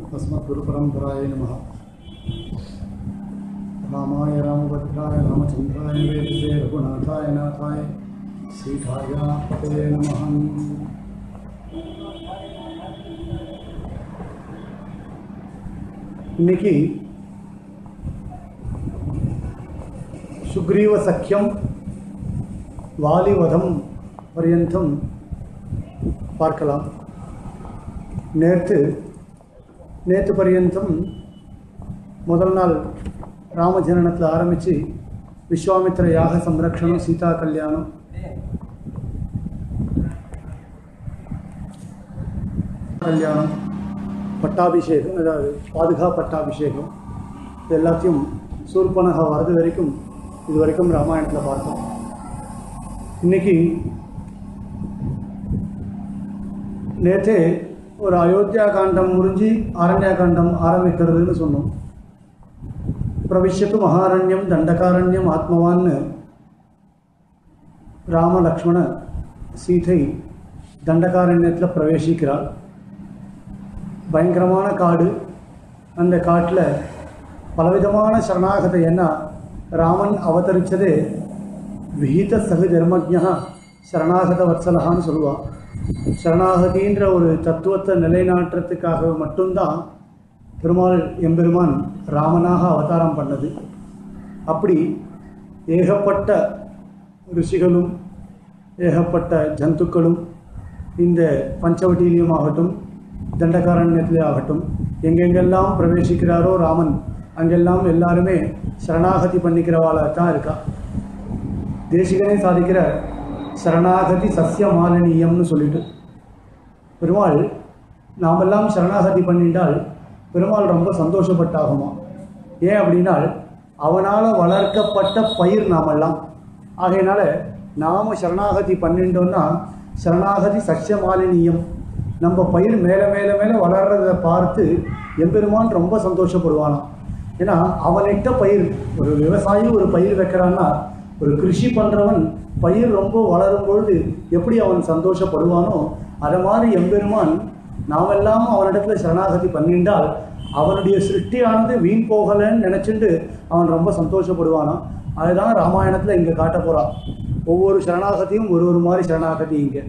अस्मद्गुरुपरम्पराय नमः रामाय रामभद्राय रामचन्द्राय वेदसे रघुनाथाय नाथाय सीताय पतये नमः இன்னைக்கு சுக்ரீவ சக்கியம் வாலிவதம் பர்யந்தம் பார்க்கலாம் நேற்று நேற்று பர்யந்தம் முதல் நாள் ராமஜனனத்தில் ஆரம்பித்து விஸ்வாமித்திர யாக சம்ரக்ஷணம் சீதா கல்யாணம் கல்யாணம் பட்டாபிஷேகம் அதாவது பாதுகா பட்டாபிஷேகம் இது எல்லாத்தையும் சூர்பனகா வரது வரைக்கும் இது வரைக்கும் ராமாயணத்தில் பார்த்தோம் இன்னைக்கு நேற்றே ஒரு அயோத்தியா காண்டம் முடிஞ்சு அரண்யா காண்டம் ஆரம்பிக்கிறதுன்னு சொன்னோம் பிரவிஷ்யத்து மகாரண்யம் தண்டகாரண்யம் ஆத்மவான்னு ராம லக்ஷ்மண சீதை தண்டகாரண்யத்தில் பிரவேசிக்கிறாள் பயங்கரமான காடு அந்த காட்டில் பலவிதமான சரணாகதை என்ன ராமன் அவதரித்ததே விஹித சகு தர்மஜா சரணாகத வத்சலகான்னு சொல்லுவாள் சரணாகதின்ற ஒரு தத்துவத்தை நிலைநாட்டுறதுக்காக மட்டும்தான் பெருமாள் எம்பெருமான் ராமனாக அவதாரம் பண்ணது அப்படி ஏகப்பட்ட ரிஷிகளும் ஏகப்பட்ட ஜந்துக்களும் இந்த பஞ்சவட்டியிலையும் ஆகட்டும் தண்டகாரண்யத்திலே ஆகட்டும் எங்கெங்கெல்லாம் பிரவேசிக்கிறாரோ ராமன் அங்கெல்லாம் எல்லாருமே சரணாகதி பண்ணிக்கிறவாளாக தான் இருக்கா தேசிகனே சாதிக்கிற சரணாகதி சசிய மாலினியம்னு சொல்லிட்டு பெருமாள் நாமெல்லாம் சரணாகதி பண்ணிட்டால் பெருமாள் ரொம்ப சந்தோஷப்பட்டாகுமா ஏன் அப்படின்னால் அவனால் வளர்க்கப்பட்ட பயிர் நாமெல்லாம் ஆகையினால நாம் சரணாகதி பண்ணிட்டோம்னா சரணாகதி சசிய மாலினியம் நம்ம பயிர் மேலே மேலே மேலே வளர்றதை பார்த்து எம்பெருமான் ரொம்ப சந்தோஷப்படுவானாம் ஏன்னா அவனிட்ட பயிர் ஒரு விவசாயி ஒரு பயிர் வைக்கிறான்னா ஒரு கிருஷி பண்ணுறவன் பயிர் ரொம்ப வளரும் பொழுது எப்படி அவன் சந்தோஷப்படுவானோ அதை மாதிரி எம்பெருமான் நாமெல்லாம் அவனிடத்துல சரணாகதி பண்ணிண்டால் அவனுடைய சிருஷ்டியானது வீண் போகலைன்னு நினச்சிட்டு அவன் ரொம்ப சந்தோஷப்படுவானாம் அதுதான் ராமாயணத்தில் இங்கே காட்ட போகிறான் ஒவ்வொரு சரணாகதியும் ஒரு ஒரு மாதிரி சரணாகதி இங்கே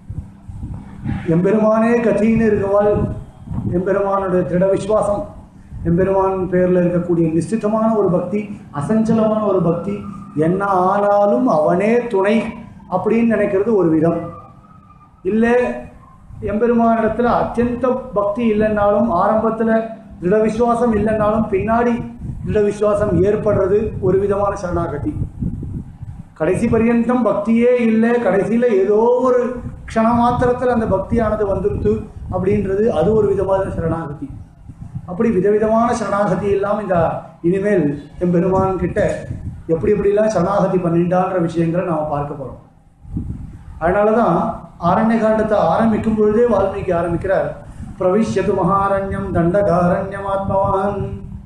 எம்பெருமானே கத்தின்னு இருக்கவாள் எம்பெருமானுடைய திருட விஸ்வாசம் எம்பெருமான் பேரில் இருக்கக்கூடிய நிశ్చితமான ஒரு பக்தி அசஞ்சலமான ஒரு பக்தி என்ன ஆனாலும் அவனே துணை அப்படின்னு நினைக்கிறது ஒரு விதம் இல்லை எம்பெருமானிடத்தில் அத்தியந்த பக்தி இல்லைன்னாலும் ஆரம்பத்தில் திருட விசுவாசம் இல்லைன்னாலும் பின்னாடி திருட விசுவாசம் ஏற்படுறது ஒரு விதமான சரணாகதி கடைசி பரியந்தம் பக்தியே இல்லை கடைசியில் ஏதோ ஒரு க்ஷண மாத்திரத்தில் அந்த பக்தியானது வந்துருத்து அப்படின்றது அது ஒரு விதமான சரணாகதி அப்படி விதவிதமான சரணாகதி எல்லாம் இந்த இனிமேல் எம்பெருமான் கிட்ட எப்படி எப்படிலாம் சரணாகதி பண்ணிட்டான்ற விஷயங்களை நாம் பார்க்க போகிறோம் அதனால தான் ஆரண்ய காண்டத்தை ஆரம்பிக்கும் பொழுதே வால்மீகி ஆரம்பிக்கிறார் பிரவிஷ்யது மகாரண்யம் தண்டகாரண்யம் ஆத்மவான்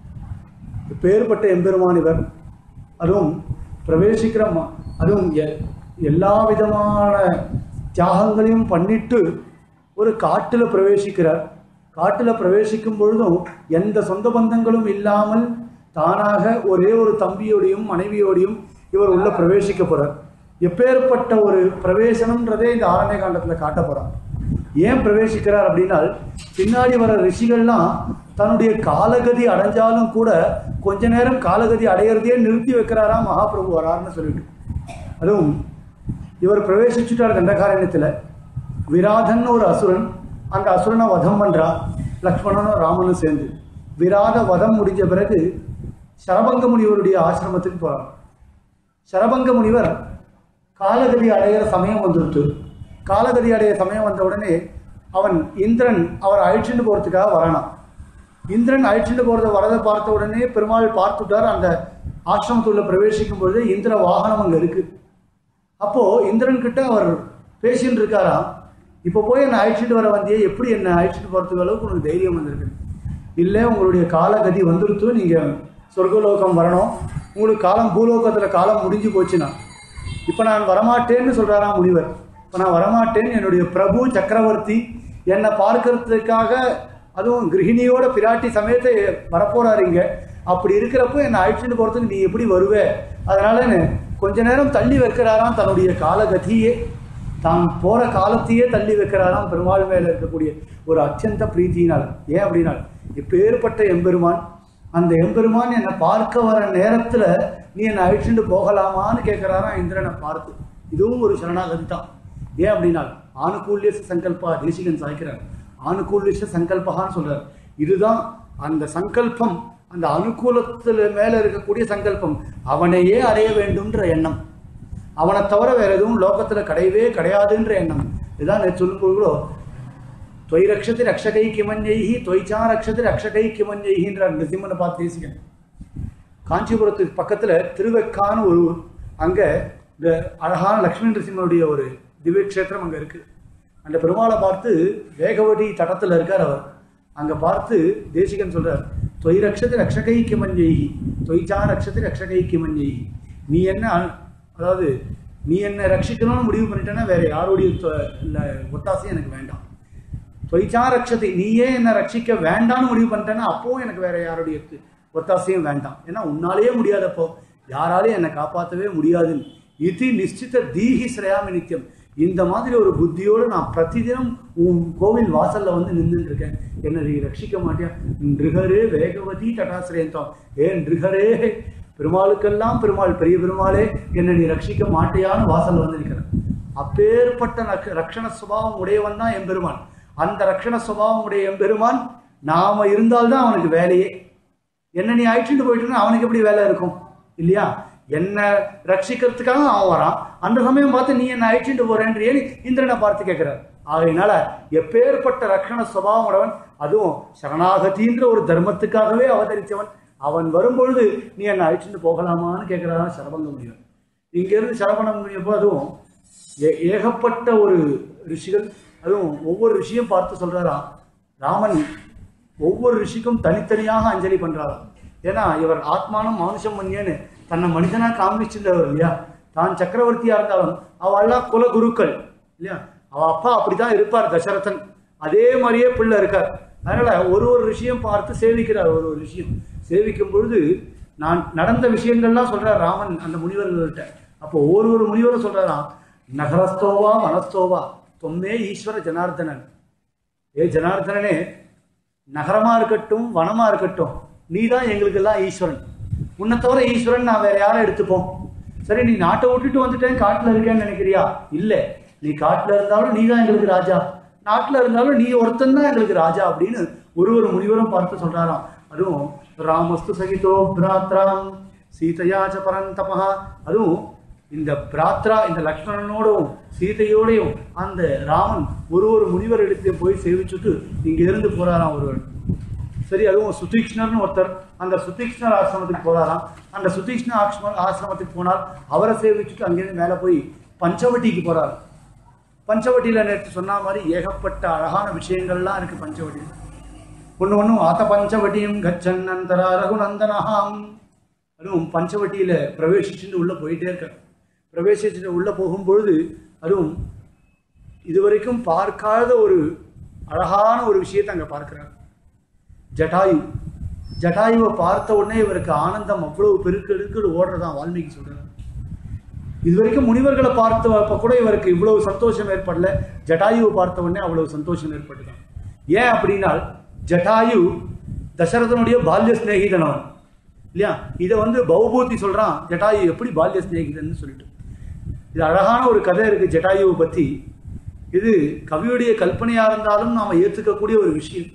பேர்பட்ட எம்பெருமான் இவர் அதுவும் பிரவேசிக்கிற ம- அதுவும் எ- எல்லா விதமான தியாகங்களையும் பண்ணிட்டு ஒரு காட்டில் பிரவேசிக்கிறார் காட்டில் பிரவேசிக்கும் பொழுதும் எந்த சொந்த பந்தங்களும் இல்லாமல் தானாக ஒரே ஒரு தம்பியோடையும் மனைவியோடையும் இவர் உள்ள பிரவேசிக்க போறார் எப்பேற்பட்ட ஒரு பிரவேசனம்ன்றதே இந்த ஆரண்ய காண்டத்தில் காட்ட போறார் ஏன் பிரவேசிக்கிறார் அப்படின்னால் பின்னாடி வர ரிஷிகள்லாம் தன்னுடைய காலகதி அடைஞ்சாலும் கூட கொஞ்ச நேரம் காலகதி அடையிறதையே நிறுத்தி வைக்கிறாராம் மகாபிரபு வராருன்னு சொல்லிட்டு அதுவும் இவர் பிரவேசிச்சுட்டார் தண்டகாரண்யத்தில் விராதன் ஒரு அசுரன் அந்த அசுரனை வதம் பண்றா லக்ஷ்மணனும் ராமனும் சேர்ந்து விராத வதம் முடிஞ்ச பிறகு சரபங்க முனிவருடைய ஆசிரமத்துக்கு போறார் சரபங்க முனிவர் காலகதி அடையிற சமயம் வந்துருத்து காலகதி அடைய சமயம் வந்த உடனே அவன் இந்திரன் அவர் அழிச்சுட்டு போகிறதுக்காக வரானாம் இந்திரன் அழிச்சுட்டு போகிறத வரதை பார்த்த உடனே பெருமாள் பார்த்துட்டார் அந்த ஆசிரமத்துள்ள பிரவேசிக்கும் பொழுது இந்திர வாகனம் அங்கே இருக்குது அப்போது இந்திரன் கிட்ட அவர் பேசின்னு இருக்காராம் இப்போ போய் என்னை அழைச்சிட்டு வர வந்தியே எப்படி என்னை அழைச்சிட்டு போகிறதுக்கு அளவுக்கு உனக்கு தைரியம் வந்திருக்கு இல்லை உங்களுடைய காலகதி வந்துருத்து நீங்கள் சொர்க்கலோகம் வரணும் உங்களுக்கு காலம் பூலோகத்தில் காலம் முடிஞ்சு போச்சுன்னா இப்போ நான் வரமாட்டேன்னு சொல்கிறாராம் முனிவர் இப்போ நான் வரமாட்டேன் என்னுடைய பிரபு சக்கரவர்த்தி என்னை பார்க்கறதுக்காக அதுவும் கிரகிணியோட பிராட்டி சமயத்தை வரப்போறாரு இங்க அப்படி இருக்கிறப்போ என்னை அழைச்சிட்டு போறதுக்கு நீ எப்படி வருவே அதனால என்ன கொஞ்ச நேரம் தள்ளி வைக்கிறாராம் தன்னுடைய காலகதியே தான் போற காலத்தையே தள்ளி வைக்கிறாராம் பெருமாள் மேல இருக்கக்கூடிய ஒரு அத்தியந்த பிரீத்தியினால் ஏன் அப்படின்னா இப்பேற்பட்ட எம்பெருமான் அந்த எம்பெருமான் என்னை பார்க்க வர நேரத்துல நீ என்னை அழிச்சுட்டு போகலாமான்னு கேட்கிறாராம் இந்திரனை பார்த்து இதுவும் ஒரு சரணாகதி தான் ஏன் அப்படின்னா ஆணுகூல்ய சங்கல்பா தேசிகன் சாய்க்கிறார் ஆணுகூல்ய சங்கல்பகான்னு சொல்றார் இதுதான் அந்த சங்கல்பம் அந்த அனுகூலத்துல மேல இருக்கக்கூடிய சங்கல்பம் அவனையே அடைய வேண்டும்ன்ற எண்ணம் அவனை தவிர வேற எதுவும் லோகத்துல கிடையவே கிடையாதுன்ற எண்ணம் இதுதான் நேற்று சொல்லும்போது கூட தொய் ரக்ஷதி ரக்ஷகை கிமன்யைஹி தொய்ச்சா ரக்ஷதி ரக்ஷகை கிமன்யைஹின்ற நிருசிம்மனை பார்த்து தேசிகன் காஞ்சிபுரத்துக்கு பக்கத்துல திருவெக்கான்னு ஒரு ஊர். அங்க இந்த அழகான லக்ஷ்மி நரசிம்மனுடைய ஒரு திவ்ய கஷேத்திரம் அங்க இருக்கு அந்த பெருமாளை பார்த்து வேகவடி தடத்துல இருக்கார் அவர் அங்க பார்த்து தேசிகன் சொல்றார் தொய் ரக்ஷதி ரக்ஷகை கிமன்யைஹி தொய்ச்சா ரக்ஷதி ரக்ஷகை கிமன்யைஹி நீ என்ன அ- அதாவது நீ என்ன ரட்சிக்கணும்னு முடிவு பண்ணிட்டேன்னா வேற யாருடைய தொ- இல்ல, ஒத்தாசையும் எனக்கு வேண்டாம் தொய்ச்சா ரட்சத்தை நீயே என்னை ரட்சிக்க வேண்டாம்னு முடிவு பண்ணிட்டேன்னா அப்பவும் எனக்கு வேற யாருடைய து- ஒத்தாசையும் வேண்டாம் ஏன்னா உன்னாலேயே முடியாதப்போ யாராலையும் என்னை காப்பாற்றவே முடியாதுன்னு இது நிச்சித தீஹி சிரயாமி நித்தியம் இந்த மாதிரி ஒரு புத்தியோடு நான் பிரதிதினம் உன் கோவில் வாசல்ல வந்து நின்றுட்டு இருக்கேன் என்னை நீ ரட்சிக்க மாட்டியா நிருகரே வேகவதி தடாசிரியந்தம் ஏ நிருகரே பெருமாளுக்கெல்லாம் பெருமாள் பெரிய பெருமாளே என்னை நீ ரட்சிக்க மாட்டியான்னு வாசல்ல வந்து நிற்கிறேன் அப்பேற்பட்ட நக்- ரக்ஷண சுபாவம் உடையவன் தான் எம்பெருமான் அந்த ரக்ஷண சுபாவம் உடைய எம்பெருமான் நாம இருந்தால்தான் அவனுக்கு வேலையே என்ன நீ அழைச்சிட்டு போயிட்டுன்னா அவனுக்கு எப்படி வேலை இருக்கும் இல்லையா என்ன ரட்சிக்கிறதுக்காக அவன் வரான் அந்த சமயம் பார்த்து நீ என்ன அழைச்சிட்டு போறேன்றியே இந்திரனை பார்த்து கேட்கிறார் ஆகையினால எப்பேற்பட்ட ரக்ஷண சுபாவம் உடையவன் அதுவும் சரணாகதின்ற ஒரு தர்மத்துக்காகவே அவதரித்தவன் அவன் வரும்பொழுது நீ என்ன அழைச்சிட்டு போகலாமான்னு கேட்கிறாரா சரபங்க முடியும் இங்கிருந்து சரவணம் முடியப்போ அதுவும் ஏ- ஏகப்பட்ட ஒரு ரிஷிகள் அதுவும் ஒவ்வொரு ரிஷியும் பார்த்து சொல்றாராம் ராமன் ஒவ்வொரு ரிஷிக்கும் தனித்தனியாக அஞ்சலி பண்றாராம் ஏன்னா இவர் ஆத்மானம் மானுஷம் மன்யன்னு தன்னை மனிதனா காமிச்சிருந்தவர் இல்லையா தான் சக்கரவர்த்தியா இருந்தாலும் அவெல்லாம் குலகுருக்கள் இல்லையா அவ அப்பா அப்படிதான் இருப்பார் தசரதன் அதே மாதிரியே பிள்ளை இருக்கார் அதனால ஒரு ஒரு விஷயம் பார்த்து சேவிக்கிறார் ஒரு ஒரு விஷயம் சேவிக்கும் பொழுது நான் நடந்த விஷயங்கள்லாம் சொல்றார் ராமன் அந்த முனிவர்கள்ட்ட அப்போ ஒரு ஒரு முனிவரும் சொல்றாராம் நகரஸ்தோவா வனஸ்தோவா தொம்மே ஈஸ்வர ஜனார்தனன் ஏ ஜனார்தனனே நகரமா இருக்கட்டும் வனமா இருக்கட்டும் நீ தான் எங்களுக்கெல்லாம் ஈஸ்வரன் உன்னை தவிர ஈஸ்வரன் நான் வேற யாரை எடுத்துப்போம் சரி நீ நாட்டை விட்டுட்டு வந்துட்டேன் காட்டுல இருக்கேன்னு நினைக்கிறியா இல்ல நீ காட்டுல இருந்தாலும் நீ தான் எங்களுக்கு ராஜா நாட்டுல இருந்தாலும் நீ ஒருத்தன் தான் எங்களுக்கு ராஜா அப்படின்னு ஒரு ஒரு முனிவரும் பார்த்து சொல்றாராம் அதுவும் ராமஸ்து சகிதோ பிராத்ராம் சீதையாச்ச பரந்தபா அதுவும் இந்த பிராத்ரா இந்த லக்ஷ்மணனோடும் சீதையோடையும் அந்த ராமன் ஒரு ஒரு முனிவர் இடத்துல போய் சேவிச்சுட்டு இங்க இருந்து போறாராம் ஒருவர் சரி அதுவும் சுதீக்ஷ்ணர்னு ஒருத்தர் அந்த சுதீக்ஷ்ணர் ஆசிரமத்துக்கு போறாராம் அந்த சுதீக்ஷ்ண ஆசிரம ஆசிரமத்துக்கு போனால் அவரை சேவிச்சுட்டு அங்கேருந்து மேலே போய் பஞ்சவட்டிக்கு போறார் பஞ்சவட்டியில நேற்று சொன்ன மாதிரி ஏகப்பட்ட அழகான விஷயங்கள்லாம் இருக்கு பஞ்சவட்டியில் ஒன்று ஒன்றும் ஆத்த பஞ்சவட்டியும் கச்சன் அந்தரா ரகுநந்தனஹாம் அதுவும் பஞ்சவட்டியில பிரவேசிச்சுட்டு உள்ள போயிட்டே இருக்கார் பிரவேசிச்சுட்டு உள்ள போகும்பொழுது அதுவும் இதுவரைக்கும் பார்க்காத ஒரு அழகான ஒரு விஷயத்தை அங்க பார்க்கிறார் ஜட்டாயு ஜட்டாயுவை பார்த்த உடனே இவருக்கு ஆனந்தம் அவ்வளவு பெருக்கெடுக்கு ஓடுறதான் வால்மீகி சொல்றாரு இதுவரைக்கும் முனிவர்களை பார்த்தப்ப கூட இவருக்கு இவ்வளவு சந்தோஷம் ஏற்படல ஜட்டாயுவை பார்த்த உடனே அவ்வளவு சந்தோஷம் ஏற்பட்டுதான் ஏன் அப்படின்னா ஜட்டாயு தசரதனுடைய பால்ய சிநேகிதன் அவன் இல்லையா இதை வந்து பௌபூதி சொல்றான் ஜட்டாயு எப்படி பால்ய சிநேகிதன்னு சொல்லிட்டு இது அழகான ஒரு கதை இருக்கு ஜட்டாயுவை பத்தி இது கவியுடைய கல்பனையா இருந்தாலும் நாம ஏத்துக்கக்கூடிய ஒரு விஷயம்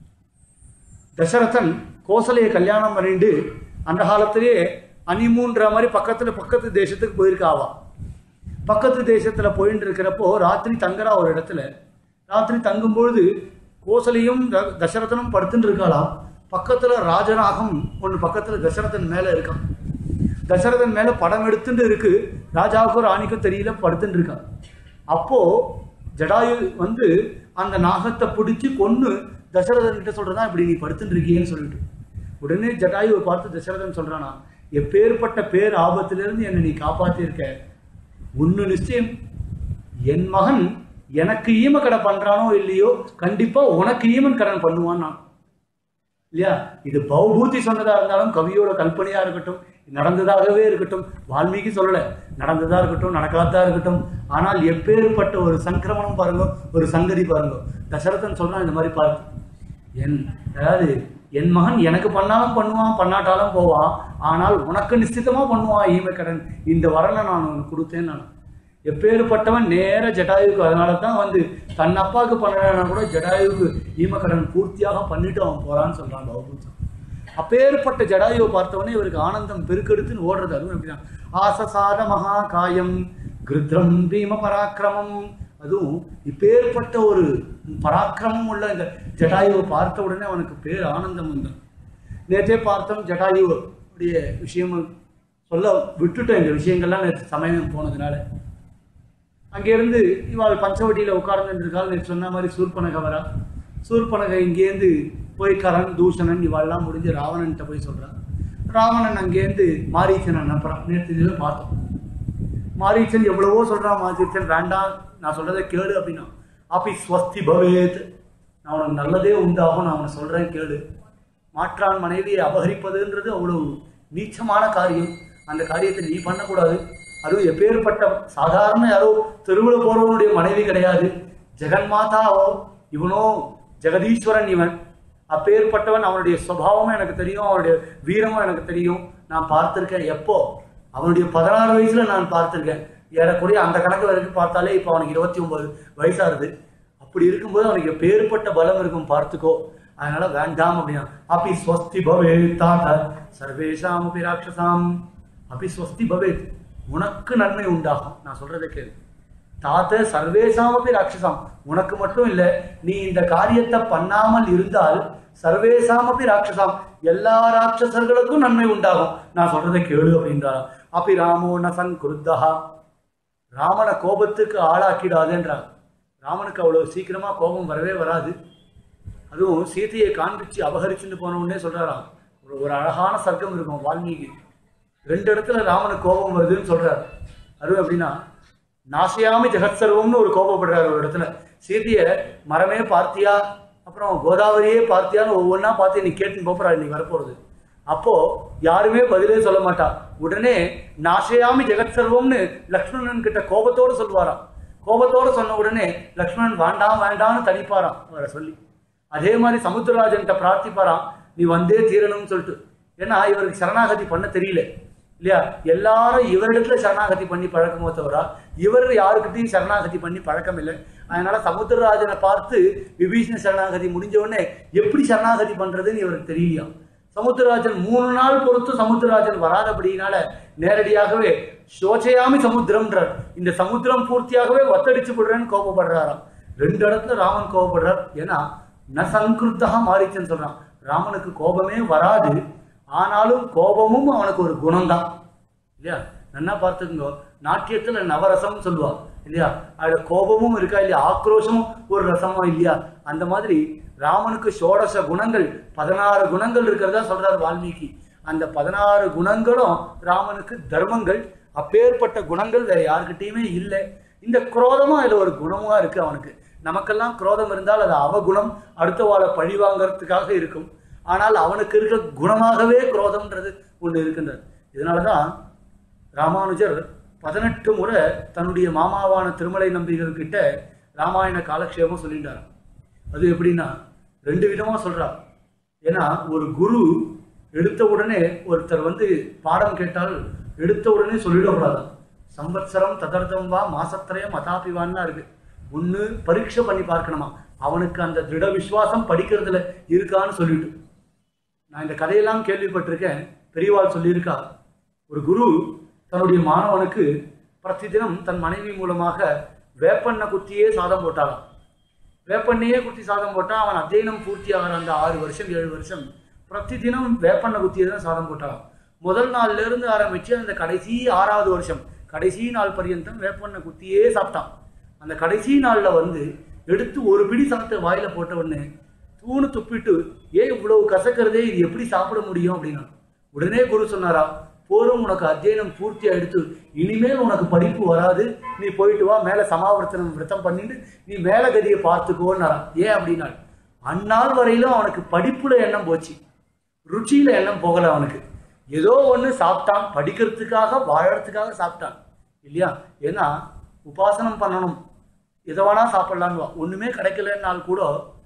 தசரதன் கோசலையை கல்யாணம் பண்ணிட்டு அந்த காலத்திலேயே அனிமூன்ற மாதிரி பக்கத்துல பக்கத்து தேசத்துக்கு போயிருக்காவா பக்கத்து தேசத்துல போயிட்டு இருக்கிறப்போ ராத்திரி தங்குறா ஒரு இடத்துல ராத்திரி தங்கும்பொழுது கோசலையும் த- தசரதனும் படுத்துட்டு இருக்காளாம் பக்கத்துல ராஜநாகம் ஒன்று பக்கத்துல தசரதன் மேல இருக்கான் தசரதன் மேல படம் எடுத்துட்டு இருக்கு ராஜாவுக்கும் ராணிக்கும் தெரியல படுத்துட்டு இருக்கான் அப்போ ஜடாயு வந்து அந்த நாகத்தை பிடிச்சு கொன்னு தசரதன் கிட்ட சொல்றதா இப்படி நீ படுத்துட்டு இருக்கியேன்னு சொல்லிட்டு உடனே ஜடாயுவை பார்த்து தசரதன் சொல்றானா எப்பேற்பட்ட பேர் ஆபத்திலிருந்து என்னை நீ காப்பாத்தியிருக்க உன்னு நிச்சயம் என் மகன் எனக்கு ஈம கடன் பண்றானோ இல்லையோ கண்டிப்பா உனக்கு ஈமன் கடன் பண்ணுவான் நான் இல்லையா இது பௌபூதி சொன்னதா இருந்தாலும் கவியோட கல்பனையா இருக்கட்டும் நடந்ததாகவே இருக்கட்டும் வால்மீகி சொல்லல நடந்ததா இருக்கட்டும் நடக்காததா இருக்கட்டும் ஆனால் எப்பேற்பட்ட ஒரு சங்கிரமணம் பாருங்க ஒரு சங்கதி பாருங்க தசரதன் சொல்றான் இந்த மாதிரி பாரு என் அதாவது என் மகன் எனக்கு பண்ணாலும் பண்ணுவான் பண்ணாட்டாலும் போவான் ஆனால் உனக்கு நிச்சயமா பண்ணுவான் ஈமக்கடன் இந்த வரனை நான் உனக்கு கொடுத்தேன் நான் எப்பேற்பட்டவன் நேர ஜட்டாயுக்கு அதனால தான் வந்து தன் அப்பாவுக்கு பண்ணலன்னா கூட ஜடாயுவுக்கு ஈமக்கடன் பூர்த்தியாக பண்ணிட்டு அவன் போறான்னு சொல்றான் பௌபூதம் அப்பேற்பட்ட ஜடாயுவை பார்த்தவொடனே இவருக்கு ஆனந்தம் பெருக்கெடுத்துன்னு ஓடுறது அதுவும் எப்படின்னா ஆசசாத மகா காயம் கிருத்ரம் பீம பராக்கிரமம் அதுவும் இப்பேற்பட்ட ஒரு பராக்கிரமம் உள்ள இந்த ஜடாயுவை பார்த்த உடனே அவனுக்கு பேர் ஆனந்தம் வந்தான் நேற்றே பார்த்தோம் ஜடாயு உடைய விஷயம் சொல்ல விட்டுட்டோம் இந்த விஷயங்கள்லாம் நேற்று சமயம் போனதுனால அங்கேருந்து இவாள் பஞ்சவட்டியில் உட்கார்ந்துருக்காள் நேற்று சொன்ன மாதிரி சூர்பனக வரா சூர்பனக இங்கேருந்து போய் கரண் தூஷணன் இவாள்லாம் முடிஞ்சு ராவணன்கிட்ட போய் சொல்றான் ராவணன் அங்கேருந்து மாரீச்சன் அனுப்புறான் நேற்று இதில் பார்த்தோம் மாரீச்சன் எவ்வளவோ சொல்றான் மாரீச்சன் வேண்டாம் நான் சொல்றதை கேளு அப்படின்னா அப்பி ஸ்வஸ்தி பவேத் நான் உனக்கு நல்லதே உண்டாகும் நான் உனக்கு சொல்றேன் கேளு மாற்றான் மனைவியை அபகரிப்பதுன்றது அவ்வளவு நீச்சமான காரியம் அந்த காரியத்தை நீ பண்ணக்கூடாது அதுவும் எப்பேற்பட்ட சாதாரண யாரோ தெருவில் போறவனுடைய மனைவி கிடையாது ஜெகன்மாதாவோ இவனோ ஜெகதீஸ்வரன் இவன் அப்பேற்பட்டவன் அவனுடைய சுபாவமும் எனக்கு தெரியும் அவனுடைய வீரமும் எனக்கு தெரியும் நான் பார்த்திருக்கேன் எப்போ அவனுடைய பதினாறு வயசுல நான் பார்த்திருக்கேன் ஏறக்குறைய அந்த கணக்கு வரைக்கும் பார்த்தாலே இப்போ அவனுக்கு இருபத்தி ஒன்பது வயசாகுது அப்படி இருக்கும்போது அவனுக்கு எப்பேற்பட்ட பலம் இருக்கும் பார்த்துக்கோ அதனால வேண்டாம் அப்படின்னா அப்பி ஸ்வஸ்தி பவேத் தாத்த சர்வேஷாம் அப்படி ராட்சசாம் அப்படி ஸ்வஸ்தி பவேத் உனக்கு நன்மை உண்டாகும் நான் சொல்றதை கேளு தாத்த சர்வேஷாம் அப்படி ராட்சசாம் உனக்கு மட்டும் இல்ல நீ இந்த காரியத்தை பண்ணாமல் இருந்தால் சர்வேஷாம் அப்படி ராட்சசாம் எல்லா ராட்சசர்களுக்கும் நன்மை உண்டாகும் நான் சொல்றதை கேளு அப்படின்றாராம் அப்படி ராமோ நசன் குருத்தஹா ராமனை கோபத்துக்கு ஆளாக்கிடாதேன்றாங்க ராமனுக்கு அவ்வளவு சீக்கிரமா கோபம் வரவே வராது அதுவும் சீதையை காண்பிச்சு அபகரிச்சுட்டு போன உடனே சொல்றாராம் ஒரு ஒரு அழகான சர்க்கம் இருக்கும் வால்மீகி ரெண்டு இடத்துல ராமனுக்கு கோபம் வருதுன்னு சொல்றாரு அதுவும் எப்படின்னா நாசையாமி ஜெகத் சர்வம்னு ஒரு கோபப்படுறாரு ஒரு இடத்துல சீதையை மரமே பார்த்தியா அப்புறம் கோதாவரியே பார்த்தியான்னு ஒவ்வொன்றா பார்த்து நீ கேட்டுன்னு போறாரு நீ வரப்போறது அப்போ யாருமே பதிலே சொல்ல மாட்டா உடனே நாசையாமி ஜெகத் சர்வம்னு லக்ஷ்மணன் கிட்ட கோபத்தோட சொல்வாராம் கோபத்தோட சொன்ன உடனே லக்ஷ்மணன் வேண்டாம் வேண்டாம்னு தனிப்பாராம் அவரை சொல்லி அதே மாதிரி சமுத்திரராஜன்கிட்ட பிரார்த்திப்பாராம் நீ வந்தே தீரணும்னு சொல்லிட்டு ஏன்னா இவருக்கு சரணாகதி பண்ண தெரியல இல்லையா எல்லாரும் இவரிடத்துல சரணாகதி பண்ணி பழக்கமோ தவிர இவர் யாருக்கிட்டையும் சரணாகதி பண்ணி பழக்கம் இல்லை அதனால சமுத்திரராஜனை பார்த்து விபீஷண சரணாகதி முடிஞ்ச உடனே எப்படி சரணாகதி பண்றதுன்னு இவருக்கு தெரியலையா சமுத்திரராஜன் மூணு நாள் பொறுத்து சமுத்திரராஜன் வராதபடியினால நேரடியாகவே சோச்சையாமி சமுத்திரம்ன்றார் இந்த சமுத்திரம் பூர்த்தியாகவே வத்தடிச்சு விடுறேன்னு கோபப்படுறாராம் ரெண்டு இடத்துல ராமன் கோபப்படுறார் ஏன்னா ந சங்கிருத்தகா மாறிச்சுன்னு சொல்றான் ராமனுக்கு கோபமே வராது ஆனாலும் கோபமும் அவனுக்கு ஒரு குணம்தான் இல்லையா நல்லா பார்த்துக்கோ நாட்டியத்துல நவரசம் சொல்லுவா இல்லையா அதுல கோபமும் இருக்கா இல்லையா ஆக்ரோஷமும் ஒரு ரசமா இல்லையா அந்த மாதிரி ராமனுக்கு ஷோடச குணங்கள் பதினாறு குணங்கள் இருக்கிறதா சொல்றாரு வால்மீகி அந்த பதினாறு குணங்களும் ராமனுக்கு தர்மங்கள் அப்பேற்பட்ட குணங்கள் வேற யாருக்கிட்டையுமே இல்லை இந்த குரோதமும் அதுல ஒரு குணமா இருக்கு அவனுக்கு நமக்கெல்லாம் குரோதம் இருந்தால் அது அவகுணம் அடுத்த வாழ பழி வாங்கறதுக்காக இருக்கும் ஆனால் அவனுக்கு இருக்க குணமாகவே குரோதம்ன்றது ஒன்று இருக்கின்றது இதனாலதான் ராமானுஜர் பதினெட்டு முறை தன்னுடைய மாமாவான திருமலை நம்பிகள் கிட்ட ராமாயண காலக்ஷேபம் சொல்லிட்டார் அது எப்படின்னா ரெண்டு விதமா சொல்றார் ஏன்னா ஒரு குரு எடுத்த உடனே ஒருத்தர் வந்து பாடம் கேட்டால் எடுத்த உடனே சொல்லிடக்கூடாது சம்பத்சரம் ததர்த்தம் வா மாசத்திரயம் அதாபிவான்னா இருக்கு ஒன்று பரீட்சை பண்ணி பார்க்கணுமா அவனுக்கு அந்த திட விசுவாசம் படிக்கிறதுல இருக்கான்னு சொல்லிட்டு நான் இந்த கதையெல்லாம் கேள்விப்பட்டிருக்கேன் பெரியவாள் சொல்லியிருக்கா ஒரு குரு தன்னுடைய மாணவனுக்கு பிரதி தினம் தன் மனைவி மூலமாக வேப்பண்ணை குத்தியே சாதம் போட்டாராம் வேப்பண்ணையே குத்தி சாதம் போட்டால் அவன் அத்தியனம் பூர்த்தி ஆகிற அந்த ஆறு வருஷம் ஏழு வருஷம் பிரதி தினம் வேப்பண்ணை குத்தியே தான் சாதம் போட்டாராம் முதல் நாள்ல இருந்து ஆரம்பிச்சு அந்த கடைசி ஆறாவது வருஷம் கடைசி நாள் பர்யந்தம் வேப்பண்ணை குத்தியே சாப்பிட்டான் அந்த கடைசி நாள்ல வந்து எடுத்து ஒரு பிடி சாப்பிட்டு வாயில போட்ட உடனே தூணு துப்பிட்டு ஏன் இவ்வளவு கசக்கிறதே இது எப்படி சாப்பிட முடியும் அப்படின்னா உடனே குரு சொன்னாரா போரும் உனக்கு அத்தியனம் பூர்த்தி ஆயிடுத்து இனிமேல் உனக்கு படிப்பு வராது நீ போயிட்டு வா மேலே சமாவர்த்தனம் விரதம் பண்ணிட்டு நீ மேல கதியை பார்த்துக்கோன்னாராம் ஏன் அப்படின்னா அந்நாள் வரையிலும் அவனுக்கு படிப்புல எண்ணம் போச்சு ருச்சியில எண்ணம் போகல அவனுக்கு ஏதோ ஒன்று சாப்பிட்டான் படிக்கிறதுக்காக வாழறதுக்காக சாப்பிட்டான் இல்லையா ஏன்னா உபாசனம் பண்ணணும் எதை வேணா சாப்பிடலான்னு ஒண்ணுமே கிடைக்கலன்னால் கூட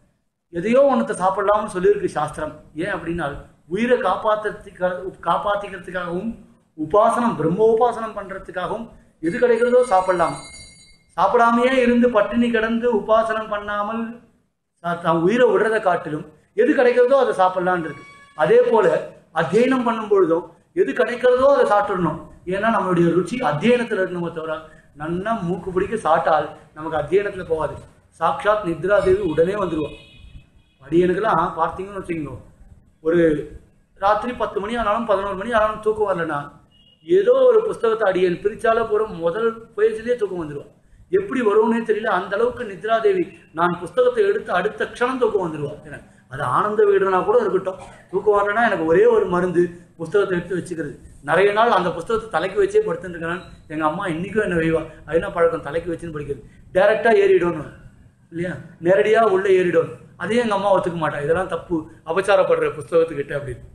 எதையோ ஒன்றத்தை சாப்பிடலாம்னு சொல்லியிருக்கு சாஸ்திரம் ஏன் அப்படின்னா உயிரை காப்பாத்துறதுக்காக காப்பாத்திக்கிறதுக்காகவும் உபாசனம் பிரம்மோபாசனம் பண்றதுக்காகவும் எது கிடைக்கிறதோ சாப்பிடலாம் சாப்பிடாமையே இருந்து பட்டினி கிடந்து உபாசனம் பண்ணாமல் தா- தான் உயிரை விடுறதை காட்டிலும் எது கிடைக்கிறதோ அதை சாப்பிடலான் இருக்கு அதே போல அத்தியனம் பண்ணும் பொழுதும் எது கிடைக்கிறதோ அதை சாப்பிடணும் ஏன்னா நம்மளுடைய ருச்சி அத்தியனத்தில் இருக்கணுமே தவிர நன்னா மூக்கு பிடிக்க சாப்பிட்டால் நமக்கு அத்தியனத்தில் போகாது சாக்ஷாத் நித்ரா தேவி உடனே வந்துடுவோம் அடியனுக்கெல்லாம் பார்த்தீங்கன்னு வச்சுக்கோங்க ஒரு ராத்திரி பத்து மணி ஆனாலும் பதினோரு மணி ஆனாலும் தூக்கம் வரலன்னா ஏதோ ஒரு புஸ்தகத்தை அடியன் பிரிச்சாலே போகிறோம் முதல் பேஜ்லேயே தூக்கம் வந்துடுவோம் எப்படி வரும்னே தெரியல அந்த அளவுக்கு நித்ரா தேவி நான் புஸ்தகத்தை எடுத்து அடுத்த க்ஷணம் தூக்கம் வந்துடுவா எனக்கு அது ஆனந்த வீடுனா கூட இருக்கட்டும் தூக்கம் வரலன்னா எனக்கு ஒரே ஒரு மருந்து புஸ்தகத்தை எடுத்து வச்சுக்கிறது நிறைய நாள் அந்த புஸ்தகத்தை தலைக்கு வச்சே படுத்துட்டு இருக்கிறேன் எங்கள் அம்மா இன்னைக்கும் என்ன வைவா அது என்ன பழக்கம் தலைக்கு வச்சுன்னு படிக்கிறது டேரெக்டாக ஏறிடணும் இல்லையா நேரடியாக உள்ளே ஏறிடும் அதையும் எங்கள் அம்மா ஒத்துக்க மாட்டா இதெல்லாம் தப்பு அபச்சாரப்படுற புஸ்தகத்துக்கிட்ட அப்படின்னு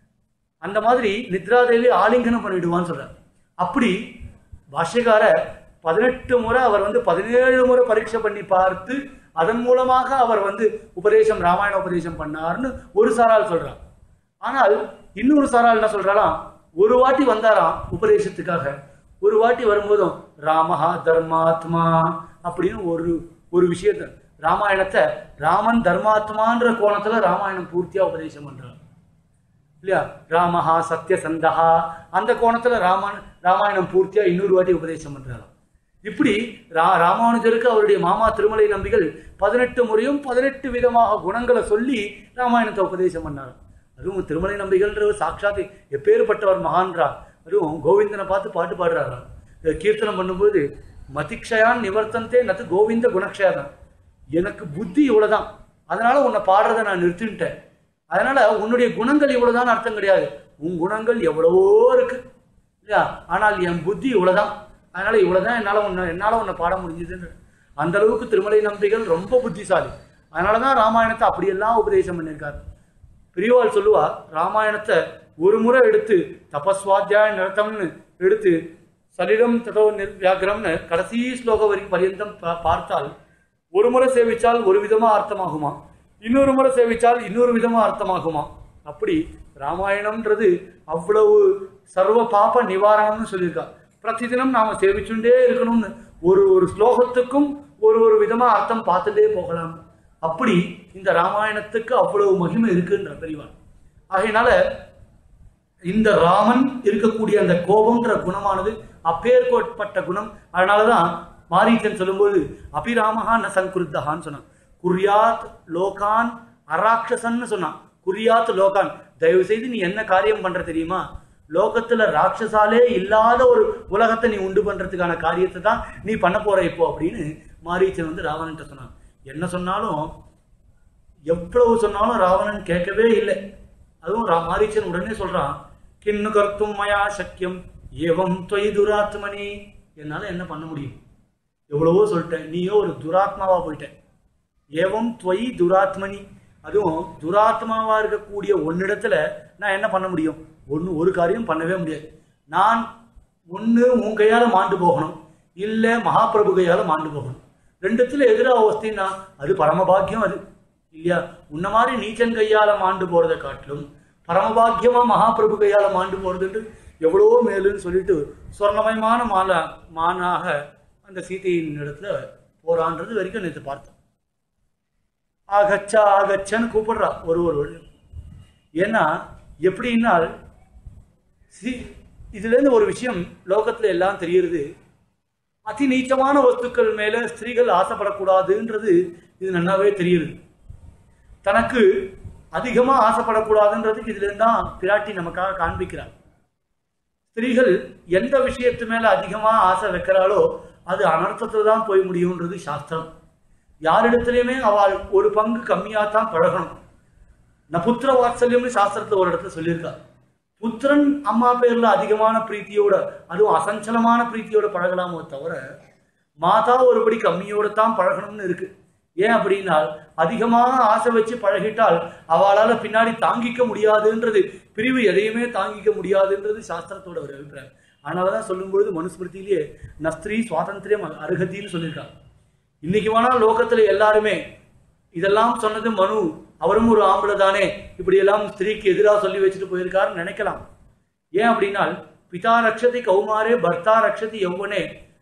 அந்த மாதிரி நித்ராதேவி ஆலிங்கனம் பண்ணிடுவான்னு சொல்றார் அப்படி பாஷ்யக்கார பதினெட்டு முறை அவர் வந்து பதினேழு முறை பரீட்சை பண்ணி பார்த்து அதன் மூலமாக அவர் வந்து உபதேசம் ராமாயண உபதேசம் பண்ணார்னு ஒரு சாரால் சொல்றார் ஆனால் இன்னொரு சாரால் என்ன சொல்றாராம் ஒரு வாட்டி வந்தாராம் உபதேசத்துக்காக ஒரு வாட்டி வரும்போதும் ராமஹா தர்மாத்மா அப்படின்னு ஒரு ஒரு விஷயத்த ராமாயணத்தை ராமன் தர்மாத்மான்ற கோணத்துல ராமாயணம் பூர்த்தியா உபதேசம் பண்றார் இல்லையா ராமஹா சத்யசந்தஹா அந்த கோணத்துல ராமன் ராமாயணம் பூர்த்தியா இன்னொரு வாட்டி உபதேசம் பண்றாராம் இப்படி ரா ராமானுஜருக்கு அவருடைய மாமா திருமலை நம்பிகள் பதினெட்டு முறையும் பதினெட்டு விதமாக குணங்களை சொல்லி ராமாயணத்தை உபதேசம் பண்ணாராம் அதுவும் திருமலை நம்பிகள்ன்றவர் சாட்சாத் எப்பேற்பட்டவர் மகான்றா அதுவும் கோவிந்தனை பார்த்து பாட்டு பாடுறாராம் இதை கீர்த்தனம் பண்ணும்போது மதிக்ஷயான் நிவர்த்தந்தே நத்து கோவிந்த குணக்ஷயாதான் எனக்கு புத்தி இவ்வளவுதான் அதனால உன்னை பாடுறதை நான் நிறுத்திட்டேன் அதனால உன்னுடைய குணங்கள் இவ்வளவுதான் அர்த்தம் கிடையாது உன் குணங்கள் எவ்வளவோ இருக்கு இல்லையா ஆனால் என் புத்தி இவ்வளவுதான் அதனால இவ்வளவுதான் என்னால உன்னை என்னால உன்னை பாட முடிஞ்சதுன்னு அந்த அளவுக்கு திருமலை நம்பிகள் ரொம்ப புத்திசாலி அதனாலதான் ராமாயணத்தை அப்படியெல்லாம் உபதேசம் பண்ணியிருக்காரு பெரியவாள் சொல்லுவா ராமாயணத்தை ஒரு முறை எடுத்து தபஸ்வாத்தியாய நிறுத்தம்னு எடுத்து சலிலம் ததோ வியாக்கிரம்னு கடைசி ஸ்லோக வரி பரியந்தம் பா- பார்த்தால் ஒரு முறை சேவிச்சால் ஒரு விதமா அர்த்தமாகுமா இன்னொரு முறை சேவிச்சால் இன்னொரு விதமா அர்த்தமாகுமா அப்படி ராமாயணம்ன்றது அவ்வளவு சர்வ பாப நிவாரணம்னு சொல்லியிருக்கா பிரதிதினம் நாம சேவிச்சுட்டே இருக்கணும்னு ஒரு ஒரு ஸ்லோகத்துக்கும் ஒரு ஒரு விதமா அர்த்தம் பார்த்துட்டே போகலாம் அப்படி இந்த ராமாயணத்துக்கு அவ்வளவு மகிமை இருக்குன்ற பெரியவன் ஆகையினால இந்த ராமன் இருக்கக்கூடிய அந்த கோபம்ன்ற குணமானது அப்பேற்பட்ட குணம் அதனாலதான் மாரீச்சன் சொல்லும்போது அபிராமஹா ந சங்குருத்தகான்னு சொன்னான் குர்யாத் லோகான் அராட்சசன்னு சொன்னான் குர்யாத் லோகான் தயவு செய்து நீ என்ன காரியம் பண்ற தெரியுமா லோகத்துல ராட்சசாலே இல்லாத ஒரு உலகத்தை நீ உண்டு பண்றதுக்கான காரியத்தை தான் நீ பண்ண போற இப்போ அப்படின்னு மாரீச்சன் வந்து ராவணன்ட்ட சொன்னான் என்ன சொன்னாலும் எவ்வளவு சொன்னாலும் ராவணன் கேட்கவே இல்லை அதுவும் ரா- மாரீச்சன் உடனே சொல்றான் கிண்ணு கர்த்தும் மயா சக்கியம் ஏவம் தொய் துராத்மனி என்னால என்ன பண்ண முடியும் எவ்வளவோ சொல்லிட்டேன் நீயோ ஒரு துராத்மாவா போயிட்ட ஏவம் துவய் துராத்மனி அதுவும் துராத்மாவா இருக்கக்கூடிய ஒன்னிடத்துல நான் என்ன பண்ண முடியும் ஒன்று ஒரு காரியம் பண்ணவே முடியாது நான் ஒன்று உன் கையால மாண்டு போகணும் இல்லை மகாபிரபு கையால மாண்டு போகணும் ரெண்டுத்துல எதிராக அவஸ்தின்னா அது பரமபாக்கியம் அது இல்லையா உன்ன மாதிரி நீச்சன் கையால மாண்டு போறதை காட்டிலும் பரமபாக்கியமா மகாபிரபு கையால மாண்டு போறதுன்றது எவ்வளவோ மேலுன்னு சொல்லிட்டு சொர்ணமயமான மாலா மானாக அந்த சீதையின் இடத்துல போறான்றது வரைக்கும் நேற்று பார்த்தோம் ஆகச்சா ஆகச்சன்னு கூப்பிடுறா ஒரு ஒரு வழி. ஏன்னா எப்படின்னா சி இதுலேருந்து ஒரு விஷயம் லோகத்துல எல்லாம் தெரியுது அதி நீச்சமான வஸ்துக்கள் மேல ஸ்திரீகள் ஆசைப்படக்கூடாதுன்றது இது நன்னாவே தெரியுது தனக்கு அதிகமா ஆசைப்படக்கூடாதுன்றதுக்கு இதுல இருந்து தான் பிராட்டி நமக்காக காண்பிக்கிறார் ஸ்திரீகள் எந்த விஷயத்து மேல அதிகமா ஆசை வைக்கிறாளோ அது அனர்த்தத்துல தான் போய் முடியும்ன்றது சாஸ்திரம் யாரிடத்துலையுமே அவள் ஒரு பங்கு கம்மியா தான் பழகணும் ந புத்திர வாத்சல்யம்னு சாஸ்திரத்துல ஒரு இடத்துல சொல்லியிருக்கா புத்திரன் அம்மா பேர்ல அதிகமான பிரீத்தியோட அதுவும் அசஞ்சலமான பிரீத்தியோட பழகலாமோ தவிர மாதா ஒருபடி கம்மியோட தான் பழகணும்னு இருக்கு ஏன் அப்படின்னா அதிகமாக ஆசை வச்சு பழகிட்டால் அவளால பின்னாடி தாங்கிக்க முடியாதுன்றது பிரிவு எதையுமே தாங்கிக்க முடியாதுன்றது சாஸ்திரத்தோட ஒரு அபிப்பிராயம் அதனாலதான் சொல்லும்பொழுது மனுஸ்மிருதியிலேயே நஸ்திரி சுவாதந்திரியம் அருகத்தின்னு சொல்லியிருக்காங்க இன்னைக்கு வேணா லோகத்துல எல்லாருமே இதெல்லாம் சொன்னது மனு அவரும் ஒரு ஆம்பளை தானே இப்படி எல்லாம் ஸ்திரீக்கு எதிராக சொல்லி வச்சுட்டு போயிருக்காருன்னு நினைக்கலாம் ஏன் அப்படின்னா பிதா ரக்ஷதி கௌமாரே பர்த்தா ரக்ஷதி யௌவனே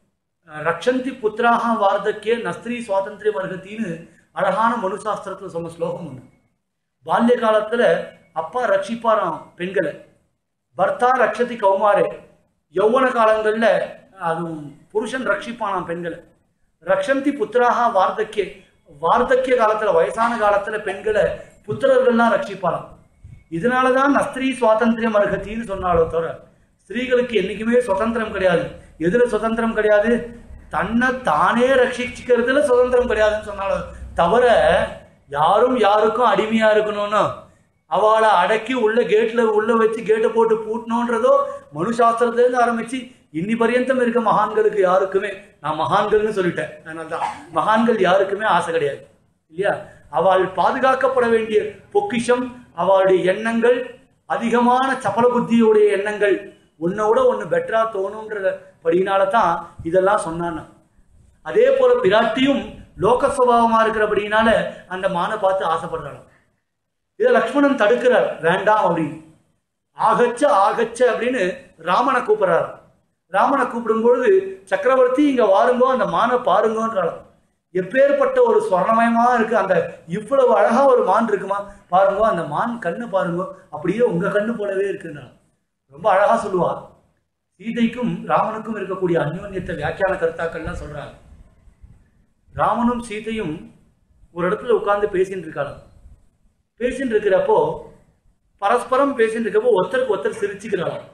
ரக்ஷந்தி புத்திராக வார்த்தக்கே நஸ்திரி சுவாதந்திரியம் அர்ஹத்தின்னு அழகான மனு சாஸ்திரத்துல சொன்ன ஸ்லோகம் ஒன்று பால்ய காலத்துல அப்பா ரட்சிப்பாராம் பெண்களை பர்த்தா ரக்ஷதி கௌமாரே யௌவன காலங்கள்ல அதுவும் புருஷன் ரட்சிப்பானாம் பெண்களை ரக்ஷந்தி புத்திராக வார்த்தக்கே வார்த்தக்கிய காலத்துல வயசான காலத்துல பெண்களை புத்திரர்கள்லாம் ரட்சிப்பாராம் இதனாலதான் நஸ்திரி சுவாதந்திரியம் அர்ஹத்தின்னு சொன்னாலோ தவிர ஸ்திரீகளுக்கு என்னைக்குமே சுதந்திரம் கிடையாது எதுல சுதந்திரம் கிடையாது தன்னை தானே ரட்சிச்சுக்கிறதுல சுதந்திரம் கிடையாதுன்னு சொன்னாலும் தவிர யாரும் யாருக்கும் அடிமையா இருக்கணும்னா அவளை அடக்கி உள்ள கேட்ல உள்ள வச்சு கேட்டை போட்டு பூட்டணுன்றதோ மனுசாஸ்திரத்துல இருந்து ஆரம்பிச்சு இன்னி பர்யந்தம் இருக்க மகான்களுக்கு யாருக்குமே நான் மகான்கள்னு சொல்லிட்டேன் அதனால தான் மகான்கள் யாருக்குமே ஆசை கிடையாது இல்லையா அவள் பாதுகாக்கப்பட வேண்டிய பொக்கிஷம் அவளுடைய எண்ணங்கள் அதிகமான சபல புத்தியுடைய எண்ணங்கள் உன்னோட ஒன்று பெட்டரா தோணுன்ற படியினால தான் இதெல்லாம் சொன்னான் அதே போல பிராட்டியும் லோக சுபாவமா இருக்கிறபடினால அந்த மானை பார்த்து ஆசைப்படுறாளாம் இதை லக்ஷ்மணன் தடுக்கிறார் வேண்டாம் அப்படின்னு ஆகச்ச ஆகச்ச அப்படின்னு ராமனை கூப்பிடுறாரு ராமனை கூப்பிடும்பொழுது சக்கரவர்த்தி இங்க வாருங்கோ அந்த மானை பாருங்கன்றாலும் எப்பேற்பட்ட ஒரு ஸ்வர்ணமயமா இருக்கு அந்த இவ்வளவு அழகா ஒரு மான் இருக்குமா பாருங்கோ அந்த மான் கண்ணு பாருங்கோ அப்படியே உங்க கண்ணு போலவே இருக்குன்னா ரொம்ப அழகா சொல்லுவா சீதைக்கும் ராமனுக்கும் இருக்கக்கூடிய அந்யோன்யத்தை வியாக்கியான கருத்தாக்கள்லாம் சொல்றாங்க ராமனும் சீதையும் ஒரு இடத்துல உட்கார்ந்து பேசிட்டு இருக்காளாம் பேசிட்டு இருக்கிறப்போ பரஸ்பரம் பேசிட்டு இருக்கப்போ ஒருத்தருக்கு ஒருத்தர் சிரிச்சுக்கிறாளாம்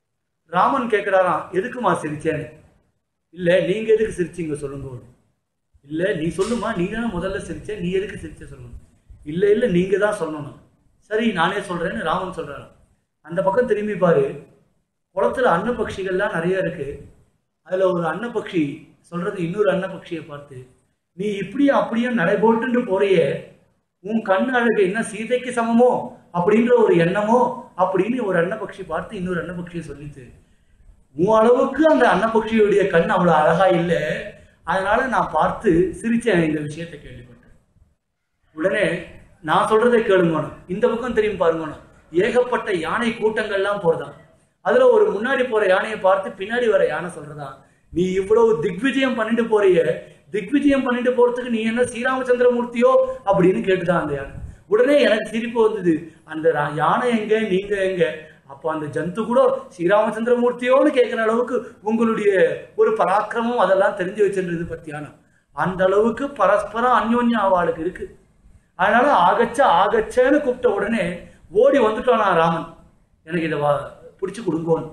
ராமன் கேட்கிறாராம் எதுக்குமா சிரிச்சேன்னு இல்ல நீங்க எதுக்கு சிரிச்சீங்க சொல்லுங்க இல்ல நீ சொல்லுமா நீ தானே முதல்ல சிரிச்ச நீ எதுக்கு சிரிச்ச சொல்லணும் இல்ல இல்ல நீங்க தான் சொல்லணும் சரி நானே சொல்றேன்னு ராமன் சொல்றாராம் அந்த பக்கம் திரும்பி பாரு குளத்துல அன்னப்பட்சிகள்லாம் நிறைய இருக்கு அதுல ஒரு அன்னப்பட்சி சொல்றது இன்னொரு அன்னப்பட்சியை பார்த்து நீ இப்படியும் அப்படியும் நடைபோட்டுன்னு போறியே உன் கண் அழகு என்ன சீதைக்கு சமமோ அப்படின்ற ஒரு எண்ணமோ அப்படின்னு ஒரு அன்னப்பட்சி பார்த்து இன்னொரு அன்னப்பட்சியை சொல்லித்து உன் அளவுக்கு அந்த அன்னப்பட்சியுடைய கண் அவ்வளவு அழகா இல்லை அதனால நான் பார்த்து சிரிச்சேன் இந்த விஷயத்தை கேள்விப்பட்டேன் உடனே நான் சொல்றதை கேளுங்கணும் இந்த பக்கம் திரும்பி பாருங்கணும் ஏகப்பட்ட யானை கூட்டங்கள்லாம் போறதாம் அதுல ஒரு முன்னாடி போற யானையை பார்த்து பின்னாடி வர யானை சொல்றதா நீ இவ்வளவு திக்விஜயம் பண்ணிட்டு போறிய திக்விஜயம் பண்ணிட்டு போறதுக்கு நீ என்ன ஸ்ரீராமச்சந்திரமூர்த்தியோ அப்படின்னு கேட்டுதான் அந்த யானை உடனே எனக்கு சிரிப்பு வந்தது அந்த ரா- யானை எங்க நீங்க எங்க அப்போ அந்த ஜந்து கூட ஸ்ரீராமச்சந்திரமூர்த்தியோன்னு கேட்கிற அளவுக்கு உங்களுடைய ஒரு பராக்கிரமம் அதெல்லாம் தெரிஞ்சு வச்சிருந்தது பத்தியான அந்த அளவுக்கு பரஸ்பரம் அந்யோன்யம் அவளுக்கு இருக்கு அதனால ஆகச்ச ஆகச்சன்னு கூப்பிட்ட உடனே ஓடி வந்துட்டானா ராமன் எனக்கு இதை வா பிடிச்சு கொடுங்கோன்னு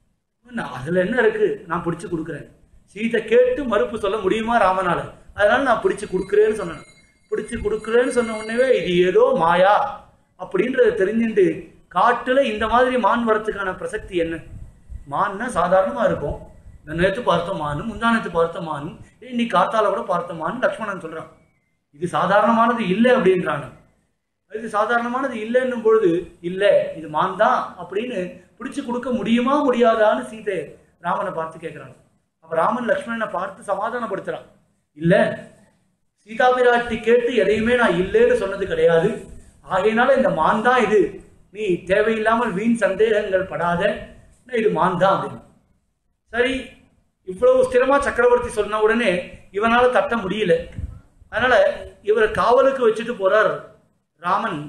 நான் அதுல என்ன இருக்கு நான் பிடிச்சு கொடுக்குறேன் சீதை கேட்டு மறுப்பு சொல்ல முடியுமா ராமனால அதனால நான் பிடிச்சு கொடுக்குறேன்னு சொன்னேன் பிடிச்சு கொடுக்குறேன்னு சொன்ன உடனே இது ஏதோ மாயா அப்படின்றத தெரிஞ்சுட்டு காட்டுல இந்த மாதிரி மான் வரத்துக்கான பிரசக்தி என்ன மான்னா சாதாரணமா இருக்கும் நேற்று பார்த்த மானும் முந்தா நேற்று பார்த்த மானும் இன்னைக்கு காத்தால கூட பார்த்த மான் லக்ஷ்மணன் சொல்றான் இது சாதாரணமானது இல்லை அப்படின்றாங்க இது சாதாரணமானது இல்லைன்னும் பொழுது இல்லை இது மான் தான் அப்படின்னு பிடிச்சு கொடுக்க முடியுமா முடியாதான்னு சீதை ராமனை பார்த்து கேட்கிறாங்க அப்ப ராமன் லக்ஷ்மணனை பார்த்து சமாதானப்படுத்துறான் இல்ல சீதா பிராட்டி கேட்டு எதையுமே நான் இல்லைன்னு சொன்னது கிடையாது ஆகையினால இந்த மான் தான் இது நீ தேவையில்லாமல் வீண் சந்தேகங்கள் படாத இது மான் தான் அப்படின்னு சரி இவ்வளவு ஸ்திரமா சக்கரவர்த்தி சொன்ன உடனே இவனால தட்ட முடியல அதனால இவரை காவலுக்கு வச்சுட்டு போறார் ராமன்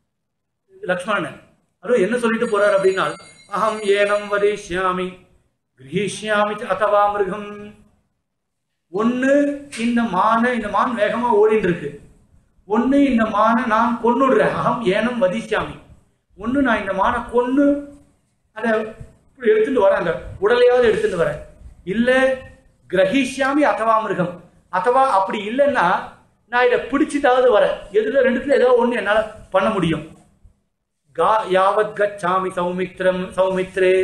லக்ஷ்மணன் அதுவும் என்ன சொல்லிட்டு போறார் அப்படின்னா அகம் ஏனம் வதிஷ்யாமி கிரகிஷ்யாமி அத்தவா மிருகம் ஒண்ணு இந்த மானை இந்த மான் வேகமா ஓடிட்டு இருக்கு ஒண்ணு இந்த மானை நான் கொன்னுடுறேன் அகம் ஏனம் வதிஷ்யாமி ஒண்ணு நான் இந்த மானை கொன்னு அதை இப்படி எடுத்துட்டு வரேன் அந்த உடலையாவது எடுத்துட்டு வரேன் இல்ல கிரகிஷ்யாமி அத்தவா மிருகம் அத்தவா அப்படி இல்லைன்னா நான் இதை பிடிச்சிட்டாவது வரேன் எதுல ரெண்டுத்துல ஏதோ ஒண்ணு என்னால பண்ண முடியும் கா யாவத் கச்சாமி சௌமித்ரம் சௌமித்ரே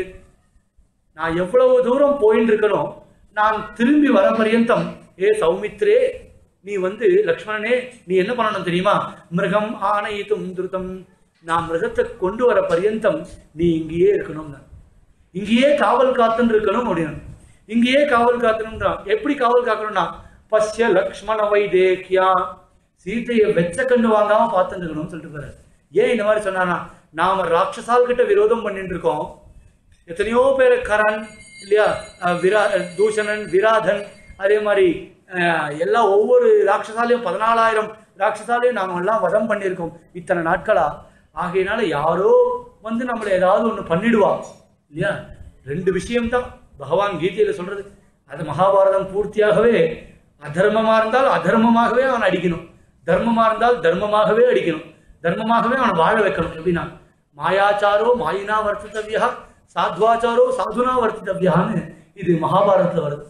நான் எவ்வளவு தூரம் போயின்னு இருக்கணும் நான் திரும்பி வர பரியந்தம் ஏ சௌமித்ரே நீ வந்து லக்ஷ்மணனே நீ என்ன பண்ணணும் தெரியுமா மிருகம் ஆணையித்தும் திருத்தம் நான் மிருகத்தை கொண்டு வர பரியந்தம் நீ இங்கேயே இருக்கணும் இங்கேயே காவல் காத்துன்னு இருக்கணும் அப்படின்னு இங்கேயே காவல் காத்தணும்ன்றான் எப்படி காவல் காக்கணும்னா பஷ்ய லக்ஷ்மண வைதேக்கியா சீதையை வெச்ச கண்டு வாங்காம பார்த்துட்டு இருக்கணும்னு சொல்லிட்டு போறாரு ஏன் இந்த மாதிரி சொன்னானா நாம ராட்சசால் கிட்ட விரோதம் பண்ணிட்டு இருக்கோம் எத்தனையோ பேர் கரண் இல்லையா அஹ் விரா அஹ் தூஷணன் விராதன் அதே மாதிரி அஹ், எல்லாம் ஒவ்வொரு ராட்சசாலையும் பதினாலாயிரம் ராட்சசாலையும் நாம எல்லாம் வதம் பண்ணியிருக்கோம் இத்தனை நாட்களா ஆகையினால யாரோ வந்து நம்மளை ஏதாவது ஒண்ணு பண்ணிடுவா இல்லையா ரெண்டு விஷயம்தான் பகவான் கீதையில சொல்றது அது மகாபாரதம் பூர்த்தியாகவே அதர்மமா இருந்தால் அதர்மமாகவே அவன் அடிக்கணும் தர்மமா இருந்தால் தர்மமாகவே அடிக்கணும் தர்மமாகவே அவனை வாழ வைக்கணும் எப்படின்னா மாயாச்சாரோ மாயினா வர்த்தித்தவ்யா சாத்வாச்சாரோ சாதுனா வர்த்தித்தவ்யான்னு இது மகாபாரதத்துல வருது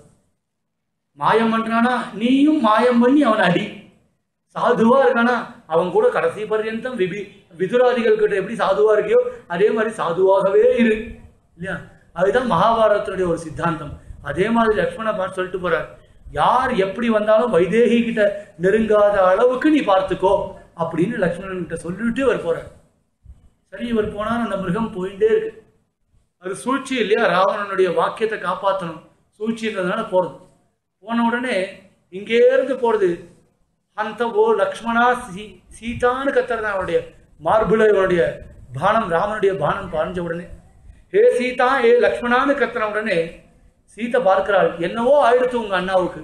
மாயம் பண்றானா நீயும் மாயம் பண்ணி அவனை அடி சாதுவா இருக்கானா அவன் கூட கடைசி பர்யந்தம் விபி விதுராதிகள் கிட்ட எப்படி சாதுவா இருக்கியோ அதே மாதிரி சாதுவாகவே இரு இல்லையா அதுதான் மகாபாரதத்தினுடைய ஒரு சித்தாந்தம் அதே மாதிரி லக்ஷ்மண பார்த்து சொல்லிட்டு போறார் யார் எப்படி வந்தாலும் வைதேகி கிட்ட நெருங்காத அளவுக்கு நீ பார்த்துக்கோ அப்படின்னு லக்ஷ்மணன் கிட்ட சொல்லிட்டு அவர் போறார் சரி இவர் போனார் அந்த மிருகம் போயிட்டே இருக்கு அது சூழ்ச்சி இல்லையா ராவணனுடைய வாக்கியத்தை காப்பாற்றணும் சூழ்ச்சின்றதுனால போறது போன உடனே இங்கே இருந்து போறது அந்த ஓ லக்ஷ்மணா சீ சீதான்னு கத்துறது அவனுடைய மார்புல இவனுடைய பானம் ராமனுடைய பானம் பாஞ்ச உடனே ஹே சீதா ஏ லக்ஷ்மணான்னு கத்துன உடனே சீதை பார்க்கிறாள் என்னவோ ஆயிடுத்து உங்க அண்ணாவுக்கு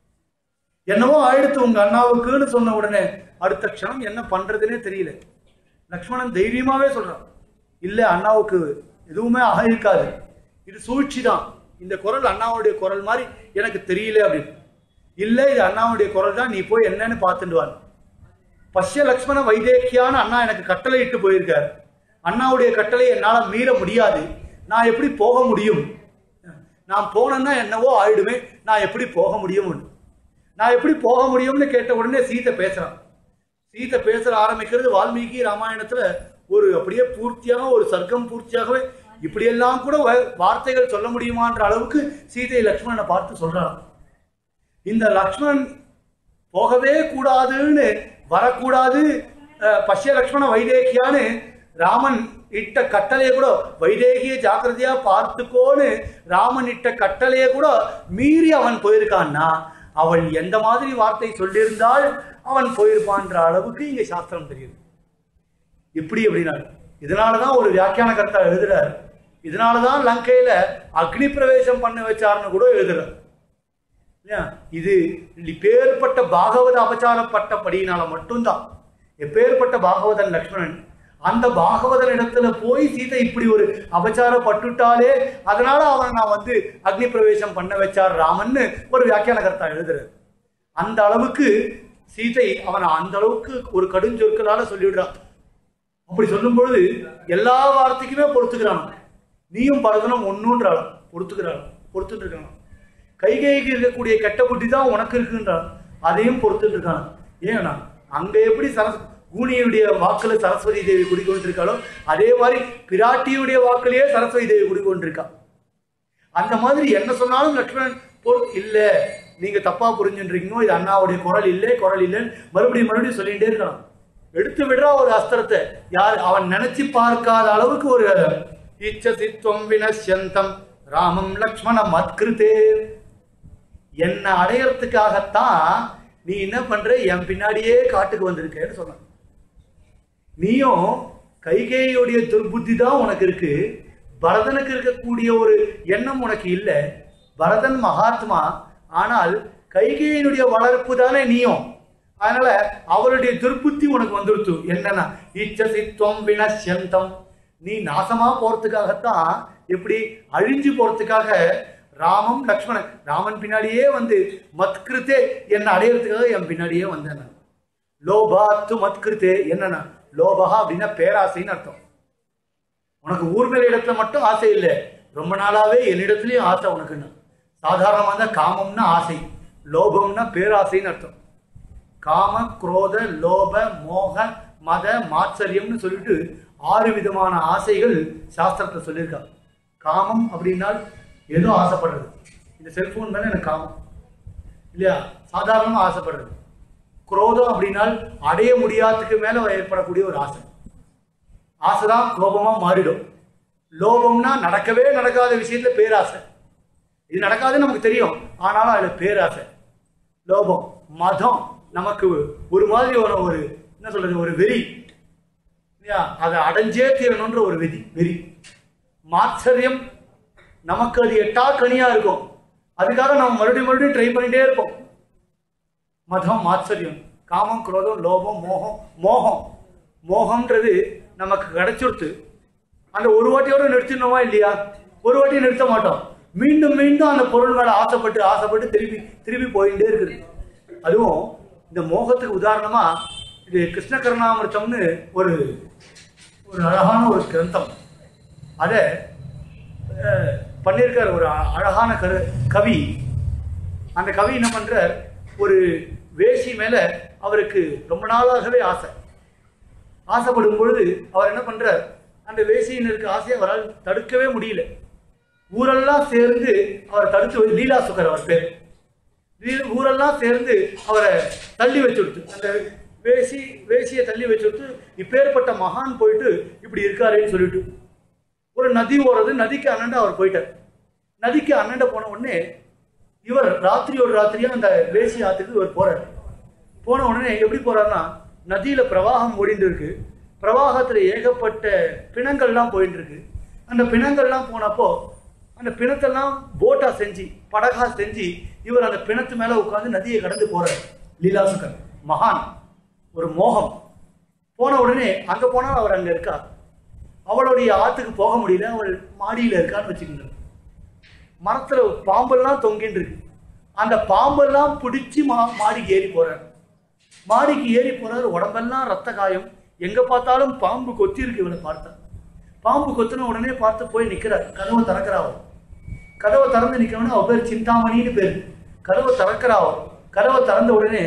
என்னவோ ஆயிடுத்து உங்க அண்ணாவுக்குன்னு சொன்ன உடனே அடுத்த க்ஷணம் என்ன பண்றதுன்னே தெரியல லக்ஷ்மணன் தைரியமாவே சொல்றான் இல்ல அண்ணாவுக்கு எதுவுமே ஆயிருக்காது இது சூழ்ச்சி தான் இந்த குரல் அண்ணாவுடைய குரல் மாதிரி எனக்கு தெரியல அப்படின்னு இல்ல இது அண்ணாவுடைய குரல் தான் நீ போய் என்னன்னு பார்த்துட்டு வா பஷ்ய லக்ஷ்மண வைதேக்கியான்னு அண்ணா எனக்கு கட்டளை இட்டு போயிருக்காரு அண்ணாவுடைய கட்டளை என்னால மீற முடியாது நான் எப்படி போக முடியும் நான் போனேன்னா என்னவோ ஆயிடுமே நான் எப்படி போக முடியும் நான் எப்படி போக முடியும்னு கேட்ட உடனே சீதை பேசுறான் சீதை பேசுற ஆரம்பிக்கிறது வால்மீகி ராமாயணத்துல ஒரு அப்படியே பூர்த்தியாக ஒரு சர்க்கம் பூர்த்தியாகவே இப்படியெல்லாம் கூட வ- வார்த்தைகள் சொல்ல முடியுமான்ற அளவுக்கு சீதை லக்ஷ்மணனை பார்த்து சொல்றான் இந்த லக்ஷ்மணன் போகவே கூடாதுன்னு வரக்கூடாது அஹ், பஷ்ய லக்ஷ்மண வைதேகியான்னு ராமன் இட்ட கட்டளையை கூட வைதேகிய ஜாக்கிரதையா பார்த்துக்கோன்னு ராமன் இட்ட கட்டளையை கூட மீறி அவன் போயிருக்கான்னா அவன் எந்த மாதிரி வார்த்தை சொல்லியிருந்தால் அவன் போயிருப்பான்ற அளவுக்கு இங்க சாஸ்திரம் தெரியுது எப்படி அப்படின்னா இதனாலதான் ஒரு வியாக்கியான கர்த்தா எழுதுறார் இதனாலதான் லங்கையில அக்னி பிரவேசம் பண்ண வச்சார்னு கூட எழுதுறார் இல்லையா? இது இப்பேற்பட்ட பாகவத அபச்சாரப்பட்டபடியினால மட்டும்தான் எப்பேற்பட்ட பாகவதன் லக்ஷ்மணன் அந்த பாகவதன் இடத்துல போய் சீதை இப்படி ஒரு அபச்சாரப்பட்டுட்டாலே அதனால அவனை நான் வந்து அக்னி பிரவேசம் பண்ண வச்சார் ராமன்னு ஒரு வியாக்கியான கர்த்தா எழுதுறாரு அந்த அளவுக்கு சீதை அவனை அந்த அளவுக்கு ஒரு கடுஞ்சொற்களால சொல்லிவிடுறான் அப்படி சொல்லும் பொழுது எல்லா வார்த்தைக்குமே பொறுத்துக்கிறான் நீயும் பரதனும் ஒன்றுன்றாள் பொறுத்துக்கிறாள் பொறுத்துட்டு இருக்கான் கைகைக்கு இருக்கக்கூடிய கெட்ட புத்தி தான் உனக்கு இருக்குன்றான் அதையும் பொறுத்துட்டு இருக்கான் ஏன்னா அங்க எப்படி சரஸ் கூனியுடைய வாக்குல சரஸ்வதி தேவி குடிக்கொண்டிருக்காளோ அதே மாதிரி பிராட்டியுடைய வாக்குலயே சரஸ்வதி தேவி குடிக்கொண்டிருக்கா அந்த மாதிரி என்ன சொன்னாலும் லக்ஷ்மணன் பொறு இல்ல நீங்க தப்பா புரிஞ்சுன்றீங்களோ இது அண்ணாவுடைய குரல் இல்லை குரல் இல்லைன்னு மறுபடியும் மறுபடியும் சொல்லிட்டே இருக்கலாம் எடுத்து விடுறா ஒரு அஸ்திரத்தை யார் அவன் நினைச்சு பார்க்காத அளவுக்கு ஒரு இச்சசித்வம் வினஷ்யந்தம் ராமம் லக்ஷ்மண மத்கிருதே என்னை அடையறதுக்காகத்தான் நீ என்ன பண்ற என் பின்னாடியே காட்டுக்கு வந்திருக்கேன்னு சொன்னான் நீயும் கைகேயுடைய துர்புத்தி தான் உனக்கு இருக்கு பரதனுக்கு இருக்கக்கூடிய ஒரு எண்ணம் உனக்கு இல்லை பரதன் மகாத்மா ஆனால் கைகேயினுடைய வளர்ப்பு தானே நீயும் அதனால அவருடைய துர்புத்தி உனக்கு வந்துருத்து என்னன்னா இச்சசித்வம் வினஷ்யந்தம் நீ நாசமா போறதுக்காகத்தான் எப்படி அழிஞ்சு போறதுக்காக ராமம் லக்ஷ்மணன் ராமன் பின்னாடியே வந்து மத்கிருத்தே என்னை அடையிறதுக்காக என் பின்னாடியே வந்தேன் நான். லோபாத்து மத்கிருத்தே என்னன்னா லோபகா அப்படின்னா பேராசைன்னு அர்த்தம் உனக்கு ஊர் மேல இடத்துல மட்டும் ஆசை இல்லை ரொம்ப நாளாவே என்னிடத்துலயும் ஆசை உனக்குன்னு சாதாரணமா தான் காமம்னா ஆசை லோபம்னா பேராசைன்னு அர்த்தம் காம குரோத லோப மோக மத மாத்சரியம்னு சொல்லிட்டு ஆறு விதமான ஆசைகள் சாஸ்திரத்தை சொல்லியிருக்காங்க காமம் அப்படின்னால் ஏதோ ஆசைப்படுறது இந்த செல்போன் மேல எனக்கு காமம் இல்லையா சாதாரணமா ஆசைப்படுறது குரோதம் அப்படின்னால் அடைய முடியாததுக்கு மேல ஏற்படக்கூடிய ஒரு ஆசை ஆசைதான் கோபமா மாறிடும் லோபம்னா நடக்கவே நடக்காத விஷயத்துல பேராசை இது நடக்காதுன்னு நமக்கு தெரியும் ஆனாலும் அதுல பேராசை லோபம் மதம் நமக்கு ஒரு மாதிரி ஒரு ஒரு என்ன சொல்றது ஒரு வெறி இல்லையா அதை அடைஞ்சே தீரணுன்ற ஒரு வெறி வெறி மாத்சரியம் நமக்கு அது எட்டா கனியா இருக்கும் அதுக்காக நம்ம மறுபடியும் மறுபடியும் ட்ரை பண்ணிட்டே இருப்போம் மதம் மாத்சரியம் காமம் குரோதம் லோபம் மோகம் மோகம் மோகம்ன்றது நமக்கு கிடைச்சிருத்து அந்த ஒரு வாட்டியோட நிறுத்தினோமா இல்லையா ஒரு வாட்டி நிறுத்த மாட்டோம் மீண்டும் மீண்டும் அந்த பொருள் மேல ஆசைப்பட்டு ஆசைப்பட்டு திருப்பி திருப்பி போயிட்டே இருக்குது அதுவும் இந்த மோகத்துக்கு உதாரணமா இது கிருஷ்ண கருணாமிர்தம்னு ஒரு ஒரு அழகான ஒரு கிரந்தம் அதை அஹ், பண்ணியிருக்கார் ஒரு அ- அழகான கரு கவி அந்த கவி என்ன பண்றார் ஒரு வேசி மேல அவருக்கு ரொம்ப நாளாகவே ஆசை ஆசைப்படும் பொழுது அவர் என்ன பண்றார் அந்த வேசியினருக்கு ஆசையை அவரால் தடுக்கவே முடியல ஊரெல்லாம் சேர்ந்து அவரை தடுத்து வை- லீலா சுகர் அவர் பேர் லீ- ஊரெல்லாம் சேர்ந்து அவரை தள்ளி வச்சுடுத்து அந்த வேசி வேசியை தள்ளி வச்சுடுத்து இப்பேற்பட்ட மகான் போயிட்டு இப்படி இருக்காருன்னு சொல்லிட்டு ஒரு நதி ஓடுறது நதிக்கு அண்ணண்ட அவர் போயிட்டார் நதிக்கு அண்ணண்ட போன உடனே இவர் ராத்திரியோட ராத்திரியா அந்த வேசி ஆத்துக்கு இவர் போறார் போன உடனே எப்படி போறாருன்னா நதியில பிரவாகம் ஓடிட்டு இருக்கு பிரவாகத்துல ஏகப்பட்ட பிணங்கள்லாம் போயிட்டு இருக்கு அந்த பிணங்கள்லாம் போனப்போ அந்த பிணத்தெல்லாம் போட்டா செஞ்சு படகா செஞ்சு இவர் அந்த பிணத்து மேல உட்கார்ந்து நதியை கடந்து போறார் லீலாசுகர் மகான் ஒரு மோகம் போன உடனே அங்க போனால் அவர் அங்க இருக்கார் அவளுடைய ஆத்துக்கு போக முடியல அவள் மாடியில இருக்கான்னு வச்சுக்கோங்க மரத்துல பாம்பெல்லாம் தொங்கின்னு இருக்கு அந்த பாம்பெல்லாம் பிடிச்சி மா மாடிக்கு ஏறி போறார் மாடிக்கு ஏறி போறாரு உடம்பெல்லாம் ரத்த காயம் எங்க பார்த்தாலும் பாம்பு கொத்தி இருக்கு இவனை பார்த்தா பாம்பு கொத்தின உடனே பார்த்து போய் நிக்கிறார் கதவை திறக்கிறா அவர் கதவை திறந்து நிக்கிறவன அவ பேர் சிந்தாமணின்னு பேரு கதவை திறக்கிறா அவர் கதவை திறந்த உடனே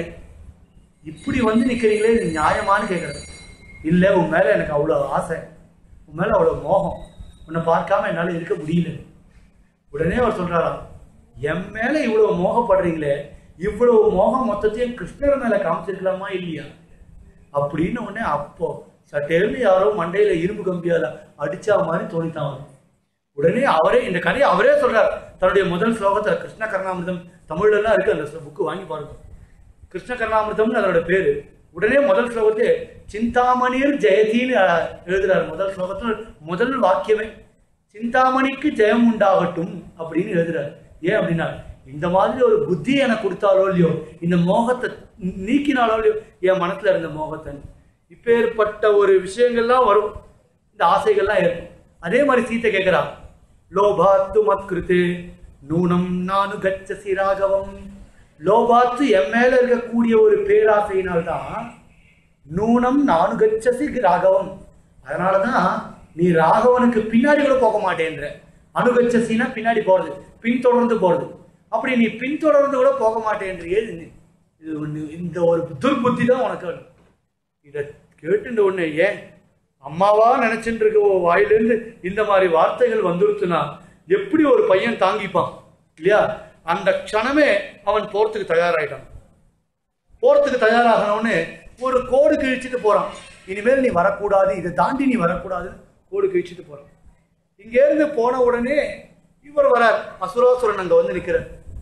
இப்படி வந்து நிக்கிறீங்களே இது நியாயமான்னு கேட்கறது இல்ல உன் மேல எனக்கு அவ்வளவு ஆசை உன் மேல அவ்வளவு மோகம் உன்னை பார்க்காம என்னால இருக்க முடியல உடனே அவர் சொல்றாராம் என் மேல இவ்வளவு மோகப்படுறீங்களே இவ்வளவு மோகம் மொத்தத்தையும் கிருஷ்ணர் மேல காமிச்சிருக்கலாமா இல்லையா அப்படின்னு உடனே அப்போ சட்டேர்னு யாரோ மண்டையில இரும்பு கம்பியால அடிச்சா மாதிரி தோணித்தான் அவருக்கு. உடனே அவரே இந்த கதையை அவரே சொல்றார் தன்னுடைய முதல் ஸ்லோகத்துல கிருஷ்ண கருணாமிர்தம் தமிழ்ல எல்லாம் இருக்கு அந்த புக்கு வாங்கி பாருங்க கிருஷ்ண கருணாமிர்தம்னு அதோட பேரு உடனே முதல் ஸ்லோகத்தை சிந்தாமணியர் ஜெயதின்னு அஹ், எழுதுறாரு முதல் ஸ்லோகத்துல முதல் வாக்கியமே சிந்தாமணிக்கு ஜெயம் உண்டாகட்டும் அப்படின்னு எழுதுறாரு ஏன் அப்படின்னா இந்த மாதிரி ஒரு புத்தி எனக்கு கொடுத்தாலோ இல்லையோ இந்த மோகத்தை நீக்கினாலோ இல்லையோ என் மனசுல இருந்த மோகத்தை இப்பேற்பட்ட ஒரு விஷயங்கள்லாம் வரும் இந்த ஆசைகள்லாம் இருக்கும் அதே மாதிரி சீத்தை கேட்கிறா லோபாத்து மத்கிருத்து நூனம் நானு கச்சசி ராகவம் லோபாத்து என் மேல இருக்கக்கூடிய ஒரு பேராசையினால்தான் நூனம் நானு கச்சசி ராகவம் அதனாலதான் நீ ராகவனுக்கு பின்னாடி கூட போக மாட்டேன்ற அனுகச்சசினா பின்னாடி போறது பின்தொடர்ந்து போறது அப்படி நீ பின்தொடர்ந்து கூட போக மாட்டேன்றியே இது இது ஒண்ணு- இந்த ஒரு துர்புத்தி தான் உனக்கு வேணும். இதை கேட்டுட்ட உடனே ஏன் அம்மாவா நினைச்சுட்டு இருக்க உன் வாயிலிருந்து இந்த மாதிரி வார்த்தைகள் வந்துருச்சுன்னா எப்படி ஒரு பையன் தாங்கிப்பான் இல்லையா அந்த க்ஷணமே அவன் போறதுக்கு தயாராயிட்டான் போறதுக்கு தயாராகணும்னு ஒரு கோடு கிழிச்சிட்டு போறான் இனிமேல் நீ வரக்கூடாது இதை தாண்டி நீ வரக்கூடாது கோடு கிழிச்சிட்டு போறான் இங்க இருந்து போன உடனே இவர் வரார் அசுராசுரன் அங்க வந்து நிக்கிறார்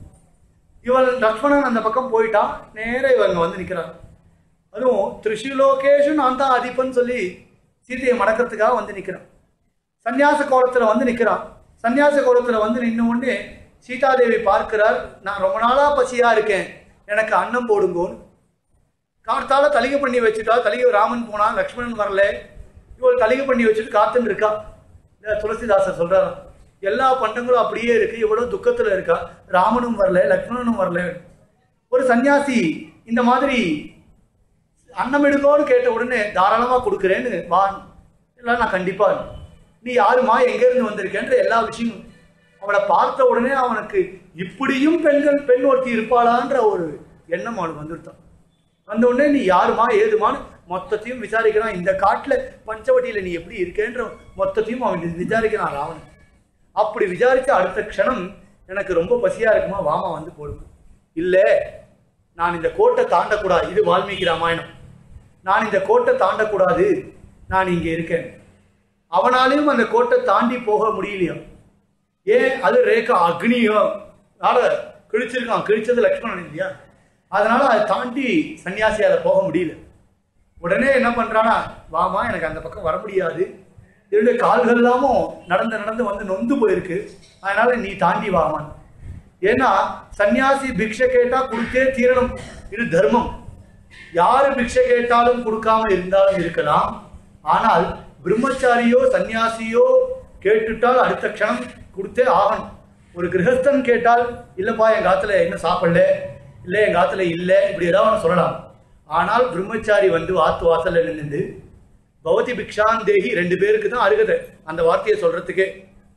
இவன் லக்ஷ்மணன் அந்த பக்கம் போயிட்டான் நேரா இவங்க வந்து நிக்கிறான் அதுவும் திரிஷுலோகேஷு நான் தான் அதிபன் சொல்லி சீதையை மடக்கிறதுக்காக வந்து நிக்கிறான் சந்நியாச கோலத்துல வந்து நிக்கிறான் சந்நியாச கோலத்துல வந்து நின்ன உடனே சீதாதேவி பார்க்கிறார் நான் ரொம்ப நாளா பசியா இருக்கேன் எனக்கு அன்னம் போடுங்கோன்னு கார்த்தால தலிகை பண்ணி வச்சுட்டா தலிகை ராமன் போனா லக்ஷ்மணன் வரல இவள் தலிகை பண்ணி வச்சுட்டு காத்துன்னு இருக்கா இந்த துளசிதாசர் சொல்றாரு எல்லா பண்டங்களும் அப்படியே இருக்கு இவ்வளவு துக்கத்துல இருக்கா ராமனும் வரல லக்ஷ்மணனும் வரல ஒரு சன்னியாசி இந்த மாதிரி அன்னம் எடுக்கோன்னு கேட்ட உடனே தாராளமா கொடுக்குறேன்னு வா இல்லை நான் கண்டிப்பா நீ யாருமா எங்க இருந்து வந்திருக்கேன்ற எல்லா விஷயமும் அவளை பார்த்த உடனே அவனுக்கு இப்படியும் பெண்கள் பெண் ஒருத்தி இருப்பாளான்ற ஒரு எண்ணம் அவனுக்கு வந்துருத்தான் வந்த உடனே நீ யாருமா ஏதுமான்னு மொத்தத்தையும் விசாரிக்கிறான் இந்த காட்டுல பஞ்சவட்டியில நீ எப்படி இருக்கேன்ற மொத்தத்தையும் அவன் விசாரிக்கிறான் ராவணன் அப்படி விசாரிச்ச அடுத்த க்ஷணம் எனக்கு ரொம்ப பசியா இருக்குமா வாமா வந்து போடுங்க இல்ல நான் இந்த கோட்டை தாண்டக்கூடாது இது வால்மீகி ராமாயணம் நான் இந்த கோட்டை தாண்டக்கூடாது நான் இங்க இருக்கேன் அவனாலையும் அந்த கோட்டை தாண்டி போக முடியலையா ஏன் அது ரேகா அக்னியும் நாள கிழிச்சிருக்கான் கிழிச்சது லக்ஷ்மணன் இல்லையா அதனால அதை தாண்டி சன்னியாசியால போக முடியல உடனே என்ன பண்றானா வாமா எனக்கு அந்த பக்கம் வர முடியாது என்னுடைய கால்கள் எல்லாமும் நடந்து நடந்து வந்து நொந்து போயிருக்கு அதனால நீ தாண்டி வாமான் ஏன்னா சன்னியாசி பிக்ஷை கேட்டா கொடுத்தே தீரணும் இது தர்மம் யாரு பிக்ஷை கேட்டாலும் கொடுக்காம இருந்தாலும் இருக்கலாம் ஆனால் பிரம்மச்சாரியோ சன்னியாசியோ கேட்டுட்டால் அடுத்த க்ஷணம் கொடுத்தே ஆகணும் ஒரு கிரகஸ்தன் கேட்டால் இல்லப்பா எங்க ஆத்துல இன்னும் சாப்பிடல இல்ல எங்க ஆத்துல இல்ல இப்படி ஏதாவது ஒண்ணு சொல்லலாம் ஆனால் பிரம்மச்சாரி வந்து வாத்து வாசல்ல நின்று பவதி பிக்ஷான் தேகி ரெண்டு பேருக்கு தான் அருகதை அந்த வார்த்தையை சொல்றதுக்கே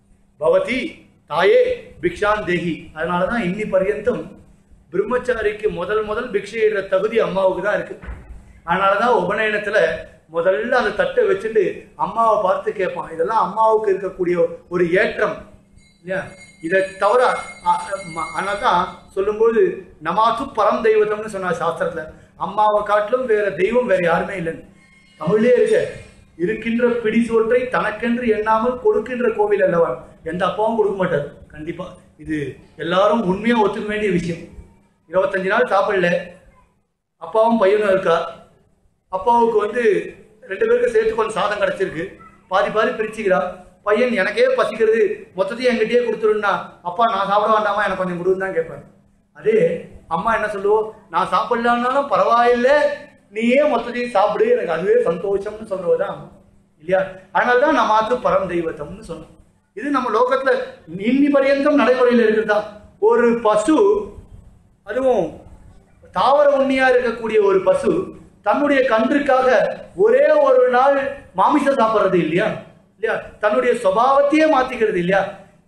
பவதி தாயே பிக்ஷான் தேகி அதனாலதான் இன்னி பர்யந்தம் பிரம்மச்சாரிக்கு முதல் முதல் பிக்ஷையிடுற தகுதி அம்மாவுக்கு தான் இருக்கு அதனாலதான் உபநயனத்துல முதல்ல அந்த தட்டை வச்சுட்டு அம்மாவை பார்த்து கேட்பான் இதெல்லாம் அம்மாவுக்கு இருக்கக்கூடிய ஒரு ஏற்றம் இல்லையா இதை தவிர அதனால தான் சொல்லும்போது நமாத்து பரம் தெய்வத்தம்னு சொன்னார் சாஸ்திரத்துல அம்மாவை காட்டிலும் வேற தெய்வம் வேற யாருமே இல்லைன்னு தமிழ்லயே இருக்கு இருக்கின்ற பிடி சோற்றை தனக்கென்று எண்ணாமல் கொடுக்கின்ற கோவில் அல்லவா எந்த அப்பாவும் கொடுக்க மாட்டார் கண்டிப்பா இது எல்லாரும் உண்மையா ஒத்துக்க வேண்டிய விஷயம் இருபத்தஞ்சு நாள் சாப்பிடல அப்பாவும் பையனும் இருக்கா அப்பாவுக்கு வந்து ரெண்டு பேருக்கு சேர்த்து கொஞ்சம் சாதம் கிடைச்சிருக்கு பாதி பாதி பிரிச்சுக்கிறா பையன் எனக்கே பசிக்கிறது மொத்தத்தையும் என்கிட்டயே கொடுத்துருன்னா அப்பா நான் சாப்பிட வேண்டாமா எனக்கு கொஞ்சம் கொடுன்னு தான் கேட்பேன் அதே அம்மா என்ன சொல்லுவோம் நான் சாப்பிடலான்னாலும் பரவாயில்லை நீயே மொத்தத்தையும் சாப்பிடு எனக்கு அதுவே சந்தோஷம்னு சொல்றதுதான் அம்மா. இல்லையா அதனாலதான் நான் மாத்து பரம் தெய்வத்தம்னு சொன்னோம் இது நம்ம லோகத்துல இன்னி பரியந்தம் நடைமுறையில் இருக்கிறதா ஒரு பசு அதுவும் தாவர உண்ணியா இருக்கக்கூடிய ஒரு பசு தன்னுடைய கன்றுக்காக ஒரே ஒரு நாள் மாமிசம் சாப்பிடுறது இல்லையா இல்லையா தன்னுடைய சுபாவத்தையே மாத்திக்கிறது இல்லையா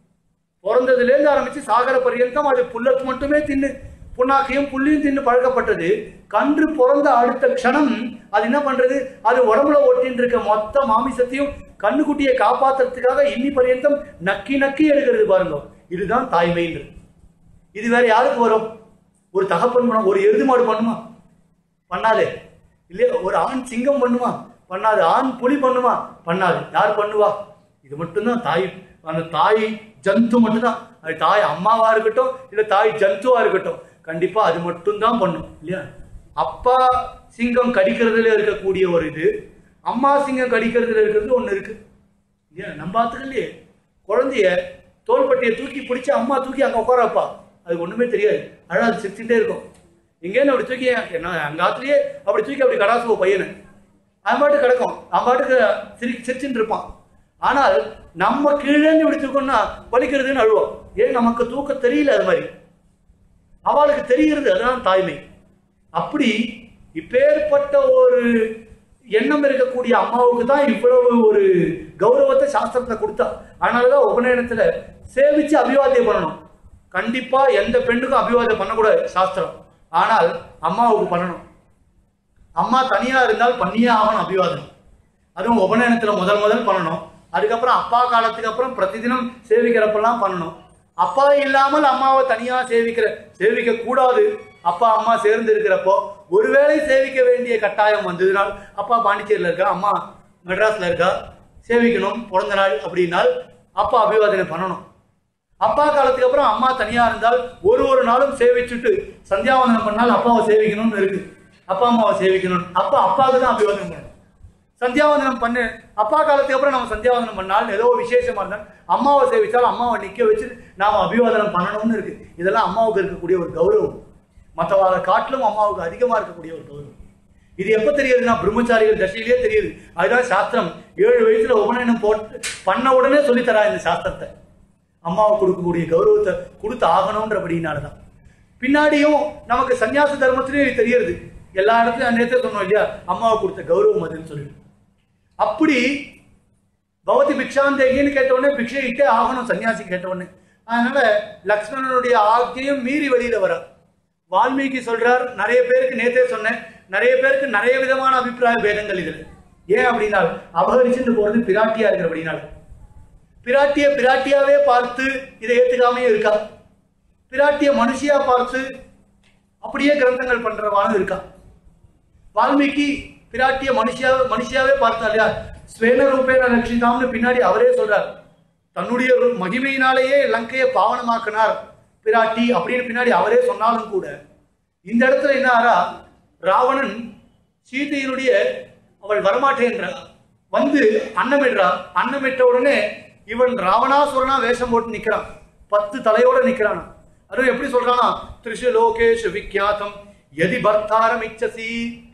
பிறந்ததுல இருந்து ஆரம்பிச்சு சாகர பரியந்தம் அது புல்லத்து மட்டுமே தின்னு புண்ணாக்கையும் புள்ளியும் தின்னு பழக்கப்பட்டது கன்று பிறந்த அடுத்த க்ஷணம் அது என்ன பண்றது அது உடம்புல ஒட்டின்னு இருக்க மொத்த மாமிசத்தையும் கண்ணுக்குட்டியை காப்பாத்துறதுக்காக இன்னி பரியந்தம் நக்கி நக்கி எடுக்கிறது பாருங்க இதுதான் தாய்மைன்றது இது வேற யாருக்கு வரும் ஒரு தகப்பன் பண்ணும் ஒரு எருது மாடு பண்ணுமா பண்ணாதே இல்லையா ஒரு ஆண் சிங்கம் பண்ணுமா பண்ணாது ஆண் புலி பண்ணுமா பண்ணாது யார் பண்ணுவா இது மட்டும்தான் தாய் அந்த தாய் ஜந்து மட்டும்தான் அது தாய் அம்மாவா இருக்கட்டும் இல்ல தாய் ஜந்துவா இருக்கட்டும் கண்டிப்பா அது மட்டும்தான் பண்ணும் இல்லையா அப்பா சிங்கம் கடிக்கிறதுல இருக்கக்கூடிய ஒரு இது அம்மா சிங்கம் கடிக்கிறதுல இருக்கிறது ஒண்ணு இருக்கு இல்லையா நம்ம ஆத்துக்கலையே குழந்தைய தோள்பட்டியை தூக்கி பிடிச்சி அம்மா தூக்கி அங்க உட்கார வைப்பா அது ஒண்ணுமே தெரியாது அழகாது சிரிச்சுட்டே இருக்கும் எங்கேன்னு அப்படி தூக்கி என்ன அங்க ஆத்துலயே அப்படி தூக்கி அப்படி கடாசுவ பையனை அவன் பாட்டு கிடக்கும் அவன் பாட்டுக்கு சிரி சிரிச்சுட்டு இருப்பான் ஆனால் நம்ம கீழே இப்படி தூக்கம்னா வலிக்கிறதுன்னு அழுவோம் ஏன் நமக்கு தூக்க தெரியல அது மாதிரி அவளுக்கு தெரிகிறது அதுதான் தாய்மை அப்படி இப்பேற்பட்ட ஒரு எண்ணம் இருக்கக்கூடிய அம்மாவுக்கு தான் இவ்வளவு ஒரு கௌரவத்தை சாஸ்திரத்துல கொடுத்தா அதனாலதான் உபநயனத்துல சேவிச்சு அபிவாத்தியம் பண்ணணும் கண்டிப்பா எந்த பெண்ணுக்கும் அபிவாதம் பண்ணக்கூடாது சாஸ்திரம் ஆனால் அம்மாவுக்கு பண்ணணும் அம்மா தனியா இருந்தால் பண்ணியே ஆகணும் அபிவாதம் அதுவும் உபநயனத்துல முதல் முதல் பண்ணணும் அதுக்கப்புறம் அப்பா காலத்துக்கு அப்புறம் பிரதிதினம் சேவிக்கிறப்பெல்லாம் பண்ணணும் அப்பா இல்லாமல் அம்மாவை தனியா சேவிக்கிற சேவிக்க கூடாது அப்பா அம்மா சேர்ந்து இருக்கிறப்போ ஒருவேளை சேவிக்க வேண்டிய கட்டாயம் வந்ததுனால் அப்பா பாண்டிச்சேரியில் இருக்கா அம்மா மெட்ராஸ்ல இருக்கா சேவிக்கணும் பிறந்த நாள் அப்படின்னால் அப்பா அபிவாதனை பண்ணணும் அப்பா காலத்துக்கு அப்புறம் அம்மா தனியா இருந்தால் ஒரு ஒரு நாளும் சேவிச்சுட்டு சந்தியாவந்தனம் பண்ணால் அப்பாவை சேவிக்கணும்னு இருக்கு அப்பா அம்மாவை சேவிக்கணும் அப்பா அப்பாவுக்கு தான் அபிவாதனம் பண்ணணும் சந்தியாவந்தனம் பண்ணு அப்பா காலத்துக்கு அப்புறம் நம்ம சந்தியாவந்தனம் பண்ணால் ஏதோ ஒரு விசேஷமா இருந்தால் அம்மாவை சேவிச்சால் அம்மாவை நிக்க வச்சு நாம அபிவாதனம் பண்ணணும்னு இருக்கு இதெல்லாம் அம்மாவுக்கு இருக்கக்கூடிய ஒரு கௌரவம் மற்றவாத காட்டிலும் அம்மாவுக்கு அதிகமா இருக்கக்கூடிய ஒரு கௌரவம் இது எப்ப தெரியுதுன்னா பிரம்மச்சாரிகள் தசையிலேயே தெரியுது அதுதான் சாஸ்திரம் ஏழு வயசுல உபநயனம் போட்டு பண்ண உடனே சொல்லித்தரா இந்த சாஸ்திரத்தை அம்மாவுக்கு கொடுக்கக்கூடிய கௌரவத்தை கொடுத்து ஆகணும்ன்றபடினாலதான் பின்னாடியும் நமக்கு சன்னியாச தர்மத்திலேயே இது தெரியுது எல்லா இடத்துலயும் நேரத்தை சொன்னோம் இல்லையா அம்மாவுக்கு கொடுத்த கௌரவம் அதுன்னு சொல்லிட்டு அப்படி பவதி பிக்ஷாந்தேகின்னு கேட்ட உடனே பிக்ஷை இட்டே ஆகணும் சன்னியாசி கேட்ட உடனே அதனால லக்ஷ்மணனுடைய ஆக்கையும் மீறி வெளியில வர வால்மீகி சொல்றார் நிறைய பேருக்கு நேத்தே சொன்னேன் நிறைய பேருக்கு நிறைய விதமான அபிப்பிராய பேதங்கள் இதுல ஏன் அப்படின்னா அபகரிச்சுட்டு போறது பிராட்டியா இருக்கிற அப்படின்னால பிராட்டிய பிராட்டியாவே பார்த்து இதை ஏத்துக்காமே இருக்கா பிராட்டிய மனுஷியா பார்த்து அப்படியே கிரந்தங்கள் பண்றவானும் இருக்கா வால்மீகி பிராட்டிய மனுஷியா மனுஷியாவே பார்த்தா இல்லையா ஸ்வேன ரூபேன ரட்சிதாம்னு பின்னாடி அவரே சொல்றார் தன்னுடைய ஒரு மகிமையினாலேயே லங்கையை பாவனமாக்கினார் பிராட்டி அப்படின்னு பின்னாடி அவரே சொன்னாலும் கூட இந்த இடத்துல என்ன ஆறா ராவணன் சீதையினுடைய அவள் வரமாட்டேன்றார் வந்து அன்னமிடுறா அன்னமிட்ட உடனே இவன் ராவணாசுரனா வேஷம் போட்டு நிக்கிறான் பத்து தலையோட நிக்கிறான் அதுவும் எப்படி சொல்றானா திரிஷு லோகேஷ் விக்யாத்தம் எதி பர்த்தாரம் இச்சசி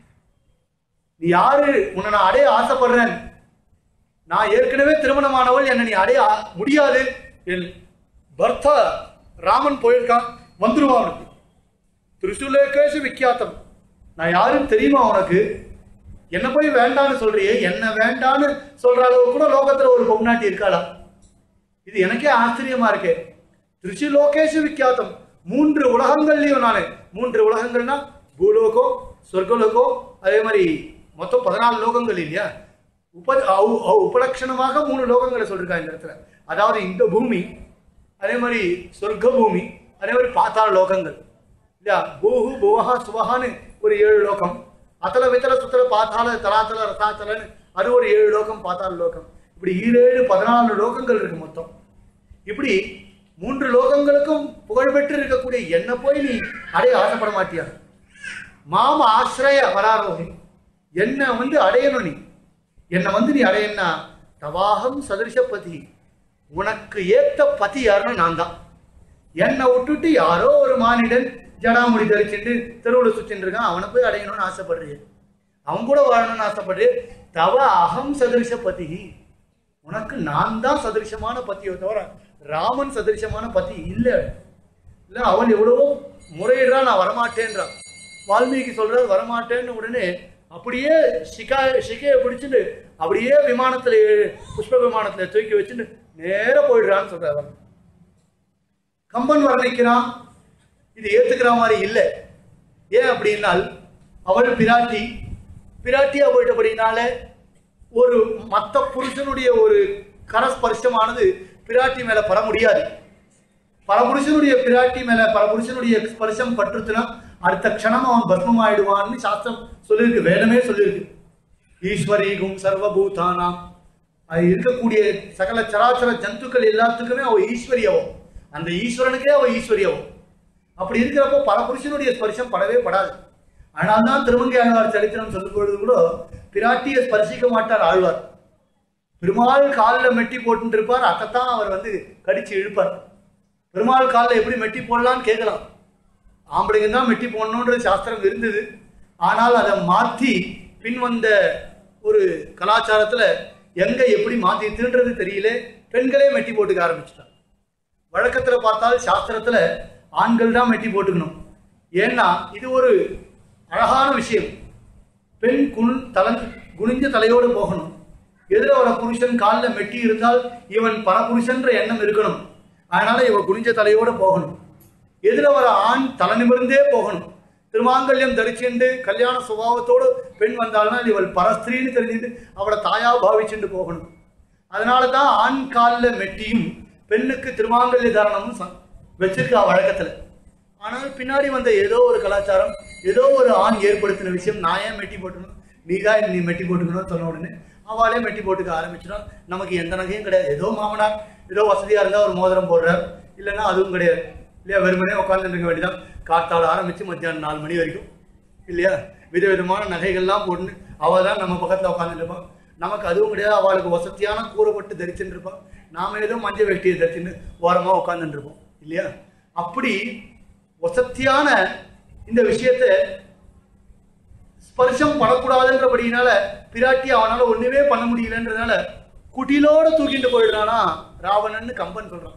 நீ யாரு உன்னை நான் அடைய ஆசைப்படுறேன் நான் ஏற்கனவே திருமணமானவள் என்னை நீ அடைய ஆ- முடியாது என் பர்த்தா ராமன் போயிருக்கான் வந்துருவான் அவனுக்கு திரிசுலேகேஷு விக்கியாத்தம் நான் யாருன்னு தெரியுமா உனக்கு என்ன போய் வேண்டான்னு சொல்றியே என்ன வேண்டான்னு சொல்ற அளவு கூட லோகத்துல ஒரு பொம்னாட்டி இருக்காளா இது எனக்கே ஆச்சரியமா இருக்கு திருச்சி லோகேஷு விக்கியாத்தம் மூன்று உலகங்கள்லயும் நானு மூன்று உலகங்கள்னா பூலோகம் சொர்க்கலோகம் அதே மாதிரி மொத்தம் பதினாலு லோகங்கள் இல்லையா உப அவு- அவு- உபலட்சணமாக மூணு லோகங்களை சொல்லிருக்கா இந்த இடத்துல அதாவது இந்த பூமி அதே மாதிரி சொர்க்க பூமி அதே மாதிரி பாத்தாள லோகங்கள் இல்லையா பூஹு புவஹா சுவஹான்னு ஒரு ஏழு லோகம் அத்தல வித்தல சுத்தல பாத்தாள தலாத்தல ரசாத்தலன்னு அது ஒரு ஏழு லோகம் பாத்தாள லோகம் இப்படி ஈரேழு பதினாலு லோகங்கள் இருக்கு மொத்தம் இப்படி மூன்று லோகங்களுக்கும் புகழ்பெற்று இருக்கக்கூடிய என்ன போய் நீ அடைய ஆசைப்பட மாட்டியா மாம ஆசிரய வராரோகி என்ன வந்து அடையணும் நீ என்னை வந்து நீ அடையணும்னா தவாகம் சதுரிஷ பதி உனக்கு ஏத்த பதி யாருன்னா நான் தான் என்னை விட்டுட்டு யாரோ ஒரு மானிடன் ஜடாமுடி தரிச்சுட்டு தெருவில் சுத்தின்னு இருக்கான் அவனை போய் அடையணும்னு ஆசைப்படுறீங்க அவன் கூட வாழணும்னு ஆசைப்படுறீ தவ அகம் சதுரிஷ பதி உனக்கு நான் தான் சதிருஷமான பத்தியோ தவிர ராமன் சதிருஷமான பத்தி இல்ல இல்ல அவன் எவ்வளவோ முறையிடுறா நான் வரமாட்டேன்றான் வால்மீகி சொல்றார் வரமாட்டேன்னு உடனே அப்படியே சிகா சிகையை பிடிச்சிட்டு அப்படியே விமானத்துல ஏ- புஷ்ப விமானத்துல தூக்கி வச்சுட்டு நேரா போயிடுறான்னு சொல்றாரு அவன். கம்பன் வர்ணிக்கிறான் இது ஏத்துக்கிற மாதிரி இல்லை ஏன் அப்படின்னால் அவள் பிராட்டி பிராட்டியா போயிட்டபடினால ஒரு மத்த புருஷனுடைய ஒரு கரஸ்பர்ஷமானது பிராட்டி மேல பட முடியாது பரபுருஷனுடைய பிராட்டி மேல பரபுருஷனுடைய ஸ்பர்ஷம் பற்றுச்சுன்னா அடுத்த க்ஷணம் அவன் பஸ்மம் ஆயிடுவான்னு சாஸ்திரம் சொல்லியிருக்கு வேதமே சொல்லியிருக்கு ஈஸ்வரீகும் சர்வபூதானாம் அது இருக்கக்கூடிய சகல சராச்சர ஜந்துக்கள் எல்லாத்துக்குமே அவ ஈஸ்வரியவோ அந்த ஈஸ்வரனுக்கே அவ ஈஸ்வரியவோ அப்படி இருக்கிறப்போ பரபுருஷனுடைய ஸ்பர்ஷம் படவே படாது ஆனால் தான் திருமங்கை ஆழ்வார் சரித்திரம் சொல்லும் பொழுது கூட பிராட்டியை ஸ்பர்சிக்க மாட்டார் ஆழ்வார் பெருமாள் காலில் மெட்டி போட்டுட்டு இருப்பார் அதைத்தான் அவர் வந்து கடிச்சு இழுப்பார் பெருமாள் காலில் எப்படி மெட்டி போடலாம்னு கேட்கலாம் ஆம்பளைங்க தான் மெட்டி போடணுன்றது சாஸ்திரம் இருந்தது ஆனால் அதை மாற்றி பின் வந்த ஒரு கலாச்சாரத்துல எங்க எப்படி மாத்திட்டுன்றது தெரியல பெண்களே மெட்டி போட்டுக்க ஆரம்பிச்சிட்டாங்க வழக்கத்துல பார்த்தால் சாஸ்திரத்துல ஆண்கள் தான் மெட்டி போட்டுக்கணும் ஏன்னா இது ஒரு அழகான விஷயம் பெண் குன் தலன் குனிஞ்ச தலையோடு போகணும் எதிர வர புருஷன் காலில் மெட்டி இருந்தால் இவன் பரபுருஷன்ற எண்ணம் இருக்கணும் அதனால இவன் குனிஞ்ச தலையோடு போகணும் எதிர வர ஆண் தலை நிமிர்ந்தே போகணும் திருமாங்கல்யம் தரிச்சுண்டு கல்யாண சுபாவத்தோடு பெண் வந்தாள்னா இவள் பரஸ்திரின்னு தெரிஞ்சுட்டு அவளை தாயா பாவிச்சுட்டு போகணும் அதனால தான் ஆண் காலில் மெட்டியும் பெண்ணுக்கு திருமாங்கல்ய தாரணமும் ச- வச்சிருக்கா வழக்கத்துல ஆனால் பின்னாடி வந்த ஏதோ ஒரு கலாச்சாரம் ஏதோ ஒரு ஆண் ஏற்படுத்தின விஷயம் நான் ஏன் மெட்டி போட்டுக்கணும் நீ தான் நீ மெட்டி போட்டுக்கணும்னு சொன்ன உடனே அவளே மெட்டி போட்டுக்க ஆரம்பிச்சிடும் நமக்கு எந்த நகையும் கிடையாது ஏதோ மாமனார் ஏதோ வசதியா இருந்தா ஒரு மோதிரம் போடுறார் இல்லைன்னா அதுவும் கிடையாது இல்லையா வெறுமனே உட்காந்துட்டு இருக்க வேண்டியதான் காத்தால ஆரம்பிச்சு மத்தியானம் நாலு மணி வரைக்கும் இல்லையா விதவிதமான நகைகள்லாம் போட்டுன்னு அவள் தான் நம்ம பக்கத்தில் உட்காந்துட்டு இருப்பான் நமக்கு அதுவும் கிடையாது அவளுக்கு வசதியான கூறப்பட்டு தரிச்சுட்டு இருப்பான் நாம ஏதோ மஞ்சள் வேஷ்டியை தரிச்சுன்னு ஓரமா உட்காந்துட்டு இருப்போம் இல்லையா அப்படி வசத்தியான இந்த விஷயத்தை ஸ்பர்ஷம் படக்கூடாதுன்றபடினால பிராட்டி அவனால ஒண்ணுமே பண்ண முடியலன்றதுனால குட்டிலோட தூக்கிட்டு போயிடுறானா ராவணன்னு கம்பன் சொல்றான்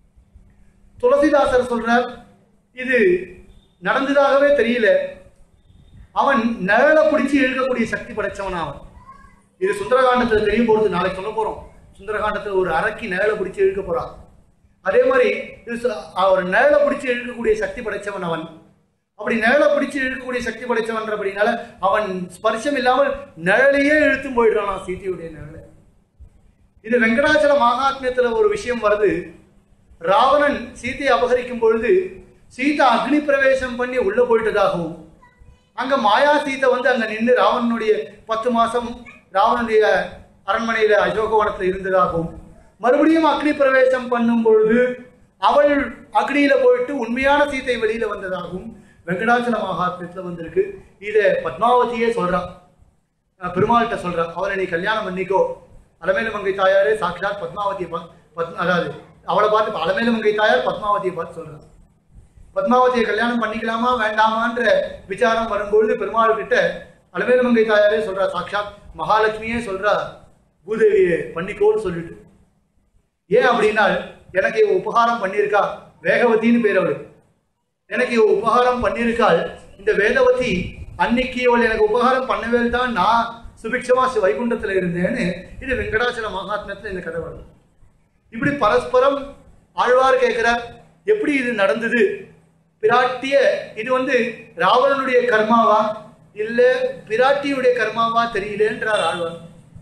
துளசிதாசர் சொல்றார் இது நடந்ததாகவே தெரியல அவன் நிழலை பிடிச்சு இழுக்கக்கூடிய சக்தி படைச்சவனா அவன் இது சுந்தரகாண்டத்துல தெரிய போறது நாளைக்கு சொல்ல போறோம் சுந்தரகாண்டத்துல ஒரு அரக்கி நிழலை பிடிச்சு இழுக்க போறான் அதே மாதிரி இது ச- அவர் நிழலை பிடிச்சு இழுக்கக்கூடிய சக்தி படைச்சவன் அவன் அப்படி நிழலை பிடிச்சு இழுக்கக்கூடிய சக்தி படைச்சவன்றபடினால அவன் ஸ்பர்ஷம் இல்லாமல் நிழலையே இழுத்தும் போயிடுறான் சீதையுடைய நிழலை இது வெங்கடாச்சல மகாத்மியத்துல ஒரு விஷயம் வருது ராவணன் சீதையை அபகரிக்கும் பொழுது சீதா அக்னி பிரவேசம் பண்ணி உள்ள போயிட்டதாகவும் அங்க மாயா சீதை வந்து அங்க நின்று ராவணனுடைய பத்து மாசம் ராவணனுடைய அரண்மனையில அசோகவனத்துல இருந்ததாகவும் மறுபடியும் அக்னி பிரவேசம் பண்ணும் பொழுது அவள் அக்னியில போயிட்டு உண்மையான சீதை வெளியில வந்ததாகவும் வெங்கடாச்சல மகாத்மியத்துல வந்திருக்கு இதை பத்மாவதியே சொல்றான் அஹ் பெருமாள்கிட்ட சொல்றான் அவளை நீ கல்யாணம் பண்ணிக்கோ அலமேலு மங்கை தாயாரே சாட்சாத் பத்மாவதியை பா- பத்ம அதாவது அவளை பார்த்து அலமேலு மங்கை தாயார் பத்மாவதியை பார்த்து சொல்றான் பத்மாவதியை கல்யாணம் பண்ணிக்கலாமா வேண்டாமான்ற விசாரம் வரும்பொழுது பெருமாள் கிட்ட அலமேலு மங்கை தாயாரே சொல்றா சாட்சாத் மகாலட்சுமியே சொல்றா பூதேவியை பண்ணிக்கோன்னு சொல்லிட்டு ஏன் அப்படின்னா எனக்கு இவ உபகாரம் பண்ணியிருக்கா வேகவதின்னு பேர் அவளுக்கு எனக்கு இவ உபகாரம் பண்ணியிருக்காள் இந்த வேதவதி அன்னைக்கு இவள் எனக்கு உபகாரம் பண்ணவே தான் நான் சுபிக்ஷமா சி- வைகுண்டத்துல இருந்தேன்னு இது வெங்கடாச்சல மகாத்மியத்துல இந்த கதை வருது இப்படி பரஸ்பரம் ஆழ்வார் கேட்கிறார் எப்படி இது நடந்தது பிராட்டிய இது வந்து ராவணனுடைய கர்மாவா இல்ல பிராட்டியுடைய கர்மாவா தெரியலன்றார் ஆழ்வார்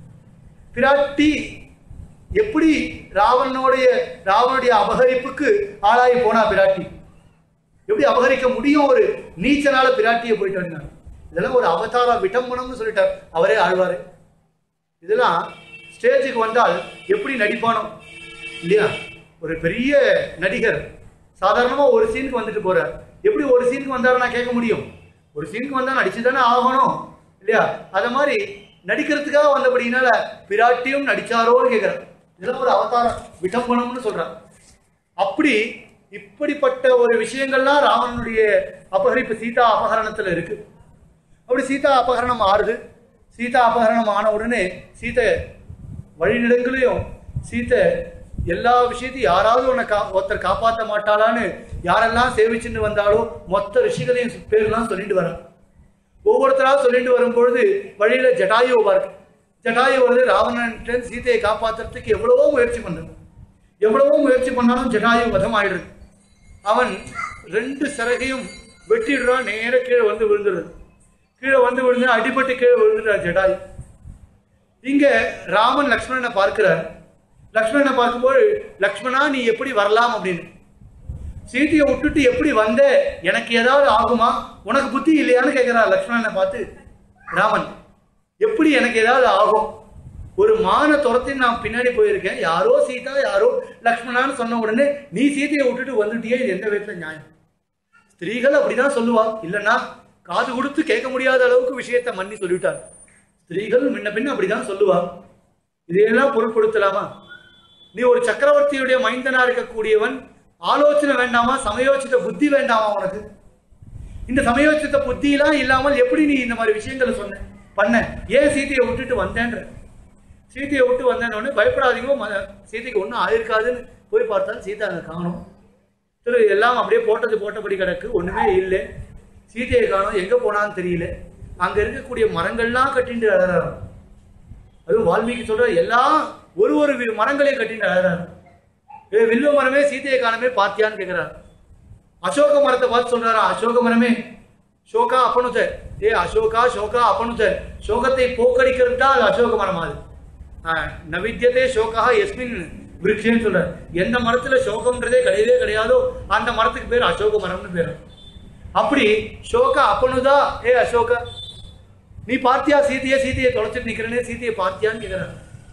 பிராட்டி எப்படி ராவணனுடைய ராவனுடைய அபகரிப்புக்கு ஆளாகி போனா பிராட்டி எப்படி அபகரிக்க முடியும் ஒரு நீச்சனால பிராட்டியை போயிட்டு வந்தார் இதெல்லாம் ஒரு அவதார விட்டம்பனம்னு சொல்லிட்டார் அவரே ஆழ்வாரு இதெல்லாம் ஸ்டேஜுக்கு வந்தால் எப்படி நடிப்பானோ இல்லையா ஒரு பெரிய நடிகர் சாதாரணமா ஒரு சீனுக்கு வந்துட்டு போறார் எப்படி ஒரு சீனுக்கு வந்தாரு நான் கேட்க முடியும் ஒரு சீனுக்கு வந்தா நடிச்சு தானே ஆகணும் இல்லையா அத மாதிரி நடிக்கிறதுக்காக வந்தபடினால பிராட்டியும் நடிச்சாரோன்னு கேட்கிறார் இதெல்லாம் ஒரு அவதார விட்டம்பனம்னு சொல்றார் அப்படி இப்படிப்பட்ட ஒரு விஷயங்கள்லாம் ராவணனுடைய அபகரிப்பு சீதா அபகரணத்துல இருக்கு அப்படி சீதா அபகரணம் ஆறுது சீதா அபகரணம் ஆன உடனே சீதை வழிநெடுங்களையும் சீதை எல்லா விஷயத்தையும் யாராவது உன்னை கா ஒருத்தர் காப்பாற்ற மாட்டாளான்னு யாரெல்லாம் சேவிச்சுட்டு வந்தாலோ மொத்த ரிஷிகளையும் பேர்லாம் சொல்லிட்டு வரான் ஒவ்வொருத்தரா சொல்லிட்டு வரும்பொழுது வழியில ஜட்டாயு பார்க்கு ஜட்டாயு வந்து ராவணன் சீதையை காப்பாத்துறதுக்கு எவ்வளவோ முயற்சி பண்ணது எவ்வளவோ முயற்சி பண்ணாலும் ஜட்டாயு வதம் ஆயிடுது அவன் ரெண்டு சிறகையும் வெட்டிடுறான் நேர கீழே வந்து விழுந்துடுது கீழே வந்து விழுந்து அடிபட்டு கீழே விழுந்துட்டார் ஜடாயு இங்க ராமன் லக்ஷ்மணனை பார்க்கிறார் லக்ஷ்மணனை பார்க்கும்போது லக்ஷ்மணா நீ எப்படி வரலாம் அப்படின்னு சீதையை விட்டுட்டு எப்படி வந்த எனக்கு ஏதாவது ஆகுமா உனக்கு புத்தி இல்லையான்னு கேட்கிறார் லக்ஷ்மணனை பார்த்து ராமன் எப்படி எனக்கு ஏதாவது ஆகும் ஒரு மான துரத்தி நான் பின்னாடி போயிருக்கேன் யாரோ சீதா யாரோ லக்ஷ்மணான்னு சொன்ன உடனே நீ சீதையை விட்டுட்டு வந்துட்டியே இது எந்த விதத்துல நியாயம் ஸ்திரீகள் அப்படிதான் சொல்லுவா இல்லைன்னா காது கொடுத்து கேட்க முடியாத அளவுக்கு விஷயத்தை மன்னி சொல்லிவிட்டார் ஸ்திரீகள் முன்ன பின்ன அப்படிதான் சொல்லுவா இதையெல்லாம் பொருட்படுத்தலாமா நீ ஒரு சக்கரவர்த்தியுடைய மைந்தனா இருக்கக்கூடியவன் ஆலோசனை வேண்டாமா சமயோசித்த புத்தி வேண்டாமா உனக்கு இந்த சமயோசித்த புத்தியெல்லாம் இல்லாமல் எப்படி நீ இந்த மாதிரி விஷயங்களை சொன்ன பண்ண ஏன் சீதையை விட்டுட்டு வந்தேன்ற சீதையை விட்டு வந்தேன்னு பயப்படாதீங்க ம- சீதைக்கு ஒன்றும் ஆயிருக்காதுன்னு போய் பார்த்தால் சீதை அங்கே காணும் திரு எல்லாம் அப்படியே போட்டது போட்டபடி கிடக்கு ஒண்ணுமே இல்லை சீதையை காணோம் எங்க போனான்னு தெரியல அங்க இருக்கக்கூடிய மரங்கள்லாம் கட்டிட்டு அழறாரு அதுவும் வால்மீகி சொல்ற எல்லாம் ஒரு ஒரு வி- மரங்களையும் கட்டிட்டு அழறாரு ஏ வில்வ மரமே சீதையை காணமே பார்த்தியான்னு கேக்குறாரு அசோக மரத்தை பார்த்து சொல்றாரா அசோக மரமே சோகா அப்பனுத ஏ அசோகா சோகா அப்பனுத சோகத்தை போக்கடிக்கிறது தான் அது அசோக மரம் அது ஆஹ், நவித்தியதே சோகா எஸ்மின் விருட்சேன்னு சொல்றாரு எந்த மரத்துல சோகம்ன்றதே கிடையவே கிடையாதோ அந்த மரத்துக்கு பேர் அசோக மரம்னு பேரு அப்படி சோகா அப்பனுதா ஏ அசோகா நீ பார்த்தியா சீதையை சீதையை தொலைச்சிட்டு நிக்கிறனே சீதையை பார்த்தியான்னு கேக்குறாரு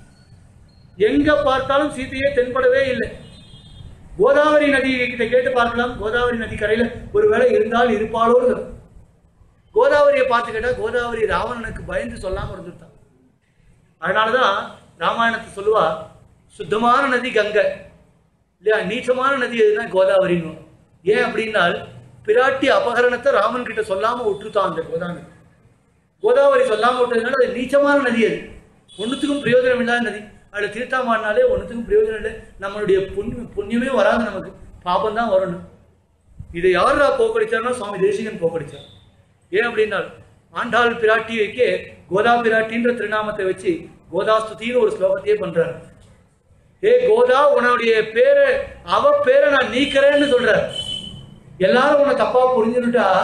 எங்க பார்த்தாலும் சீதையே தென்படவே இல்லை கோதாவரி நதி கிட்ட கேட்டு பார்க்கலாம் கோதாவரி நதி கரையில ஒருவேளை இருந்தால் இருப்பாளோன்னு கோதாவரியை பார்த்து கேட்டா கோதாவரி ராவணனுக்கு பயந்து சொல்லாம இருந்துட்டான் அதனாலதான் ராமாயணத்தை சொல்லுவா சுத்தமான நதி கங்கை இல்லையா நீச்சமான நதி எதுனா கோதாவரின்னு ஏன் அப்படின்னால் பிராட்டி அபகரணத்தை ராமன் கிட்ட சொல்லாம விட்டுட்டான் அந்த கோதாவரி கோதாவரி சொல்லாம விட்டதுனால அது நீச்சமான நதி அது ஒண்ணுத்துக்கும் பிரயோஜனம் இல்லாத நதி அதுல தீர்த்தாமாடினாலே ஒண்ணுத்துக்கும் பிரயோஜனம் இல்லை நம்மளுடைய புண்ணியம் புண்ணியமே வராது நமக்கு பாபம் தான் வரணும் இதை யாரா போக்கடிச்சார்னா சுவாமி தேசிகன் போக்கடிச்சார் ஏன் அப்படின்னால் ஆண்டாள் பிராட்டிக்கு கோதா பிராட்டின்ற திருநாமத்தை வச்சு கோதாஸ்துதின்னு ஒரு ஸ்லோகத்தையே பண்றாரு ஏ கோதா உன்னுடைய பேரை அவ பேரை நான் நீக்கிறேன்னு சொல்றார் எல்லாரும் உன்னை தப்பா புரிஞ்சுட்டா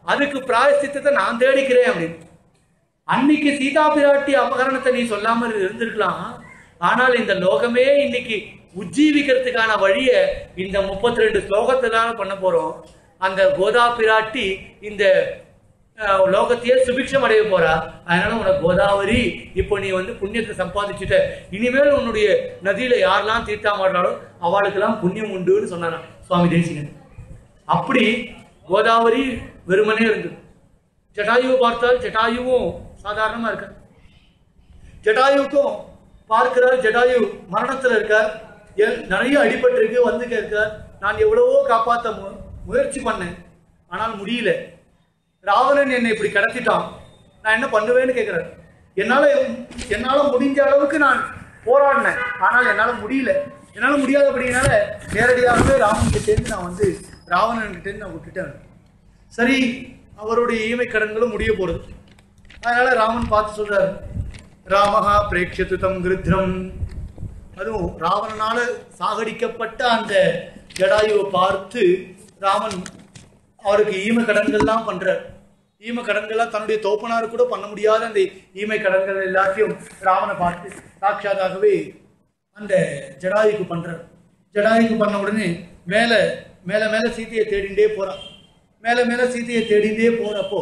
அதுக்கு பிராயசித்தத்தை நான் தேடிக்கிறேன் அப்படின்னு அன்னைக்கு சீதா பிராட்டி அபகரணத்தை நீ சொல்லாம இருந்திருக்கலாம் ஆனால் இந்த லோகமே இன்னைக்கு உஜ்ஜீவிக்கிறதுக்கான வழிய இந்த முப்பத்தி ரெண்டு ஸ்லோகத்தை தானே பண்ண போறோம் அந்த கோதா பிராட்டி இந்த அஹ், லோகத்தையே சுபிக்ஷம் அடைய போறா அதனால உனக்கு கோதாவரி இப்போ நீ வந்து புண்ணியத்தை சம்பாதிச்சுட்ட இனிமேல் உன்னுடைய நதியில யாரெல்லாம் தீர்த்தாமாடுறாலோ அவளுக்கெல்லாம் புண்ணியம் உண்டுன்னு சொன்னாராம் சுவாமி தேசிகன் அப்படி கோதாவரி வெறுமனே இருந்தது ஜட்டாயுவை பார்த்தால் ஜட்டாயுவும் சாதாரணமா இருக்கார் ஜட்டாயுவுக்கும் பார்க்கிறார் ஜட்டாயு மரணத்துல இருக்கார் எல்- நிறைய அடிபட்டு இருக்கு வந்துக்க இருக்கார் நான் எவ்வளவோ காப்பாத்த மு- முயற்சி பண்ணேன் ஆனால் முடியல ராவணன் என்னை இப்படி கடத்திட்டான் நான் என்ன பண்ணுவேன்னு கேட்கிறேன் என்னால என்னால முடிஞ்ச அளவுக்கு நான் போராடினேன் ஆனால் என்னால முடியல என்னால முடியாதபடினால நேரடியாகவே ராமன் கிட்டேருந்து நான் வந்து ராவணன் கிட்டேருந்து நான் விட்டுட்டேன் சரி அவருடைய ஈமை கடன்களும் முடிய போறது அதனால ராமன் பார்த்து சொல்றாரு ராமஹா பிரேக்ஷத்து தம் கிருத்ரம் அதுவும் ராவணனால சாகடிக்கப்பட்ட அந்த ஜடாயுவை பார்த்து ராமன் அவருக்கு ஈம கடன்கள்லாம் பண்றார் ஈம கடன்கள்லாம் தன்னுடைய தோப்பனார் கூட பண்ண முடியாத அந்த ஈமை கடன்கள் எல்லாத்தையும் ராமனை பார்த்து சாட்சாதாகவே அந்த ஜடாயுக்கு பண்றார் ஜடாயுக்கு பண்ண உடனே மேல மேல மேல சீதையை தேடிண்டே போறான் மேல மேல சீதையை தேடிண்டே போறப்போ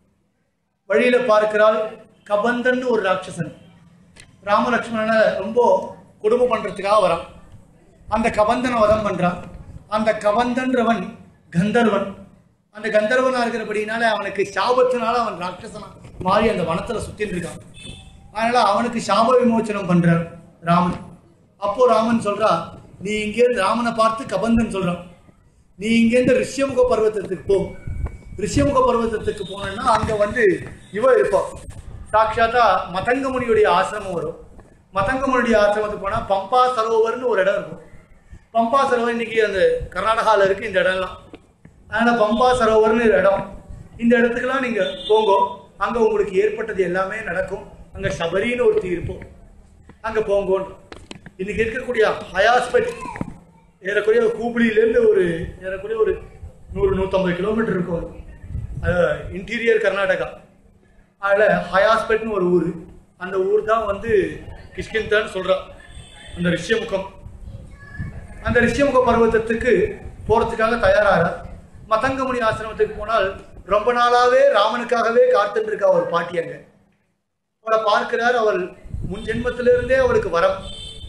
வழியில பார்க்கிறாள் கபந்தன் ஒரு ராட்சசன் ராமலக்ஷ்மணனை ரொம்ப கொடுமை பண்றதுக்காக வரான் அந்த கபந்தனை வதம் பண்றான் அந்த கபந்தன்றவன் கந்தர்வன் அந்த கந்தர்வனா இருக்கிறபடினால அவனுக்கு சாபத்தினால அவன் ராட்சசனா மாறி அந்த வனத்துல சுத்தின்னு இருக்கான் அதனால அவனுக்கு சாப விமோச்சனம் பண்றார் ராமன் அப்போ ராமன் சொல்றா நீ இங்கேருந்து ராமனை பார்த்து கபந்தன் சொல்றான் நீ இங்கேருந்து ரிஷ்யமுக பர்வதத்துக்கு போ ரிஷ்யமுக பர்வதத்துக்கு போனேன்னா அங்க வந்து இவ இருப்பா சாட்சாத்தா மதங்கமுனியுடைய ஆசிரமம் வரும் மதங்கமுனியுடைய ஆசிரமத்துக்கு போனா பம்பா சரோவர்னு ஒரு இடம் இருக்கும் பம்பா சரோவர் இன்னைக்கு அந்த கர்நாடகாவில் இருக்கு இந்த இடம்லாம் அதனால பம்பா சரோவர்னு ஒரு இடம் இந்த இடத்துக்குலாம் நீங்க போங்க அங்க உங்களுக்கு ஏற்பட்டது எல்லாமே நடக்கும் அங்க சபரின்னு ஒருத்தி இருப்போம் அங்க போங்கோன்ற இன்னைக்கு இருக்கக்கூடிய ஹயாஸ்பெட் ஏறக்குறைய ஹூப்ளியிலேருந்து ஒரு ஏறக்குறைய ஒரு நூறு நூற்றம்பது கிலோமீட்டர் இருக்கும் இன்டீரியர் கர்நாடகா அதில் ஹயாஸ்பெட்னு ஒரு ஊர் அந்த ஊர் தான் வந்து கிஷ்கிந்தான்னு சொல்றா அந்த ரிஷ்யமுகம் அந்த ரிஷ்யமுக பர்வதத்துக்கு போறதுக்காக தயாராகிறார் மதங்கமுனி ஆசிரமத்துக்கு போனால் ரொம்ப நாளாவே ராமனுக்காகவே காத்துட்டு இருக்கா ஒரு பாட்டி அங்க அவளை பார்க்கிறார் அவள் முன் ஜென்மத்திலிருந்தே அவளுக்கு வரம்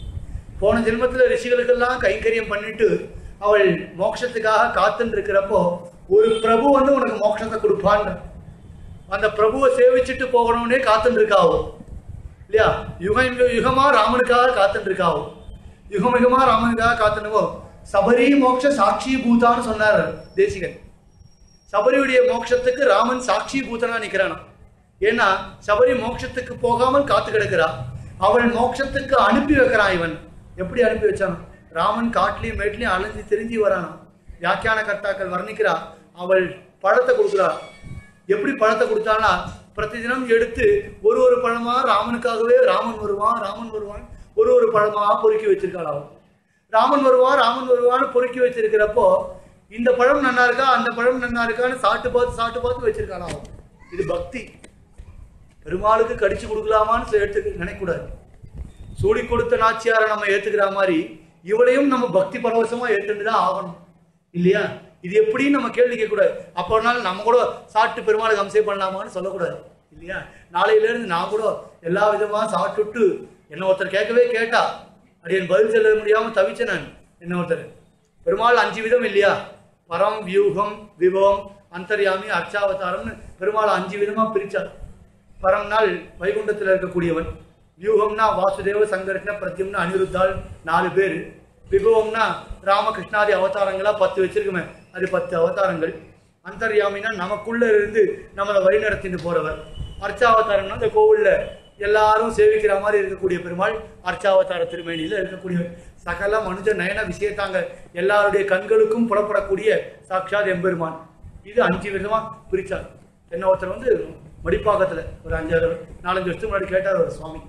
போன ஜென்மத்துல ரிஷிகளுக்கெல்லாம் கைங்கரியம் பண்ணிட்டு அவள் மோட்சத்துக்காக காத்துன்னு இருக்கிறப்போ ஒரு பிரபு வந்து உனக்கு மோட்சத்தை கொடுப்பான்னு அந்த பிரபுவை சேவிச்சுட்டு போகணும்னே காத்துன்னு இருக்காவோ இல்லையா யுகம் யுகமா ராமனுக்காக காத்துட்டு இருக்காவோ யுகம் யுகமா ராமனுக்காக காத்துனுவோ சபரி மோட்ச சாட்சி பூதான்னு சொன்னார் தேசிகன் சபரியுடைய மோட்சத்துக்கு ராமன் சாட்சி பூதனா நிக்கிறானா ஏன்னா சபரி மோட்சத்துக்கு போகாமல் காத்து கிடக்கிறா அவள் மோட்சத்துக்கு அனுப்பி வைக்கிறான் இவன் எப்படி அனுப்பி வச்சான் ராமன் காட்டுலயும் மேட்லயும் அலைஞ்சு திரிஞ்சு வரானாம் வியாக்கியான கர்த்தாக்கள் வர்ணிக்கிறா அவள் பழத்தை கொடுக்குறா எப்படி பழத்தை கொடுத்தானா பிரதிதினம் எடுத்து ஒரு ஒரு பழமா ராமனுக்காகவே ராமன் வருவான் ராமன் வருவான் ஒரு ஒரு பழமா பொறுக்கி வச்சிருக்காள் அவள் ராமன் வருவான் ராமன் வருவான்னு பொறுக்கி வச்சிருக்கிறப்போ இந்த பழம் நன்னா இருக்கா அந்த பழம் நன்னா இருக்கான்னு சாப்பிட்டு பார்த்து சாப்பிட்டு பார்த்து வச்சிருக்காளா அவன் இது பக்தி பெருமாளுக்கு கடிச்சு கொடுக்கலாமான்னு எடுத்து நினைக்கக்கூடாது சூடி கொடுத்த நாச்சியாரை நம்ம ஏத்துக்கிற மாதிரி இவளையும் நம்ம பக்தி பரவசமா ஏற்றுன்னு தான் ஆகணும் இல்லையா இது எப்படின்னு நம்ம கேள்வி கேட்கக்கூடாது அப்போ ஒரு நாள் நம்ம கூட சாப்பிட்டு பெருமாளுக்கு அம்சை பண்ணலாமான்னு சொல்லக்கூடாது இல்லையா நாளையில இருந்து நான் கூட எல்லா விதமா சாப்பிட்டுட்டு என்ன ஒருத்தர் கேட்கவே கேட்டா அப்படி என் பதில் சொல்ல முடியாம தவிச்சேன் நான் என்ன ஒருத்தர் பெருமாள் அஞ்சு விதம் இல்லையா பரம் வியூகம் விபவம் அந்தர்யாமி அர்ச்சாவதாரம்னு பெருமாள் அஞ்சு விதமா பிரிச்சார் பரம்னால் வைகுண்டத்தில் இருக்கக்கூடியவன் வியூகம்னா வாசுதேவ சங்கர்ஷ்ண பிரத்யும்னா அனிருத்தாள் நாலு பேர் விபவம்னா ராமகிருஷ்ணாதி அவதாரங்களா பத்து வச்சிருக்குமே அது பத்து அவதாரங்கள் அந்தர்யாமினா நமக்குள்ள இருந்து நம்மளை வழிநடத்திட்டு போறவர் அர்ச்சாவதாரம்னா இந்த கோவில்ல எல்லாரும் சேவிக்கிற மாதிரி இருக்கக்கூடிய பெருமாள் அர்ச்சாவதார திருமேனியில இருக்கக்கூடியவர் சகல மனுஜ நயன விஷயத்தாங்க எல்லாருடைய கண்களுக்கும் புலப்படக்கூடிய சாட்சாத் எம்பெருமான் இது அஞ்சு விதமா பிரிச்சார் என்ன ஒருத்தர் வந்து மடிப்பாக்கத்துல ஒரு அஞ்சாறு நாலஞ்சு வருஷத்துக்கு முன்னாடி கேட்டார் ஒரு சுவாமி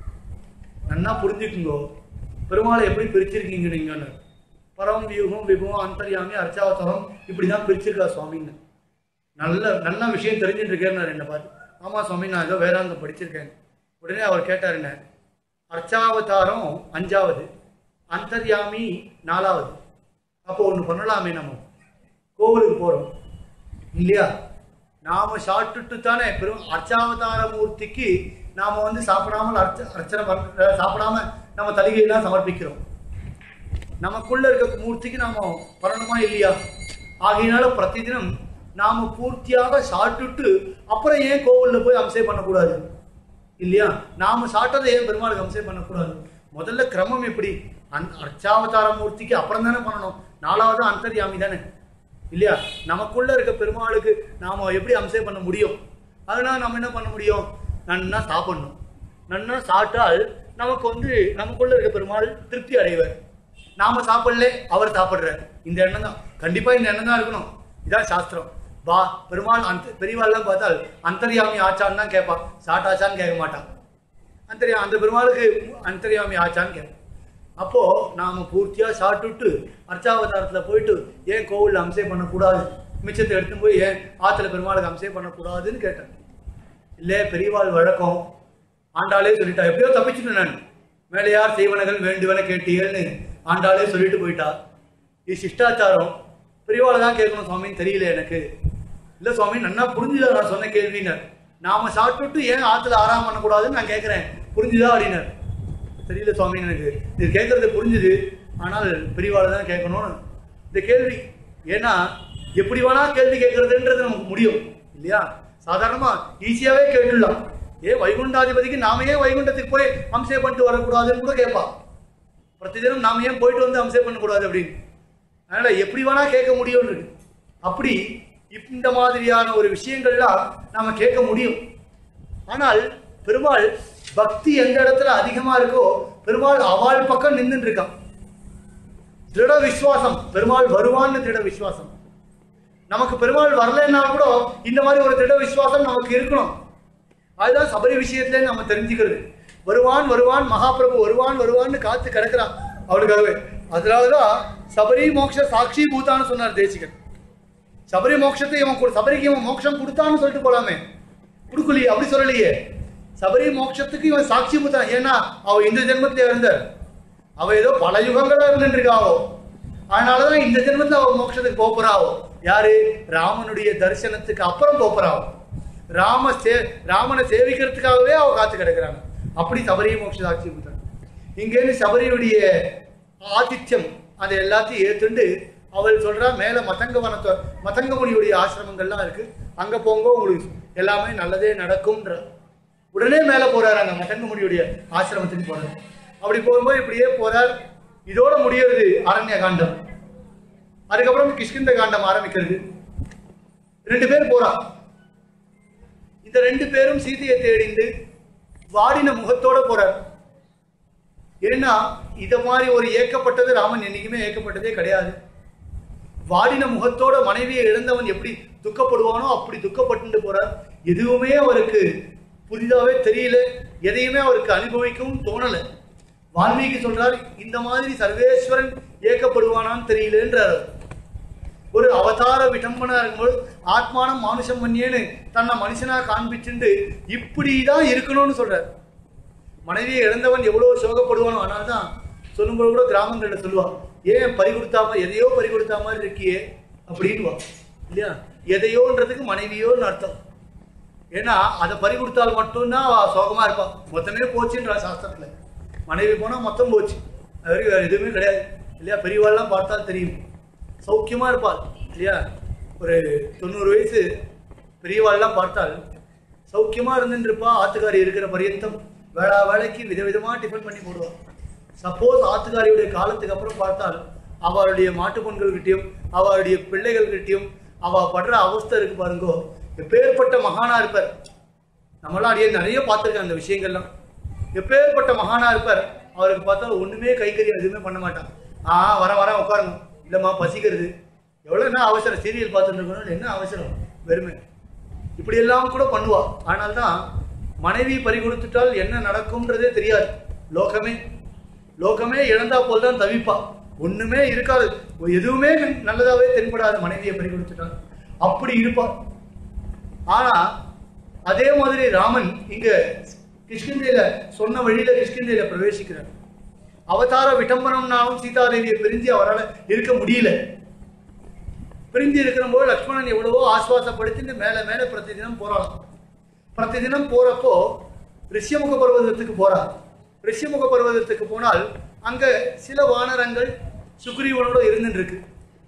நன்னா புரிஞ்சுக்குங்கோ பெருமாளை எப்படி பிரிச்சிருக்கீங்க நீங்கன்னு பரம் வியூகம் விபவம் அந்தர்யாமி அர்ச்சாவதாரம் இப்படிதான் பிரிச்சிருக்கா சுவாமின்னு நல்ல நல்ல விஷயம் தெரிஞ்சுட்டு இருக்கேன்னு என்ன பார்த்து ஆமா சுவாமி நான் ஏதோ வேதாந்தம் படிச்சிருக்கேன் உடனே அவர் கேட்டார் என்ன அர்ச்சாவதாரம் அஞ்சாவது அந்தர்யாமி நாலாவது அப்போ ஒன்று பண்ணலாமே நம்ம கோவிலுக்கு போகிறோம் இல்லையா நாம சாப்பிட்டுட்டு தானே பெரும் அர்ச்சாவதார மூர்த்திக்கு நாம வந்து சாப்பிடாமல் அர்ச்ச அர்ச்சனை பண்ண சாப்பிடாம நம்ம தலிகையெல்லாம் சமர்ப்பிக்கிறோம் நமக்குள்ள இருக்க மூர்த்திக்கு நாம பண்ணணுமா இல்லையா ஆகையினால பிரதிதினம் நாம பூர்த்தியாக சாப்பிட்டுட்டு அப்புறம் ஏன் கோவில்ல போய் அம்சை பண்ணக்கூடாது இல்லையா நாம சாப்பிட்டதை ஏன் பெருமாளுக்கு அம்சை பண்ணக்கூடாது முதல்ல கிரமம் எப்படி அந் அர்ச்சாவதார மூர்த்திக்கு அப்புறம் தானே பண்ணணும் நாலாவது அந்தர்யாமி தானே இல்லையா நமக்குள்ள இருக்க பெருமாளுக்கு நாம எப்படி அம்சை பண்ண முடியும் அதனால நம்ம என்ன பண்ண முடியும் நன்னா சாப்பிடணும் நன்னா சாப்பிட்டால் நமக்கு வந்து நமக்குள்ள இருக்க பெருமாள் திருப்தி அடைவார் நாம சாப்பிடல அவர் சாப்பிடுறார் இந்த எண்ணம் தான் கண்டிப்பா இந்த எண்ணம் தான் இருக்கணும் இதான் சாஸ்திரம் பா பெருமாள் அந்த பெரியவாள்லாம் பார்த்தால் அந்தர்யாமி ஆச்சான்னு தான் கேட்பான் சாட்டாச்சான்னு கேட்க மாட்டான் அந்தரியா அந்த பெருமாளுக்கு அந்தர்யாமி ஆச்சான்னு கேட்பான் அப்போ நாம பூர்த்தியா சாப்பிட்டுட்டு அர்ச்சாவதாரத்துல போயிட்டு ஏன் கோவில்ல அம்சை பண்ணக்கூடாது மிச்சத்தை எடுத்து போய் ஏன் ஆத்துல பெருமாளுக்கு அம்சை பண்ணக்கூடாதுன்னு கேட்டேன் இல்ல பெரியவாள் வழக்கம் ஆண்டாளே சொல்லிட்டா எப்படியோ தப்பிச்சுட்டேன் நான் மேலையார் செய்வனகள் வேண்டுவன கேட்டீங்கன்னு ஆண்டாளே சொல்லிட்டு போயிட்டா இது சிஷ்டாச்சாரம் பெரியவாளை தான் கேட்கணும் சுவாமின்னு தெரியல எனக்கு இல்ல சுவாமி நன்னா புரிஞ்சுதா நான் சொன்ன கேள்வினர் நாம சாப்பிட்டுட்டு ஏன் ஆத்துல ஆறாம் பண்ணக்கூடாதுன்னு நான் கேட்கிறேன் புரிஞ்சுதா அப்படின்னார் தெரியல சுவாமி எனக்கு இது கேட்கறது புரிஞ்சுது ஆனால் பெரியவாளை தான் கேட்கணும்னு இந்த கேள்வி ஏன்னா எப்படி வேணா கேள்வி கேட்கறதுன்றது நமக்கு முடியும் இல்லையா சாதாரணமா ஈஸியாவே கேட்டுடலாம் ஏன் வைகுண்டாதிபதிக்கு நாம ஏன் வைகுண்டத்துக்கு போய் அம்சே பண்ணிட்டு வரக்கூடாதுன்னு கூட கேட்பா பிரதிதினம் நாம ஏன் போயிட்டு வந்து அம்சே பண்ணக்கூடாது அப்படின்னு அதனால எப்படி வேணா கேட்க முடியும்னு இருக்கு அப்படி இந்த மாதிரியான ஒரு விஷயங்கள்லாம் நாம கேட்க முடியும் ஆனால் பெருமாள் பக்தி எந்த இடத்துல அதிகமா இருக்கோ பெருமாள் அவள் பக்கம் நின்றுட்டு இருக்கான் திருட விசுவாசம் பெருமாள் வருவான்னு திருட விசுவாசம் நமக்கு பெருமாள் வரலைன்னா கூட இந்த மாதிரி ஒரு திருட விசுவாசம் நமக்கு இருக்கணும் அதுதான் சபரி விஷயத்துல நம்ம தெரிஞ்சுக்கிறது வருவான் வருவான் மகாபிரபு வருவான் வருவான்னு காத்து கிடக்குறான் அவளுக்காகவே அதனாலதான் சபரி மோட்ச சாட்சி பூத்தான்னு சொன்னார் தேசிகன் சபரி மோட்சத்தை இவன் கொடு- சபரிக்கு இவன் மோட்சம் கொடுத்தான்னு சொல்லிட்டு போலாமே கொடுக்கலையே அப்படி சொல்லலையே சபரி மோட்சத்துக்கு இவன் சாட்சி பூத்தான் ஏன்னா அவ இந்த ஜென்மத்துல இருந்தார் அவ ஏதோ பல யுகங்களா இருந்துட்டு இருக்காவோ அதனாலதான் இந்த ஜென்மத்துல அவ மோட்சத்துக்கு போப் போறாவோ யாரு ராமனுடைய தரிசனத்துக்கு அப்புறம் போப் போறாவோ ராம சே ராமனை சேவிக்கிறதுக்காகவே அவ காத்து கிடக்குறாங்க அப்படி சபரி மோட்ச சாட்சி பூத்தான் இங்கேருந்து சபரியுடைய ஆதித்யம் அதை எல்லாத்தையும் ஏத்துண்டு அவள் சொல்றா மேல மதங்க வனத்தோ மதங்க முனியுடைய ஆசிரமங்கள்லாம் இருக்கு அங்க போங்க உங்களுக்கு எல்லாமே நல்லதே நடக்கும்ன்ற உடனே மேல போறாரு அங்க மதங்க முனியுடைய ஆசிரமத்துக்கு போறாரு அப்படி போகும்போது இப்படியே போறார் இதோட முடியறது அரண்ய காண்டம் அதுக்கப்புறம் கிஷ்கிந்த காண்டம் ஆரம்பிக்கிறது ரெண்டு பேர் போறா இந்த ரெண்டு பேரும் சீதையை தேடிண்டு வாடின முகத்தோட போறார் ஏன்னா இத மாதிரி ஒரு ஏக்கப்பட்டது ராமன் என்னைக்குமே ஏக்கப்பட்டதே கிடையாது வாடின முகத்தோட மனைவியை இழந்தவன் எப்படி துக்கப்படுவானோ அப்படி துக்கப்பட்டு போறார் எதுவுமே அவருக்கு புதிதாவே தெரியல எதையுமே அவருக்கு அனுபவிக்கவும் தோணல வால்மீகி சொல்றார் இந்த மாதிரி சர்வேஸ்வரன் ஏக்கப்படுவானான்னு தெரியலன்றார் ஒரு அவதார விடம்பனா இருக்கும்போது ஆத்மானம் மானுஷம் பண்ணியேன்னு தன்னை மனுஷனா காண்பிச்சுண்டு இப்படிதான் இருக்கணும்னு சொல்றார் மனைவியை இழந்தவன் எவ்வளவு சோகப்படுவானோ ஆனால் தான் சொல்லும்போது கூட கிராமங்கள்ல சொல்லுவா ஏன் பறி கொடுத்தாம எதையோ பறி கொடுத்தா மாதிரி இருக்கியே அப்படின்னுவா இல்லையா எதையோன்றதுக்கு மனைவியோன்னு அர்த்தம் ஏன்னா அதை பறி கொடுத்தால் மட்டும்தான் அவ சோகமா இருப்பா மொத்தமே போச்சுன்றா சாஸ்திரத்துல மனைவி போனா மொத்தம் போச்சு அது வரைக்கும் வேற எதுவுமே கிடையாது இல்லையா பெரியவாள்லாம் பார்த்தால் தெரியும் சௌக்கியமா இருப்பாள் இல்லையா ஒரு தொண்ணூறு வயசு பெரியவாள்லாம் பார்த்தால் சௌக்கியமா இருந்துட்டு இருப்பா ஆத்துக்காரி இருக்கிற பரியந்தம் வேளா வேலைக்கு விதவிதமா டிஃபன் பண்ணி போடுவா சப்போஸ் ஆத்துக்காரியுடைய காலத்துக்கு அப்புறம் பார்த்தால் அவளுடைய மாட்டு பொண்கள்கிட்டயும் அவளுடைய பிள்ளைகள்கிட்டயும் அவ படுற அவஸ்தை இருக்கு பாருங்கோ எப்பேற்பட்ட மகானா இருப்பார் நம்மளாம் அடியே நிறைய பார்த்திருக்கேன் அந்த விஷயங்கள்லாம் எப்பேற்பட்ட மகானா இருப்பார் அவருக்கு பார்த்தா ஒண்ணுமே கைக்கறி எதுவுமே பண்ண மாட்டான் ஆ வர வர உட்காருங்க இல்லம்மா பசிக்கிறது எவ்வளவு என்ன அவசரம் சீரியல் பார்த்துட்டு இருக்கணும் என்ன அவசரம் வெறுமை இப்படி எல்லாம் கூட பண்ணுவா ஆனால்தான் மனைவி பறி கொடுத்துட்டால் என்ன நடக்கும்ன்றதே தெரியாது லோகமே லோகமே இழந்தா போல் தான் தவிப்பா ஒண்ணுமே இருக்காது எதுவுமே நல்லதாவே தென்படாது மனைவியை பறி கொடுத்துட்டால் அப்படி இருப்பா ஆனா அதே மாதிரி ராமன் இங்க கிஷ்கிந்தையில சொன்ன வழியில கிஷ்கிந்தையில பிரவேசிக்கிறார் அவதார விட்டம்பனம்னாலும் சீதாதேவியை பிரிஞ்சு அவரால் இருக்க முடியல பிரிஞ்சு இருக்கிற போது லக்ஷ்மணன் எவ்வளவோ ஆஸ்வாசப்படுத்திட்டு மேல மேல பிரதிதினம் போறான் பிரதிதினம் போறப்போ ரிஷ்யமுக பர்வதத்துக்கு போறார் ரிஷ்யமுக பர்வதத்துக்கு போனால் அங்க சில வானரங்கள் சுக்ரீவனோட இருந்துட்டு இருக்கு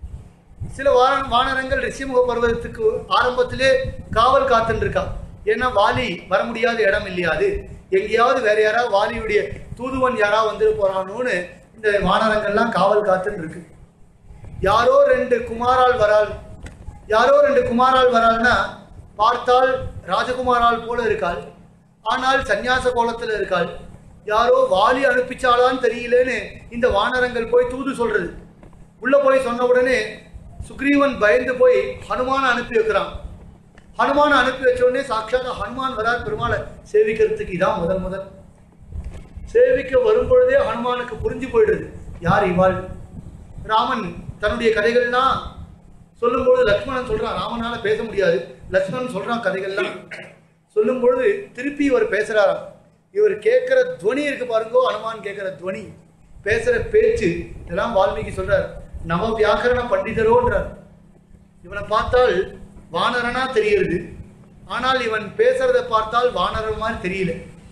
சில வார வானரங்கள் ரிஷிமுக பர்வதத்துக்கு ஆரம்பத்திலே காவல் காத்துட்டு இருக்கா ஏன்னா வாலி வர முடியாத இடம் இல்லையா அது எங்கேயாவது வேற யாராவது வாலியுடைய தூதுவன் யாராவது வந்துட்டு போறானோன்னு இந்த வானரங்கள்லாம் காவல் காத்துட்டு இருக்கு யாரோ ரெண்டு குமாரால் வராள் யாரோ ரெண்டு குமாரால் வராள்னா பார்த்தால் ராஜகுமாரால் போல இருக்காள் ஆனால் சந்நியாச கோலத்துல இருக்காள் யாரோ வாலி அனுப்பிச்சாளான்னு தெரியலேன்னு இந்த வானரங்கள் போய் தூது சொல்றது உள்ள போய் சொன்ன உடனே சுக்ரீவன் பயந்து போய் ஹனுமான அனுப்பி வைக்கிறான் ஹனுமான அனுப்பி வச்ச உடனே சாட்சாத் ஹனுமான் வரார் பெருமாளை சேவிக்கிறதுக்கு இதான் முதல் முதல் சேவிக்க வரும்பொழுதே ஹனுமானுக்கு புரிஞ்சு போயிடுது யார் இவாள் ராமன் தன்னுடைய கதைகள்லாம் சொல்லும்பொழுது லக்ஷ்மணன் சொல்றான் ராமனால பேச முடியாது லக்ஷ்மணன் சொல்றான் கதைகள்லாம் சொல்லும் பொழுது திருப்பி இவர் பேசுறாராம் இவர் கேட்கிற துவனி இருக்கு பாருங்கோ ஹனுமான் கேட்கிற துவனி பேசுற பேச்சு இதெல்லாம் வால்மீகி சொல்றார் நவ வியாக்கரண பண்டிதரோன்றார் இவனை பார்த்தால் வானரனா தெரிகிறது ஆனால் இவன் பேசுறதை பார்த்தால் வானரன் மாதிரி தெரியல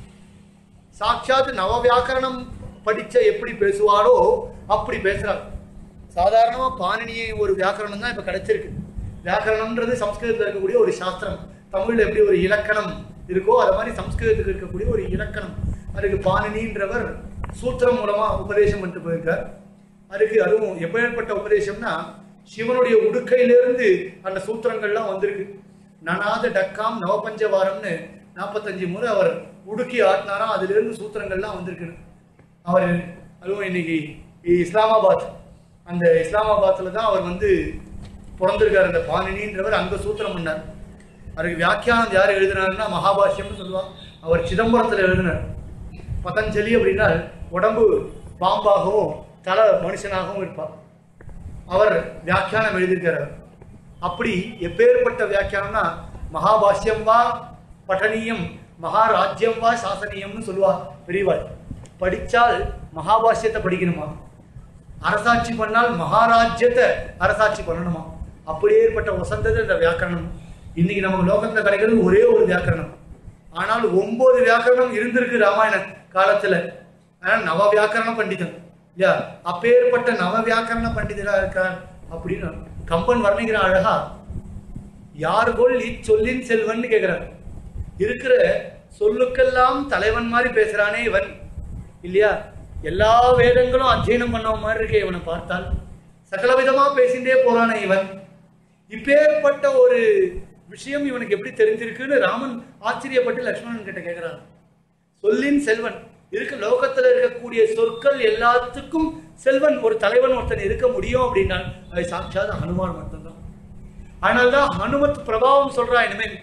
சாட்சாத் நவ வியாக்கரணம் படிச்ச எப்படி பேசுவாரோ அப்படி பேசுறார் சாதாரணமா பாணினியை ஒரு வியாக்கரணம் தான் இப்ப கிடைச்சிருக்கு வியாக்கரணம்ன்றது சம்ஸ்கிருதத்தில் இருக்கக்கூடிய ஒரு சாஸ்திரம் தமிழ்ல எப்படி ஒரு இலக்கணம் இருக்கோ அது மாதிரி சம்ஸ்கிருதத்துக்கு இருக்கக்கூடிய ஒரு இலக்கணம் அதுக்கு பாணினின்றவர் சூத்திரம் மூலமா உபதேசம் பண்ணிட்டு போயிருக்கார் அதுக்கு அதுவும் எப்பேற்பட்ட உபதேசம்னா சிவனுடைய உடுக்கையிலிருந்து அந்த சூத்திரங்கள்லாம் வந்திருக்கு நனாத டக்காம் நவபஞ்சவாரம்னு நாற்பத்தஞ்சு முறை அவர் உடுக்கி ஆட்டினாராம் அதிலிருந்து சூத்திரங்கள்லாம் வந்திருக்குன்னு அவர் அதுவும் இன்னைக்கு இஸ்லாமாபாத் அந்த இஸ்லாமாபாத்ல தான் அவர் வந்து பிறந்திருக்கார் அந்த பாணினின்றவர் அங்க சூத்திரம் பண்ணார் அதுக்கு வியாக்கியானம் யார் எழுதினாருன்னா மகாபாஷ்யம்னு சொல்லுவாங்க அவர் சிதம்பரத்தில் எழுதினார் பதஞ்சலி அப்படின்னா உடம்பு பாம்பாகவும் தலை மனுஷனாகவும் இருப்பார் அவர் வியாக்கியானம் எழுதியிருக்கிறார் அப்படி எப்பேற்பட்ட வியாக்கியானம்னா மகாபாஷ்யம் வா பட்டனீயம் மகாராஜ்யம் வா சாசனியம்னு சொல்லுவார் பெரியவாள் படிச்சால் மகாபாஷ்யத்தை படிக்கணுமா அரசாட்சி பண்ணால் மகாராஜ்யத்தை அரசாட்சி பண்ணணுமா அப்படியேற்பட்ட வசந்தது இந்த வியாக்கரணம் இன்னைக்கு நமக்கு லோகத்துல கிடைக்கிறது ஒரே ஒரு வியாக்கரணம் ஆனால் ஒன்பது வியாக்கரணம் இருந்திருக்கு ராமாயண காலத்துல ஆனா நவ வியாக்கரண பண்டிதன் இல்லையா அப்பேற்பட்ட நவ வியாக்கரண பண்டிதரா இருக்கார் அப்படின்னு கம்பன் வர்ணிக்கிற அழகா யார் போல் இச்சொல்லின் செல்வன் கேக்குறார் இருக்கிற சொல்லுக்கெல்லாம் தலைவன் மாதிரி பேசுறானே இவன் இல்லையா எல்லா வேதங்களும் அத்தியனம் பண்ண மாதிரி இருக்கே இவனை பார்த்தால் சகலவிதமா பேசிண்டே போறானே இவன் இப்பேற்பட்ட ஒரு விஷயம் இவனுக்கு எப்படி தெரிஞ்சிருக்குன்னு ராமன் ஆச்சரியப்பட்டு லக்ஷ்மணன் கிட்ட கேட்கிறான் சொல்லின் செல்வன் இருக்க லோகத்துல இருக்கக்கூடிய சொற்கள் எல்லாத்துக்கும் செல்வன் ஒரு தலைவன் ஒருத்தன் இருக்க முடியும் அப்படின்னா அது சாட்சாத் ஹனுமான் மட்டும்தான் அதனால்தான் ஹனுமத் பிரபாவம் சொல்றா இனிமேல்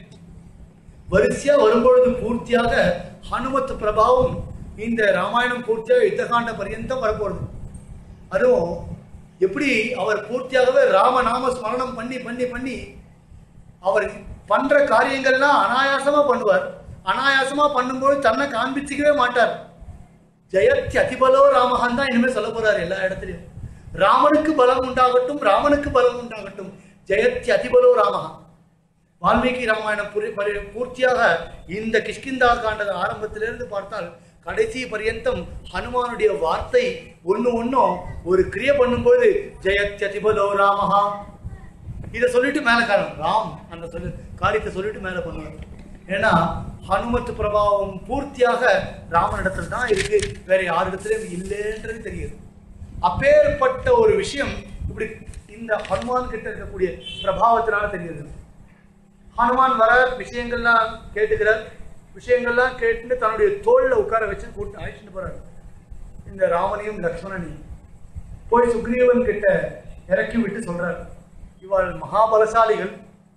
வரிசையா வரும்பொழுது பூர்த்தியாக ஹனுமத் பிரபாவம் இந்த ராமாயணம் பூர்த்தியாக யுத்தகாண்ட பரியந்தம் வரப்போகுது அதுவும் எப்படி அவர் பூர்த்தியாகவே ராமநாம ஸ்மரணம் பண்ணி பண்ணி பண்ணி அவர் பண்ற காரியங்கள்லாம் அனாயாசமா பண்ணுவார் அனாயாசமா பண்ணும்போது தன்னை காண்பிச்சுக்கவே மாட்டார் ஜெயத்தி அதிபலோ ராமஹான் தான் இனிமேல் சொல்ல போறாரு எல்லா இடத்துலயும் ராமனுக்கு பலம் உண்டாகட்டும் ராமனுக்கு பலம் உண்டாகட்டும் ஜெயத்தி அதிபலோ ராமஹா வால்மீகி ராமாயணம் புரி- பரி- பூர்த்தியாக இந்த கிஷ்கிந்தா காண்டத ஆரம்பத்திலிருந்து பார்த்தால் கடைசி பரியந்தம் ஹனுமானுடைய வார்த்தை ஒண்ணு ஒன்னும் ஒரு கிரியை பண்ணும்போது ஜெயத்யதிபதோ ராமஹா இதை சொல்லிட்டு மேல காரணம் ராம் அந்த சொல்லு காரியத்தை சொல்லிட்டு மேல பண்ணுவார் ஏன்னா ஹனுமத் பிரபாவம் பூர்த்தியாக ராமனிடத்துல தான் இருக்கு வேற யாரிடத்திலும் இல்லைன்றது தெரியுது அப்பேற்பட்ட ஒரு விஷயம் இப்படி இந்த ஹனுமான் கிட்ட இருக்கக்கூடிய பிரபாவத்தினால தெரியுது ஹனுமான் வர விஷயங்கள்லாம் கேட்டுக்கிறார் விஷயங்கள்லாம் கேட்டுட்டு தன்னுடைய தோல்ல உட்கார வச்சு கூட்டு அழைச்சிட்டு போறாரு இந்த ராமனையும் லக்ஷ்மணனையும் போய் சுக்ரீவன் கிட்ட இறக்கி விட்டு சொல்றார் இவள் மகாபலசாலிகள்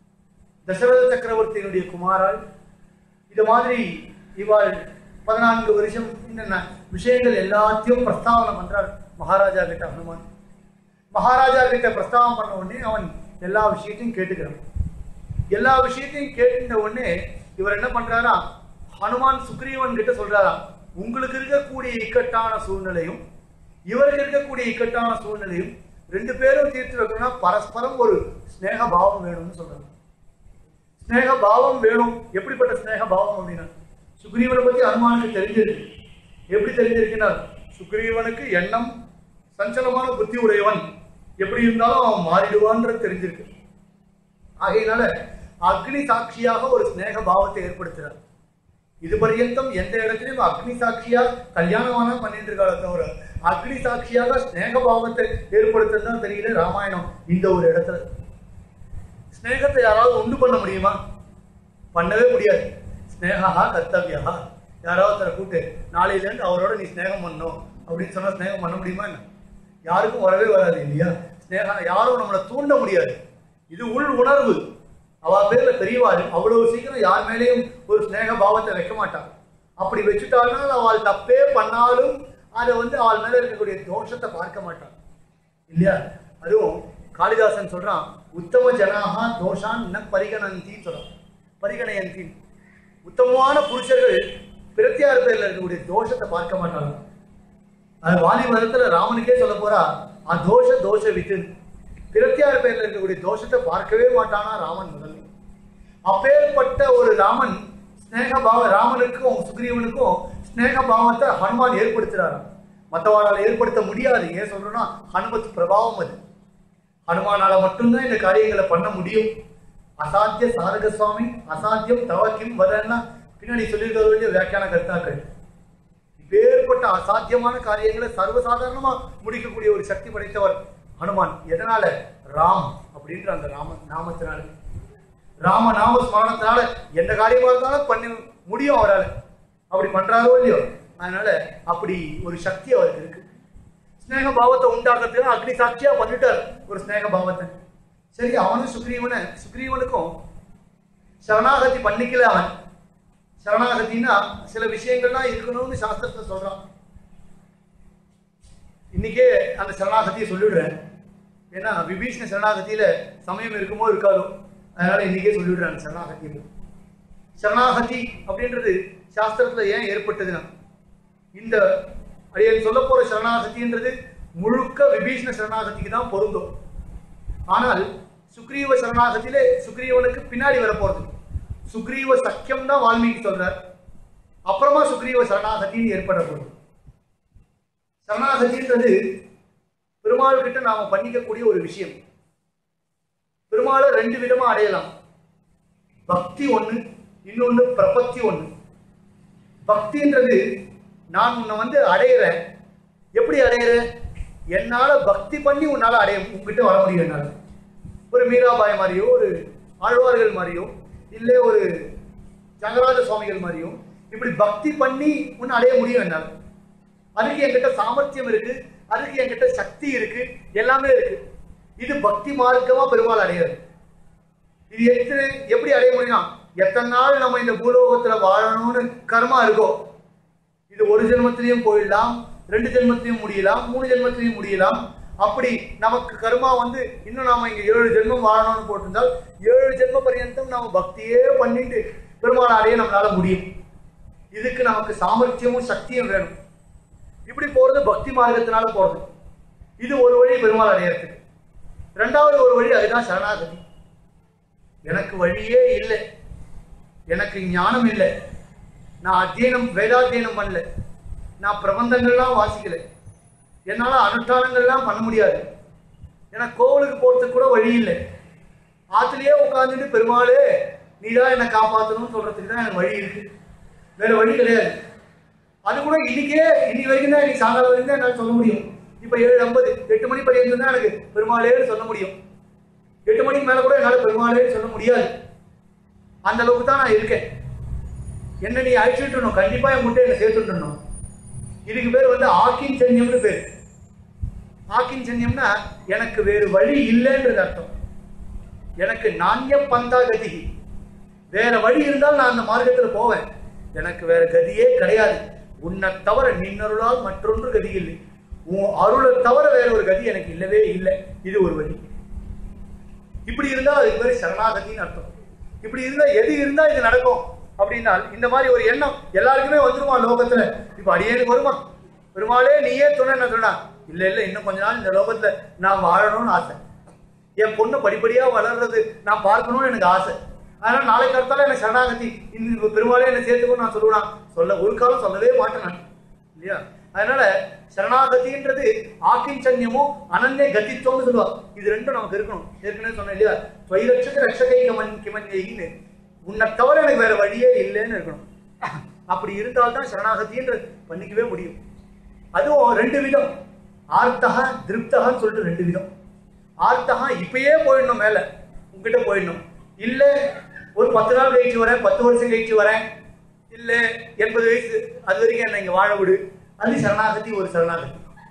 தசரத சக்கரவர்த்தியினுடைய குமாராள் இது மாதிரி இவாள் பதினான்கு வருஷம் இந்த ந- விஷயங்கள் எல்லாத்தையும் பிரஸ்தாவனை பண்றார் மகாராஜா கிட்ட ஹனுமான் மகாராஜா கிட்ட பிரஸ்தாவம் பண்ண உடனே அவன் எல்லா விஷயத்தையும் கேட்டுக்கிறான் எல்லா விஷயத்தையும் கேட்ட உடனே இவர் என்ன பண்றாரா ஹனுமான் சுக்ரீவன் கிட்ட சொல்றாராம் உங்களுக்கு இருக்கக்கூடிய இக்கட்டான சூழ்நிலையும் இவருக்கு இருக்கக்கூடிய இக்கட்டான சூழ்நிலையும் ரெண்டு பேரும் தீர்த்து வைக்கணும்னா பரஸ்பரம் ஒரு ஸ்நேக பாவம் வேணும்னு சொல்றாங்க ஸ்நேக பாவம் வேணும் எப்படிப்பட்ட ஸ்நேக பாவம் அப்படின்னா சுக்ரீவனை பத்தி அனுமானுக்கு தெரிஞ்சிருக்கு எப்படி தெரிஞ்சிருக்குன்னா சுக்ரீவனுக்கு எண்ணம் சஞ்சலமான புத்தி உடையவன் எப்படி இருந்தாலும் அவன் மாறிடுவான்றது தெரிஞ்சிருக்கு ஆகையினால அக்னி சாட்சியாக ஒரு ஸ்நேக பாவத்தை ஏற்படுத்துறார் இது பர்யந்தம் எந்த இடத்துலயும் அக்னி சாட்சியா கல்யாணமான பண்ணிட்டு இருக்காளே தவிர அக்னி சாட்சியாக ஸ்நேக பாவத்தை ஏற்படுத்துறதுதான் தெரியல ராமாயணம் இந்த ஒரு இடத்துல ஸ்நேகத்தை யாராவது உண்டு பண்ண முடியுமா பண்ணவே முடியாது ஸ்னேகா கர்த்தவியா யாராவது ஒருத்தரை கூட்டு நாளையிலேருந்து அவரோட நீ ஸ்நேகம் பண்ணணும் அப்படின்னு சொன்னா ஸ்நேகம் பண்ண முடியுமா என்ன யாருக்கும் வரவே வராது இல்லையா ஸ்னேகா யாரும் நம்மளை தூண்ட முடியாது இது உள் உணர்வு அவ பேர்ல பெரியவாள் அவ்வளவு சீக்கிரம் யார் மேலேயும் ஒரு ஸ்நேக பாவத்தை வைக்க மாட்டாள் அப்படி வச்சுட்டாள்னால் அவள் தப்பே பண்ணாலும் அதை வந்து அவள் மேல இருக்கக்கூடிய தோஷத்தை பார்க்க மாட்டாள் இல்லையா அதுவும் காளிதாசன் சொல்றான் உத்தம ஜனாகா தோஷான் ந பரிகணந்தின்னு சொல்றான் பரிகணயந்தி உத்தமமான புருஷர்கள் பிரத்தியார் பேர்ல இருக்கக்கூடிய தோஷத்தை பார்க்க மாட்டாங்க அது வாலி மதத்துல ராமனுக்கே சொல்ல போறா அதோஷ தோஷ வித்து பிரத்தியார் பேர்ல இருக்கக்கூடிய தோஷத்தை பார்க்கவே மாட்டானா ராமன் முதல்ல அப்பேற்பட்ட ஒரு ராமன் ஸ்நேக பாவ ராமனுக்கும் சுக்ரீவனுக்கும் ஸ்நேக பாவத்தை ஹனுமான் ஏற்படுத்துறாரு மற்றவர்களால் ஏற்படுத்த முடியாது ஏன் சொல்றேன்னா ஹனுமத் பிரபாவம் அது ஹனுமானால மட்டும்தான் இந்த காரியங்களை பண்ண முடியும் அசாத்திய சாரக சுவாமி அசாத்தியம் தவக்கிம் வரன்னா பின்னாடி சொல்லியிருக்க வேண்டிய வியாக்கியான கருத்தாக்கள் இப்பேற்பட்ட அசாத்தியமான காரியங்களை சர்வசாதாரணமா முடிக்கக்கூடிய ஒரு சக்தி படைத்தவர் ஹனுமான் எதனால ராம் அப்படின்ற அந்த ராம நாமத்தினால ராம நாம ஸ்மரணத்தினால எந்த காரியமா இருந்தாலும் பண்ணி முடியும் அவரால் அப்படி பண்றாரோ இல்லையோ அதனால அப்படி ஒரு சக்தி அவருக்கு இருக்கு ஸ்நேக பாவத்தை உண்டாக்குறதுக்கு அக்னி சாட்சியா பண்ணிட்டார் ஒரு ஸ்நேக பாவத்தை சரி அவனும் சுக்ரீவனை சுக்ரீவனுக்கும் சரணாகதி பண்ணிக்கல அவன் சரணாகதினா சில விஷயங்கள்லாம் இருக்கணும்னு சாஸ்திரத்தை சொல்றான் இன்னைக்கே அந்த சரணாகதியை சொல்லிடுறேன் ஏன்னா விபீஷ்ண சரணாகதியில சமயம் இருக்குமோ இருக்காதோ அதனால இன்னைக்கே சொல்லிடுறேன் அந்த சரணாகதியை பத்தி. சரணாகதி அப்படின்றது சாஸ்திரத்துல ஏன் ஏற்பட்டதுன்னா இந்த அடியன் சொல்ல போற சரணாகதின்றது முழுக்க விபீஷ்ண சரணாகதிக்கு தான் பொருந்தும் ஆனால் சுக்ரீவ சரணாகதியிலே சுக்ரீவனுக்கு பின்னாடி வர போறது சுக்ரீவ சக்கியம் தான் வால்மீகி சொல்றார் அப்புறமா சுக்ரீவ சரணாகதின்னு ஏற்பட போகுது சரணாகதின்றது பெருமாள் கிட்ட நாம பண்ணிக்கக்கூடிய ஒரு விஷயம் பெருமாளை ரெண்டு விதமா அடையலாம் பக்தி ஒண்ணு இன்னொன்னு பிரபத்தி ஒண்ணு பக்தின்றது நான் உன்னை வந்து அடையிறேன் எப்படி அடையிறேன் என்னால பக்தி பண்ணி உன்னால அடைய உங்ககிட்ட வர முடியும் என்னால ஒரு மீராபாய் மாதிரியோ ஒரு ஆழ்வார்கள் மாதிரியோ இல்லை ஒரு ஜங்கராஜ சுவாமிகள் மாதிரியோ இப்படி பக்தி பண்ணி உன்னை அடைய முடியும் என்னால அதுக்கு என்கிட்ட சாமர்த்தியம் இருக்கு அதுக்கு என்கிட்ட சக்தி இருக்கு எல்லாமே இருக்கு இது பக்தி மார்க்கமா பெருமாள் அடையாது இது எத்தனை எப்படி அடைய முடியும் எத்தனை நாள் நம்ம இந்த பூலோகத்துல வாழணும்னு கர்மா இருக்கோ இது ஒரு ஜென்மத்திலையும் போயிடலாம் ரெண்டு ஜென்மத்திலையும் முடியலாம் மூணு ஜென்மத்திலையும் முடியலாம் அப்படி நமக்கு கர்மா வந்து இன்னும் நாம இங்க ஏழு ஜென்மம் வாழணும்னு போட்டிருந்தால் ஏழு ஜென்ம பரியந்தம் நாம பக்தியே பண்ணிட்டு பெருமாள் அடைய நம்மளால முடியும் இதுக்கு நமக்கு சாமர்த்தியமும் சக்தியும் வேணும் இப்படி போறது பக்தி மார்க்கத்தினால போறது இது ஒரு வழி பெருமாள் அடையறதுக்கு ரெண்டாவது ஒரு வழி அதுதான் சரணாகதி எனக்கு வழியே இல்லை எனக்கு ஞானம் இல்லை நான் அத்தியனம் வேதாத்தியனம் பண்ணல நான் பிரபந்தங்கள்லாம் வாசிக்கல என்னால அனுஷ்டானங்கள்லாம் பண்ண முடியாது எனக்கு கோவிலுக்கு போறதுக்கு கூட வழி இல்லை ஆத்துலயே உட்காந்துட்டு பெருமாளே நீதான் என்னை காப்பாற்றணும்னு சொல்றதுக்கு தான் எனக்கு வழி இருக்கு வேற வழி கிடையாது அது கூட இன்னைக்கே இன்னைக்கு வரைக்கும் தான் இன்னைக்கு சாயங்காலம் வரைக்கும் தான் என்னால் சொல்ல முடியும் இப்போ ஏழு ஐம்பது எட்டு மணி பரியந்தம் தான் எனக்கு பெருமாளேன்னு சொல்ல முடியும் எட்டு மணிக்கு மேல கூட என்னால் பெருமாளேன்னு சொல்ல முடியாது அந்த அளவுக்கு தான் நான் இருக்கேன் என்ன நீ அழிச்சுட்டணும் கண்டிப்பா என் முட்டை என்ன சேர்த்துட்டணும் இதுக்கு பேர் வந்து ஆக்கின் சன்னியம்னு பேர் ஆக்கின் சன்னியம்னா எனக்கு வேறு வழி இல்லைன்றது அர்த்தம் எனக்கு நாண்ய பந்தா கதி வேற வழி இருந்தால் நான் அந்த மார்க்கத்துல போவேன் எனக்கு வேற கதியே கிடையாது உன்னை தவிர நின்னருளால் மற்றொன்று கதி இல்லை உன் அருளை தவிர வேற ஒரு கதி எனக்கு இல்லவே இல்லை இது ஒரு வழி இப்படி இருந்தா அதுக்கு பேர் சரணாகதின்னு அர்த்தம் இப்படி இருந்தா எது இருந்தா இது நடக்கும் அப்படின்னா இந்த மாதிரி ஒரு எண்ணம் எல்லாருக்குமே வந்துருமா லோகத்துல இப்ப அடியேனுக்கு வருமா பெருமாளே நீயே துணை என்ன சொன்னா இல்ல இல்ல இன்னும் கொஞ்ச நாள் இந்த லோகத்துல நான் வாழணும்னு ஆசை என் பொண்ணு படிப்படியா வளர்றது நான் பார்க்கணும்னு எனக்கு ஆசை அதனால நாளை கருத்தால எனக்கு சரணாகதி இந்த பெருமாளே என்ன சேர்த்துக்கணும் நான் சொல்லுவேன் சொல்ல ஒரு காலம் சொல்லவே மாட்டேன் நான் இல்லையா அதனால சரணாகதின்றது ஆக்கிஞ்சன்யமும் அனன்ய கதித்துவம்னு சொல்லுவா இது ரெண்டும் நமக்கு இருக்கணும் ஏற்கனவே சொன்னேன் இல்லையா துவைரட்சக ரட்சகை கமன் கிமன்யின்னு உன்னை தவிர எனக்கு வேற வழியே இல்லைன்னு இருக்கணும் அப்படி இருந்தால்தான் சரணாகதின்றது பண்ணிக்கவே முடியும் அதுவும் ரெண்டு விதம் ஆர்த்தகா திருப்தகான்னு சொல்லிட்டு ரெண்டு விதம் ஆர்த்தகா இப்பயே போயிடணும் மேல உங்ககிட்ட போயிடணும் இல்ல ஒரு பத்து நாள் கழிச்சு வரேன் பத்து வருஷம் கழிச்சு வரேன் இல்ல எண்பது வயசு அது வரைக்கும் என்ன இங்க வாழ விடு அது சரணாகதி ஒரு சரணாகதி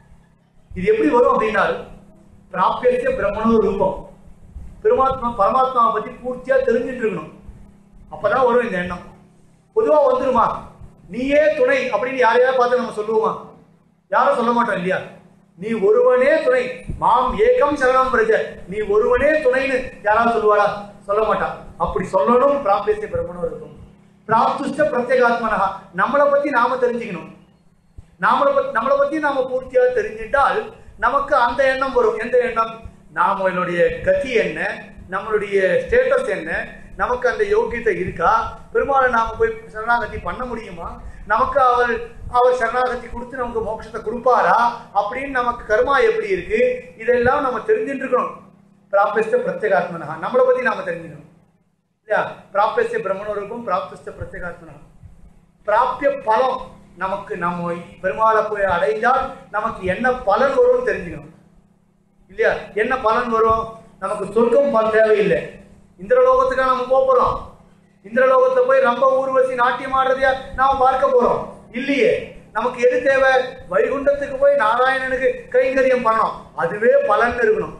இது எப்படி வரும் அப்படின்னா பிராபியசிய பிரம்மணோ ரூபம் பெருமாத்மா பரமாத்மாவை பத்தி பூர்த்தியா தெரிஞ்சுட்டு இருக்கணும் அப்பதான் வரும் இந்த எண்ணம் பொதுவா வந்துருமா நீயே துணை அப்படின்னு யாரையாவது பார்த்து நம்ம சொல்லுவோமா யாரும் சொல்ல மாட்டோம் இல்லையா நீ ஒருவனே துணை மாம் ஏகம் சரணம் பிரஜ நீ ஒருவனே துணைன்னு யாராவது சொல்லுவாளா சொல்ல மாட்டா அப்படி சொல்லணும் பிராபியசிய பிரம்மணம் இருக்கும் பிராப்துஷ்ட பிரத்யேகாத்மனஹா நம்மளை பத்தி நாம தெரிஞ்சுக்கணும் நாமளை பத்தி நம்மளை பத்தி நாம பூர்த்தியா தெரிஞ்சிட்டால் நமக்கு அந்த எண்ணம் வரும் எந்த எண்ணம் நாமளுடைய கதி என்ன நம்மளுடைய ஸ்டேட்டஸ் என்ன நமக்கு அந்த யோகியத்தை இருக்கா பெருமாளை நாம போய் சரணாகதி பண்ண முடியுமா நமக்கு அவர் அவர் சரணாகதி கொடுத்து நமக்கு மோட்சத்தை கொடுப்பாரா அப்படின்னு நமக்கு கர்மா எப்படி இருக்கு இதெல்லாம் நம்ம தெரிஞ்சுட்டு இருக்கணும் பிராபிஸ்த பிரத்யேகாத்மனஹா நம்மளை பத்தி நாம தெரிஞ்சுக்கணும் இல்லையா பிராபியசிய பிரம்மணருக்கும் பிராப்திஸ்த பிரத்யேகாத்மனா பிராப்பிய பலம் நமக்கு நம்ம பெருமாளை போய் அடைந்தால் நமக்கு என்ன பலன் வரும்னு தெரிஞ்சுக்கணும் இல்லையா என்ன பலன் வரும் நமக்கு சொர்க்கம் பல தேவையில்லை இந்திரலோகத்துக்காக நம்ம போக போறோம் இந்திரலோகத்துல போய் ரொம்ப ஊர்வசி நாட்டியம் ஆடுறதையா நாம பார்க்க போறோம் இல்லையே நமக்கு எது தேவை வைகுண்டத்துக்கு போய் நாராயணனுக்கு கைங்கரியம் பண்ணணும் அதுவே பலன் இருக்கணும்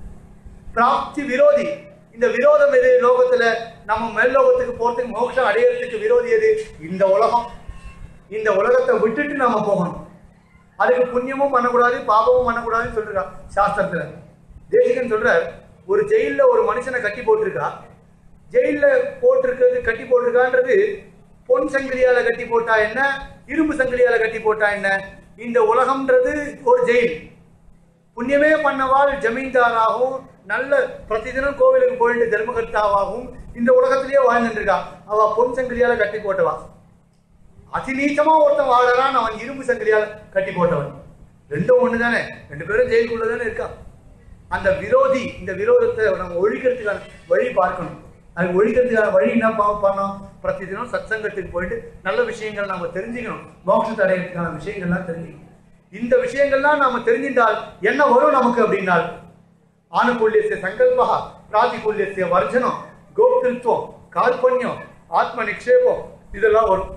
பிராப்தி விரோதி இந்த விரோதம் எது லோகத்துல நம்ம மேல் லோகத்துக்கு போறதுக்கு மோட்சம் அடையறதுக்கு விரோதி எது இந்த உலகம் இந்த உலகத்தை விட்டுட்டு நாம போகணும் அதுக்கு புண்ணியமும் பண்ணக்கூடாது பாபமும் பண்ணக்கூடாதுன்னு சொல்றான் சாஸ்திரத்துல தேசிகன் சொல்றார் ஒரு ஜெயில்ல ஒரு மனுஷனை கட்டி போட்டிருக்கா ஜெயில்ல போட்டிருக்கிறது கட்டி போட்டிருக்கான்றது பொன் சங்கிலியால கட்டி போட்டா என்ன இரும்பு சங்கிலியால கட்டி போட்டா என்ன இந்த உலகம்ன்றது ஒரு ஜெயில் புண்ணியமே பண்ணவாள் ஜமீன்தாராகவும் நல்ல பிரதிதினம் கோவிலுக்கு போயிட்டு தர்மகர்த்தாவாகவும் இந்த உலகத்திலேயே வாழ்ந்துட்டு இருக்கா அவ பொன் சங்கிலியால கட்டி போட்டவா அதிநீச்சமா ஒருத்தன் வாழறான் அவன் இரும்பு சங்கிலியால கட்டி போட்டவன் ரெண்டும் ஒண்ணு தானே ரெண்டு பேரும் ஜெயிலுக்குள்ள தானே இருக்கான் அந்த விரோதி இந்த விரோதத்தை நம்ம ஒழிக்கிறதுக்கான வழி பார்க்கணும் அது ஒழிக்கிறதுக்கான வழி என்ன பா- பண்ணோம் பிரதிதினம் சத்சங்கத்துக்கு போயிட்டு நல்ல விஷயங்கள் நாம தெரிஞ்சுக்கணும் மோட்சத்தை அடையிறதுக்கான விஷயங்கள்லாம் தெரிஞ்சுக்கணும் இந்த விஷயங்கள்லாம் நாம தெரிஞ்சின்றால் என்ன வரும் நமக்கு அப்படின்னால் ஆனுகூல்யசிய சங்கல்பா பிராதிகூல்யசிய வர்ஜனம் கோப்திருத்துவம் கால்பண்யம் ஆத்ம நிக்ஷேபம் இதெல்லாம் வரும்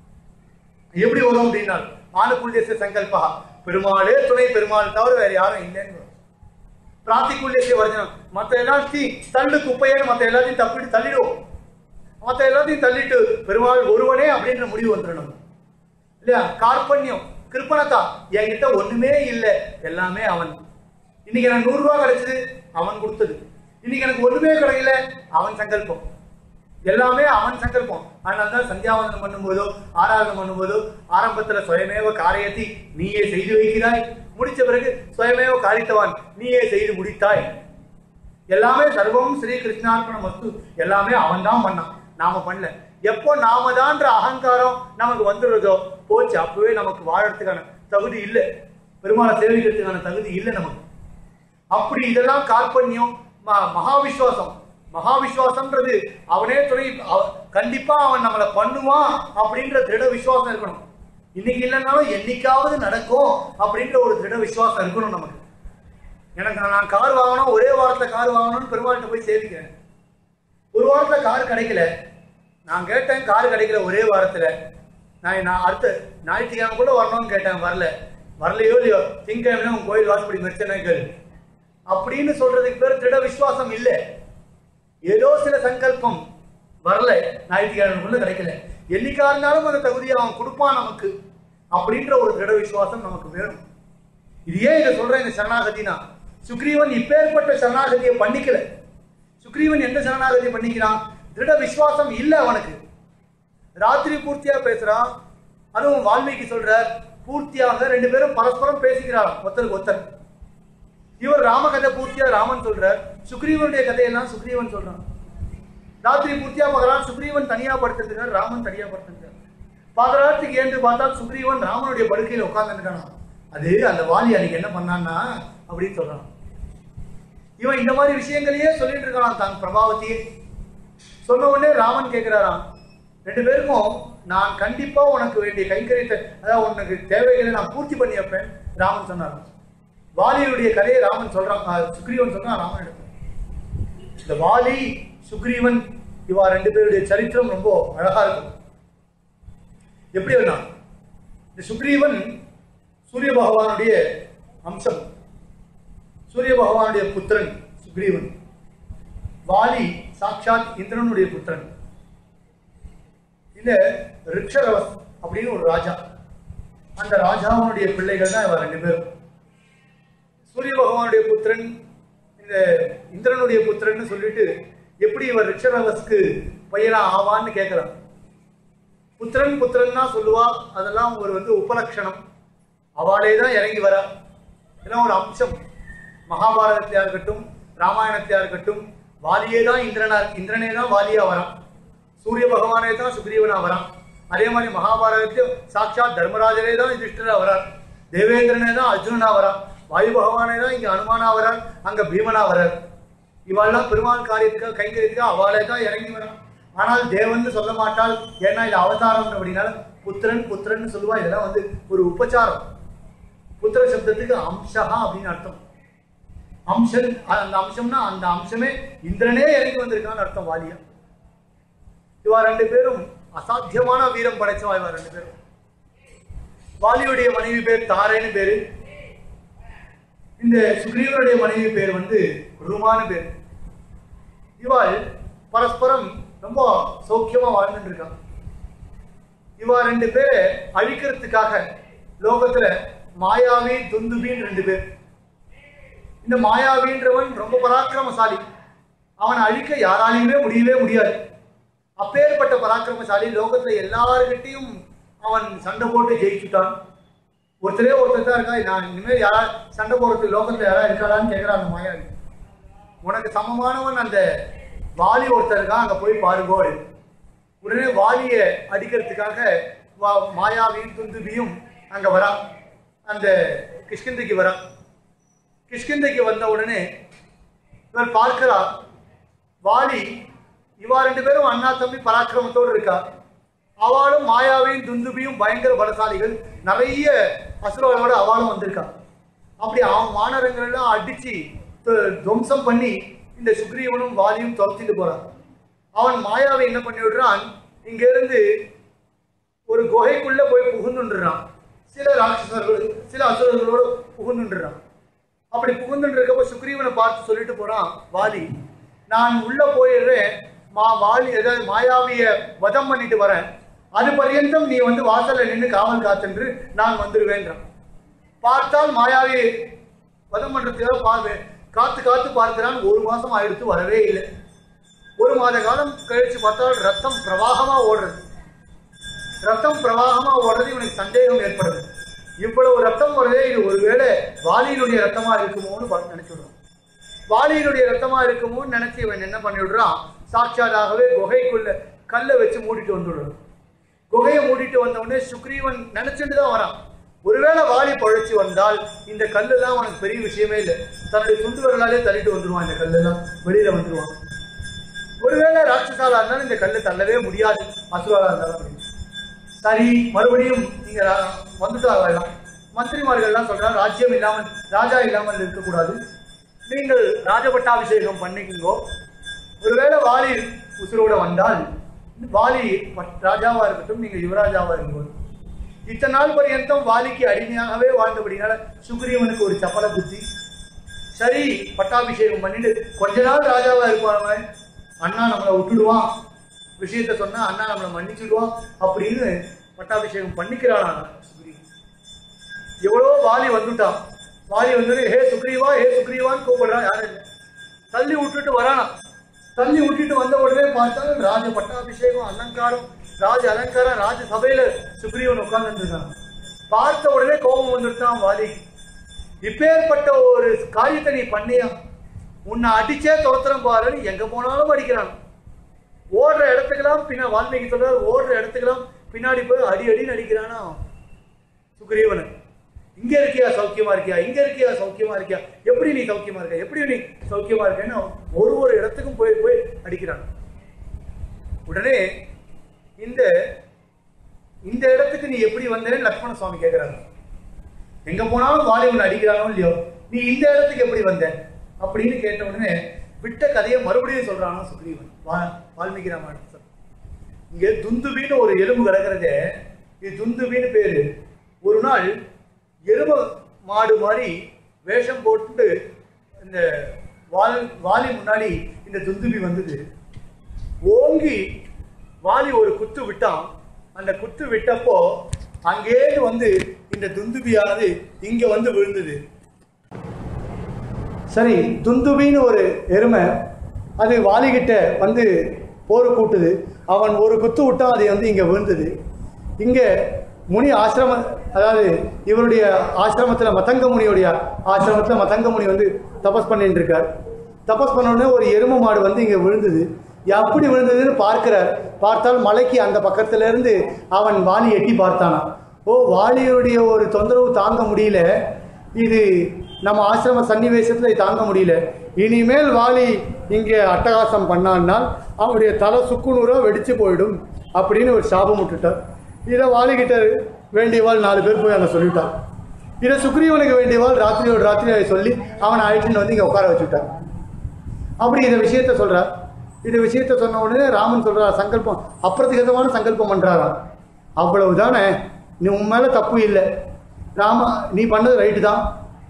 எப்படி வரும் அப்படின்னா ஆனுகூல்யசிய சங்கல்பா பெருமாளே துணை பெருமாள் தவிர வேற யாரும் இல்லைன்னு வரும். பிராத்திகூல்யசிய வர்ஜனம் மத்த எல்லாத்தையும் தள்ளு குப்பையன்னு மத்த எல்லாத்தையும் தப்பிட்டு தள்ளிடுவோம் மத்த எல்லாத்தையும் தள்ளிட்டு பெருமாள் ஒருவனே அப்படின்ற முடிவு வந்துடும் நம்ம இல்லையா கார்பண்யம் கிருப்பணத்தா என்கிட்ட ஒண்ணுமே இல்லை எல்லாமே அவன் இன்னைக்கு எனக்கு நூறு ரூபாய் கிடைச்சது அவன் கொடுத்தது இன்னைக்கு எனக்கு ஒண்ணுமே கிடைக்கல அவன் சங்கல்பம் எல்லாமே அவன் சங்கல்பம் அதனால தான் சந்தியாவந்தனம் பண்ணும்போதோ ஆராதனம் பண்ணும்போதோ ஆரம்பத்துல சுயமேவ காரியத்தை நீயே செய்து வைக்கிறாய் முடிச்ச பிறகு சுயமேவ காரித்தவான் நீயே செய்து முடித்தாய் எல்லாமே சர்வம் ஸ்ரீ கிருஷ்ணார்ப்பணம் வஸ்து எல்லாமே அவன் தான் பண்ணான் நாம பண்ணல எப்போ நாம தான்ற அகங்காரம் நமக்கு வந்துடுறதோ போச்சு அப்பவே நமக்கு வாழறதுக்கான தகுதி இல்லை பெருமாளை சேவிக்கிறதுக்கான தகுதி இல்லை நமக்கு அப்படி இதெல்லாம் கார்பண்யம் ம- மகாவிஸ்வாசம் மகாவிஸ்வாசம்ன்றது அவனே துணை அவ- கண்டிப்பா அவன் நம்மளை பண்ணுவான் அப்படின்ற திட விசுவாசம் இருக்கணும் இன்னைக்கு இல்லைன்னாலும் என்னைக்காவது நடக்கும் அப்படின்ற ஒரு திட விசுவாசம் இருக்கணும் நமக்கு எனக்கு நான் நான் கார் வாங்கணும் ஒரே வாரத்துல கார் வாங்கணும்னு பெருமாள்கிட்ட போய் சேவிக்கிறேன் ஒரு வாரத்துல கார் கிடைக்கல நான் கேட்டேன் கார் கிடைக்கல ஒரே வாரத்துல நான் நான் அடுத்த ஞாயிற்றுக்கிழமைக்குள்ள வரணும்னு கேட்டேன் வரல வரலையோ இல்லையோ திங்கக்கிழமை உன் கோயில் வாசப்படி மெச்சனை கேளு அப்படின்னு சொல்றதுக்கு பேர் திட விசுவாசம் இல்லை ஏதோ சில சங்கல்பம் வரல ஞாயிற்றுக்கிழமைக்குள்ள கிடைக்கல என்னைக்கா இருந்தாலும் அந்த தகுதியை அவன் கொடுப்பான் நமக்கு அப்படின்ற ஒரு திட விசுவாசம் நமக்கு வேணும் இது ஏன் இதை சொல்றேன் இந்த சரணாகதினா சுக்ரீவன் இப்பேற்பட்ட சரணாகதியை பண்ணிக்கல சுக்ரீவன் எந்த சரணாகதியை பண்ணிக்கிறான் திருட விசுவாசம் இல்லை அவனுக்கு ராத்திரி பூர்த்தியா பேசுறான் அதுவும் வால்மீகி சொல்றார் பூர்த்தியாக ரெண்டு பேரும் பரஸ்பரம் பேசிக்கிறார் ஒருத்தருக்கு ஒருத்தர் இவர் ராம கதை பூர்த்தியா ராமன் சொல்றார் சுக்ரீவனுடைய கதையெல்லாம் சுக்ரீவன் சொல்றான் ராத்திரி பூர்த்தியா பார்க்கறான் சுக்ரீவன் தனியா படுத்திருக்கார் ராமன் தனியா படுத்திருக்கார் பாதராத்துக்கு ஏன்று பார்த்தால் சுக்ரீவன் ராமனுடைய படுக்கையில் உட்கார்ந்துருக்கானா அது அந்த வாலி அன்னைக்கு என்ன பண்ணான்னா அப்படின்னு சொல்றான் இவன் இந்த மாதிரி விஷயங்களையே சொல்லிட்டு இருக்கான் தான் பிரபாவத்தையே சொன்ன உடனே ராமன் கேட்கிறாராம் ரெண்டு பேருக்கும் நான் கண்டிப்பா உனக்கு வேண்டிய கைங்கரியத்தை அதாவது உனக்கு தேவைகளை நான் பூர்த்தி பண்ணி வைப்பேன் ராமன் சொன்னார் வாலியுடைய கதையை ராமன் சொல்றான் அஹ், சுக்ரீவன் சொல்றான் ராமன் எடுப்பேன் இந்த வாலி சுக்ரீவன் இவா ரெண்டு பேருடைய சரித்திரம் ரொம்ப அழகா இருக்கும் எப்படி வேணா இந்த சுக்ரீவன் சூரிய பகவானுடைய அம்சம் சூரிய பகவானுடைய புத்திரன் சுக்ரீவன் வாலி சாட்சாத் இந்திரனுடைய புத்திரன் இல்ல ரிக்ஷரவஸ் அப்படின்னு ஒரு ராஜா அந்த ராஜாவுடைய பிள்ளைகள் தான் இவ ரெண்டு பேரும் சூரிய பகவானுடைய புத்திரன் இந்த இந்திரனுடைய புத்திரன்னு சொல்லிட்டு எப்படி இவர் ரிக்ஷரவஸ்க்கு பையனா ஆவான்னு கேட்கிறான் புத்திரன் புத்திரன்னா சொல்லுவா அதெல்லாம் ஒரு வந்து உபலட்சணம் அவளே தான் இறங்கி வரா இதெல்லாம் ஒரு அம்சம் மகாபாரதத்திலயா இருக்கட்டும் ராமாயணத்திலயா இருக்கட்டும் வாலியே தான் இந்திரனா இந்திரனே தான் வாலியா வரான் சூரிய பகவானே தான் சுக்ரீவனா வரான் அதே மாதிரி மகாபாரதத்தில் சாட்சாத் தர்மராஜரே தான் யுதிஷ்டரா வரார் தேவேந்திரனே தான் அர்ஜுனனா வரான் வாயு பகவானே தான் இங்க அனுமானா வரார் அங்க பீமனா வரார் இவாள்லாம் பெருமாள் காரியத்துக்காக கைங்கரியத்துக்காக அவளே தான் இறங்கி வரான் ஆனால் தேவன் சொல்ல மாட்டாள் ஏன்னா இது அவதாரம் அப்படின்னால புத்திரன் புத்திரன் சொல்லுவா இதெல்லாம் வந்து ஒரு உபச்சாரம் புத்திர சப்தத்துக்கு அம்சா அப்படின்னு அர்த்தம் அம்சன் அந்த அம்சம்னா அந்த அம்சமே இந்திரனே இறங்கி வந்திருக்கான்னு அர்த்தம் வாலியா இவா ரெண்டு பேரும் அசாத்தியமான வீரம் படைச்சவா இவா ரெண்டு பேரும் வாலியுடைய மனைவி பேர் தாரேன்னு பேரு இந்த சுக்ரீவனுடைய மனைவி பேர் வந்து ருமான்னு பேர் இவாள் பரஸ்பரம் ரொம்ப சௌக்கியமா வாழ்ந்துட்டு இருக்கான் இவா ரெண்டு பேரை அழிக்கிறதுக்காக லோகத்துல மாயாவி துந்துபின்னு ரெண்டு பேர் இந்த மாயாவின்றவன் ரொம்ப பராக்கிரமசாலி அவனை அழிக்க யாராலையுமே முடியவே முடியாது அப்பேற்பட்ட பராக்கிரமசாலி லோகத்துல எல்லார்கிட்டையும் அவன் சண்டை போட்டு ஜெயிச்சுட்டான் ஒருத்தரே ஒருத்தர் தான் இருக்கா நான் இனிமேல் யாரா சண்டை போடுறதுக்கு லோகத்துல யாரா இருக்காளான்னு கேட்கிறான் அந்த மாயாவி உனக்கு சமமானவன் அந்த வாலி ஒருத்தர் இருக்கான் அங்க போய் பாருங்கோ உடனே வாலியை அடிக்கிறதுக்காக வா- மாயாவியும் துந்துபியும் அங்க வரா அந்த கிஷ்கிந்தைக்கு வரா கிஷ்கிந்தைக்கு வந்த உடனே இவர் பார்க்கிறா வாலி இவா ரெண்டு பேரும் அண்ணா தம்பி பராக்கிரமத்தோடு இருக்கா அவளும் மாயாவியும் துந்துபியும் பயங்கர பலசாலிகள் நிறைய அசுரர்களோட அவளும் வந்திருக்கா அப்படி அவன் வானரங்கள் எல்லாம் அடிச்சு து- துவம்சம் பண்ணி இந்த சுக்ரீவனும் வாலியும் துரத்திட்டு போறான் அவன் மாயாவை என்ன பண்ணி விடுறான் இங்க இருந்து ஒரு குகைக்குள்ள போய் புகுந்துன்றான் சில ராட்சசர்கள் சில அசுரர்களோடு புகுந்துன்றான் அப்படி புகுந்துட்டு இருக்கப்போ சுக்ரீவனை பார்த்து சொல்லிட்டு போறான் வாலி நான் உள்ள போயிடுறேன் மா வாலி ஏதாவது மாயாவிய வதம் பண்ணிட்டு வரேன் அது பர்யந்தம் நீ வந்து வாசல்ல நின்று காவல் காத்தென்று நான் வந்துடுவேன்றான் பார்த்தால் மாயாவி வதம் பண்றதுக்காக பார்வை காத்து காத்து பார்க்கிறான் ஒரு மாசம் ஆயிடுத்து வரவே இல்லை ஒரு மாத காலம் கழிச்சு பார்த்தால் ரத்தம் பிரவாகமா ஓடுறது ரத்தம் பிரவாகமா ஓடுறது இவனுக்கு சந்தேகம் ஏற்படுது இவ்வளவு ரத்தம் வருதே இது ஒருவேளை வாலியினுடைய ரத்தமா இருக்குமோன்னு பார்த்து நினைச்சுடுறான் வாலியினுடைய ரத்தமா இருக்குமோன்னு நினைச்சு இவன் என்ன பண்ணி விடுறான் சாட்சாதாகவே குகைக்குள்ள கல்லை வச்சு மூடிட்டு வந்துடுறான் குகையை மூடிட்டு வந்த உடனே சுக்ரீவன் நினைச்சிட்டு தான் வரான் ஒருவேளை வாலி பழைச்சு வந்தால் இந்த கல்லெல்லாம் அவனுக்கு பெரிய விஷயமே இல்லை தன்னுடைய துண்டு விரலாலே தள்ளிட்டு வந்துருவான் இந்த கல்லெல்லாம் வெளியில வந்துருவான் ஒருவேளை ராட்சசாலா இருந்தாலும் இந்த கல்லை தள்ளவே முடியாது அசுராலா இருந்தாலும் அப்படின்னு. சரி மறுபடியும் நீங்க ரா- வந்துட்டு ஆகலாம் மந்திரிமார்கள்லாம் சொல்றாங்க ராஜ்யம் இல்லாமல் ராஜா இல்லாமல் இருக்கக்கூடாது நீங்கள் ராஜபட்டாபிஷேகம் பண்ணிக்கோ ஒருவேளை வாலி உசுரோட வந்தால் வாலி பட்- ராஜாவா இருக்கட்டும் நீங்க யுவராஜாவா இருக்கும்போது இத்தனை நாள் பர்யந்தம் வாலிக்கு அடிமையாகவே வாழ்ந்தபடினால சுக்ரீவனுக்கு ஒரு சப்பல புத்தி சரி பட்டாபிஷேகம் பண்ணிட்டு கொஞ்ச நாள் ராஜாவா இருப்பாங்க அண்ணா நம்மளை விட்டுடுவான் விஷயத்த சொன்னா அண்ணா நம்மளை மன்னிச்சுடுவான் அப்படின்னு பட்டாபிஷேகம் பண்ணிக்கிறானா சுக்ரீவன் எவ்வளோ வாலி வந்துட்டான் வாலி வந்து ஹே சுக்ரீவா ஹே சுக்ரீவான்னு கூப்பிடுறான் யாரும் இல்லை தள்ளி விட்டுட்டு வரானா தள்ளி விட்டுட்டு வந்த உடனே பார்த்தாலும் ராஜ பட்டாபிஷேகம் அலங்காரம் ராஜ அலங்காரம் ராஜ சபையில சுக்ரீவன் உட்கார்ந்துட்டு இருக்கான் பார்த்த உடனே கோபம் வந்துட்டான் வாலி இப்பேற்பட்ட ஒரு காரியத்தை நீ பண்ணியா உன்னை அடிச்சே துரத்துறேன் பாருன்னு எங்க போனாலும் அடிக்கிறான் ஓடுற இடத்துக்கெல்லாம் பின்ன வால்மீகி சொல்றாரு ஓடுற இடத்துக்கெல்லாம் பின்னாடி போய் அடி அடின்னு அடிக்கிறானா சுக்ரீவனை இங்க இருக்கியா சௌக்கியமா இருக்கியா இங்க இருக்கியா சௌக்கியமா இருக்கியா எப்படி நீ சௌக்கியமா இருக்க எப்படி நீ சௌக்கியமா இருக்கேன்னு ஒரு ஒரு இடத்துக்கும் போய் போய் அடிக்கிறான் உடனே இந்த இந்த இடத்துக்கு நீ எப்படி வந்தேன்னு லக்ஷ்மண சுவாமி கேட்கிறாரு எங்க போனாலும் வாலி உன்னை அடிக்கிறானோ இல்லையோ நீ இந்த இடத்துக்கு எப்படி வந்த அப்படின்னு கேட்ட உடனே விட்ட கதையை மறுபடியும் சொல்றானோ சுக்ரீவன் வா- வால்மீகி ராமாயணம் சொல்றான். இங்க துந்துபின்னு ஒரு எலும்பு கிடக்கிறதே இது துந்துபின்னு பேரு ஒரு நாள் எரும மாடு மாதிரி வேஷம் போட்டு இந்த வால் வாலி முன்னாடி இந்த துந்துபி வந்தது ஓங்கி வாலி ஒரு குத்து விட்டான் அந்த குத்து விட்டப்போ அங்கேருந்து வந்து இந்த துந்துபியானது இங்க வந்து விழுந்தது சரி துந்துபின்னு ஒரு எருமை அது வாலிகிட்ட வந்து போர் கூட்டுது அவன் ஒரு குத்து விட்டான் அது வந்து இங்க விழுந்தது இங்க முனி ஆசிரம அதாவது இவருடைய ஆசிரமத்துல மதங்க முனியுடைய ஆசிரமத்துல மதங்க முனி வந்து தபஸ் பண்ணிட்டு இருக்கார் தபஸ் பண்ண உடனே ஒரு எருமை மாடு வந்து இங்க விழுந்தது எப்படி விழுந்ததுன்னு பார்க்கிறார் பார்த்தால் மலைக்கு அந்த பக்கத்துல இருந்து அவன் வாலி எட்டி பார்த்தானா ஓ வாலியுடைய ஒரு தொந்தரவு தாங்க முடியல இது நம்ம ஆசிரம சன்னிவேசத்துல இது தாங்க முடியல இனிமேல் வாலி இங்க அட்டகாசம் பண்ணான்னால் அவனுடைய தலை சுக்குநூறா வெடிச்சு போயிடும் அப்படின்னு ஒரு சாபம் விட்டுட்டார் இதை வாலிகிட்ட வேண்டியவாள் நாலு பேர் போய் அங்கே சொல்லிட்டார் இதை சுக்ரீவனுக்கு வேண்டியவாள் ராத்திரியோட ராத்திரி அதை சொல்லி அவனை அழைச்சிட்டு வந்து இங்கே உட்கார வச்சுட்டார் அப்படி இந்த விஷயத்த சொல்றார் இந்த விஷயத்த சொன்ன உடனே ராமன் சொல்றார் சங்கல்பம் அப்பிரதிகதமான சங்கல்பம் பண்றாராம் அவ்வளவுதானே நீ உன் மேல தப்பு இல்லை ராமா நீ பண்ணது ரைட்டு தான்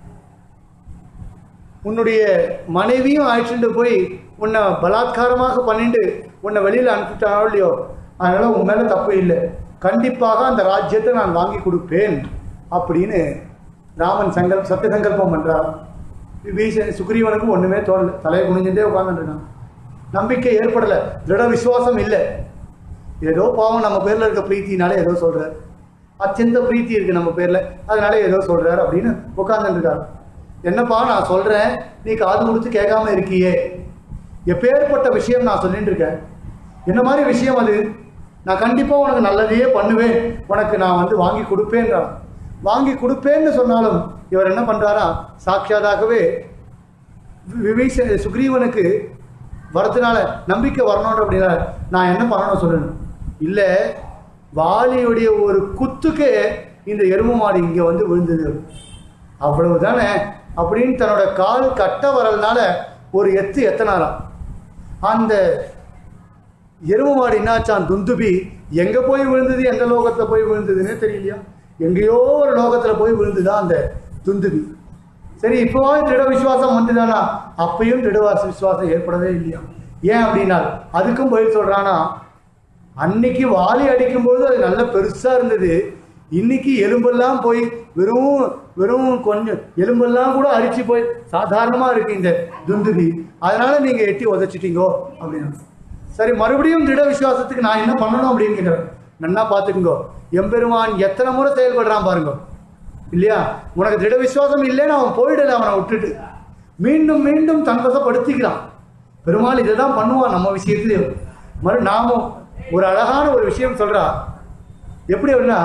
உன்னுடைய மனைவியும் அழைச்சிட்டு போய் உன்னை பலாத்காரமாக பண்ணிட்டு உன்னை வெளியில் அனுப்பிட்டானோ இல்லையோ அதனால உன் மேல தப்பு இல்லை கண்டிப்பாக அந்த ராஜ்யத்தை நான் வாங்கி கொடுப்பேன் அப்படின்னு ராமன் சங்கல் சத்திய சங்கல்பம் பண்றார் விபீஷன் சுக்ரீவனுக்கு ஒண்ணுமே தோணல தலையை குனிஞ்சுட்டே உட்கார்ந்துட்டு இருக்கான் நம்பிக்கை ஏற்படல திட விசுவாசம் இல்லை ஏதோ பாவம் நம்ம பேர்ல இருக்க பிரீத்தினால ஏதோ சொல்றாரு அத்தியந்த பிரீத்தி இருக்கு நம்ம பேர்ல அதனால ஏதோ சொல்றாரு அப்படின்னு உட்கார்ந்துட்டு இருக்காரு என்னப்பா நான் சொல்றேன் நீ காது கொடுத்து கேட்காம இருக்கியே எப்பேற்பட்ட விஷயம் நான் சொல்லிட்டு இருக்கேன் என்ன மாதிரி விஷயம் அது நான் கண்டிப்பா உனக்கு நல்லதையே பண்ணுவேன் உனக்கு நான் வந்து வாங்கி கொடுப்பேன்றான் வாங்கி கொடுப்பேன்னு சொன்னாலும் இவர் என்ன பண்றாரா சாட்சியாதாகவே விபீஷ சுக்ரீவனுக்கு வரதுனால நம்பிக்கை வரணும் அப்படின்னா நான் என்ன பண்ணணும் சொல்லணும் இல்லை வாலியுடைய ஒரு குத்துக்கு இந்த எருமை மாடு இங்கே வந்து விழுந்தது அவ்வளவுதானே அப்படின்னு தன்னோட கால் கட்ட வரதுனால ஒரு எத்து எத்தனாராம் அந்த எருமை மாடு என்னாச்சான் துந்துபி எங்க போய் விழுந்தது எந்த லோகத்துல போய் விழுந்ததுன்னே தெரியலையா எங்கேயோ ஒரு லோகத்துல போய் விழுந்துதான் அந்த துந்துபி சரி இப்போவாது திட விசுவாசம் வந்துதானா அப்பயும் திடவாச விசுவாசம் ஏற்படவே இல்லையா ஏன் அப்படின்னா அதுக்கும் பதில் சொல்றானா அன்னைக்கு வாலி அடிக்கும்போது அது நல்ல பெருசா இருந்தது இன்னைக்கு எலும்பெல்லாம் போய் வெறும் வெறும் கொஞ்சம் எலும்பெல்லாம் கூட அரிச்சு போய் சாதாரணமா இருக்கு இந்த துந்துபி அதனால நீங்க எட்டி உதைச்சிட்டீங்கோ அப்படின்னு சரி மறுபடியும் திட விசுவாசத்துக்கு நான் என்ன பண்ணணும் அப்படின்னு கேட்கிறேன் நன்னா பார்த்துக்குங்கோ எம்பெருமான் எத்தனை முறை செயல்படுறான் பாருங்க இல்லையா உனக்கு திட விசுவாசம் இல்லைன்னு அவன் போயிடல அவனை விட்டுட்டு மீண்டும் மீண்டும் தன்வசப்படுத்திக்கிறான் பெருமாள் இதை தான் பண்ணுவான் நம்ம விஷயத்துலயும் மறு நாமும் ஒரு அழகான ஒரு விஷயம் சொல்றா எப்படி அப்படின்னா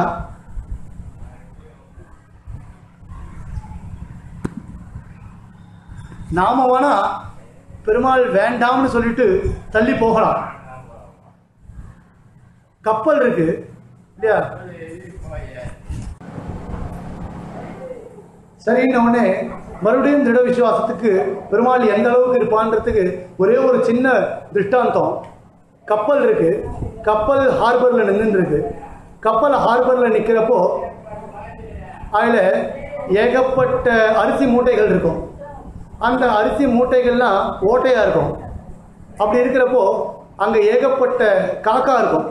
நாம வேணா பெருமாள் வேண்டாம்னு சொல்லிட்டு தள்ளி போகலாம் கப்பல் இருக்கு இல்லையா சரின்ன உடனே மறுபடியும் திட விசுவாசத்துக்கு பெருமாள் எந்த அளவுக்கு இருப்பான்றதுக்கு ஒரே ஒரு சின்ன திருஷ்டாந்தம் கப்பல் இருக்கு கப்பல் ஹார்பர்ல நின்றுட்டு இருக்கு கப்பல் ஹார்பர்ல நிக்கிறப்போ அதுல ஏகப்பட்ட அரிசி மூட்டைகள் இருக்கும் அந்த அரிசி மூட்டைகள்லாம் ஓட்டையா இருக்கும் அப்படி இருக்கிறப்போ அங்க ஏகப்பட்ட காக்கா இருக்கும்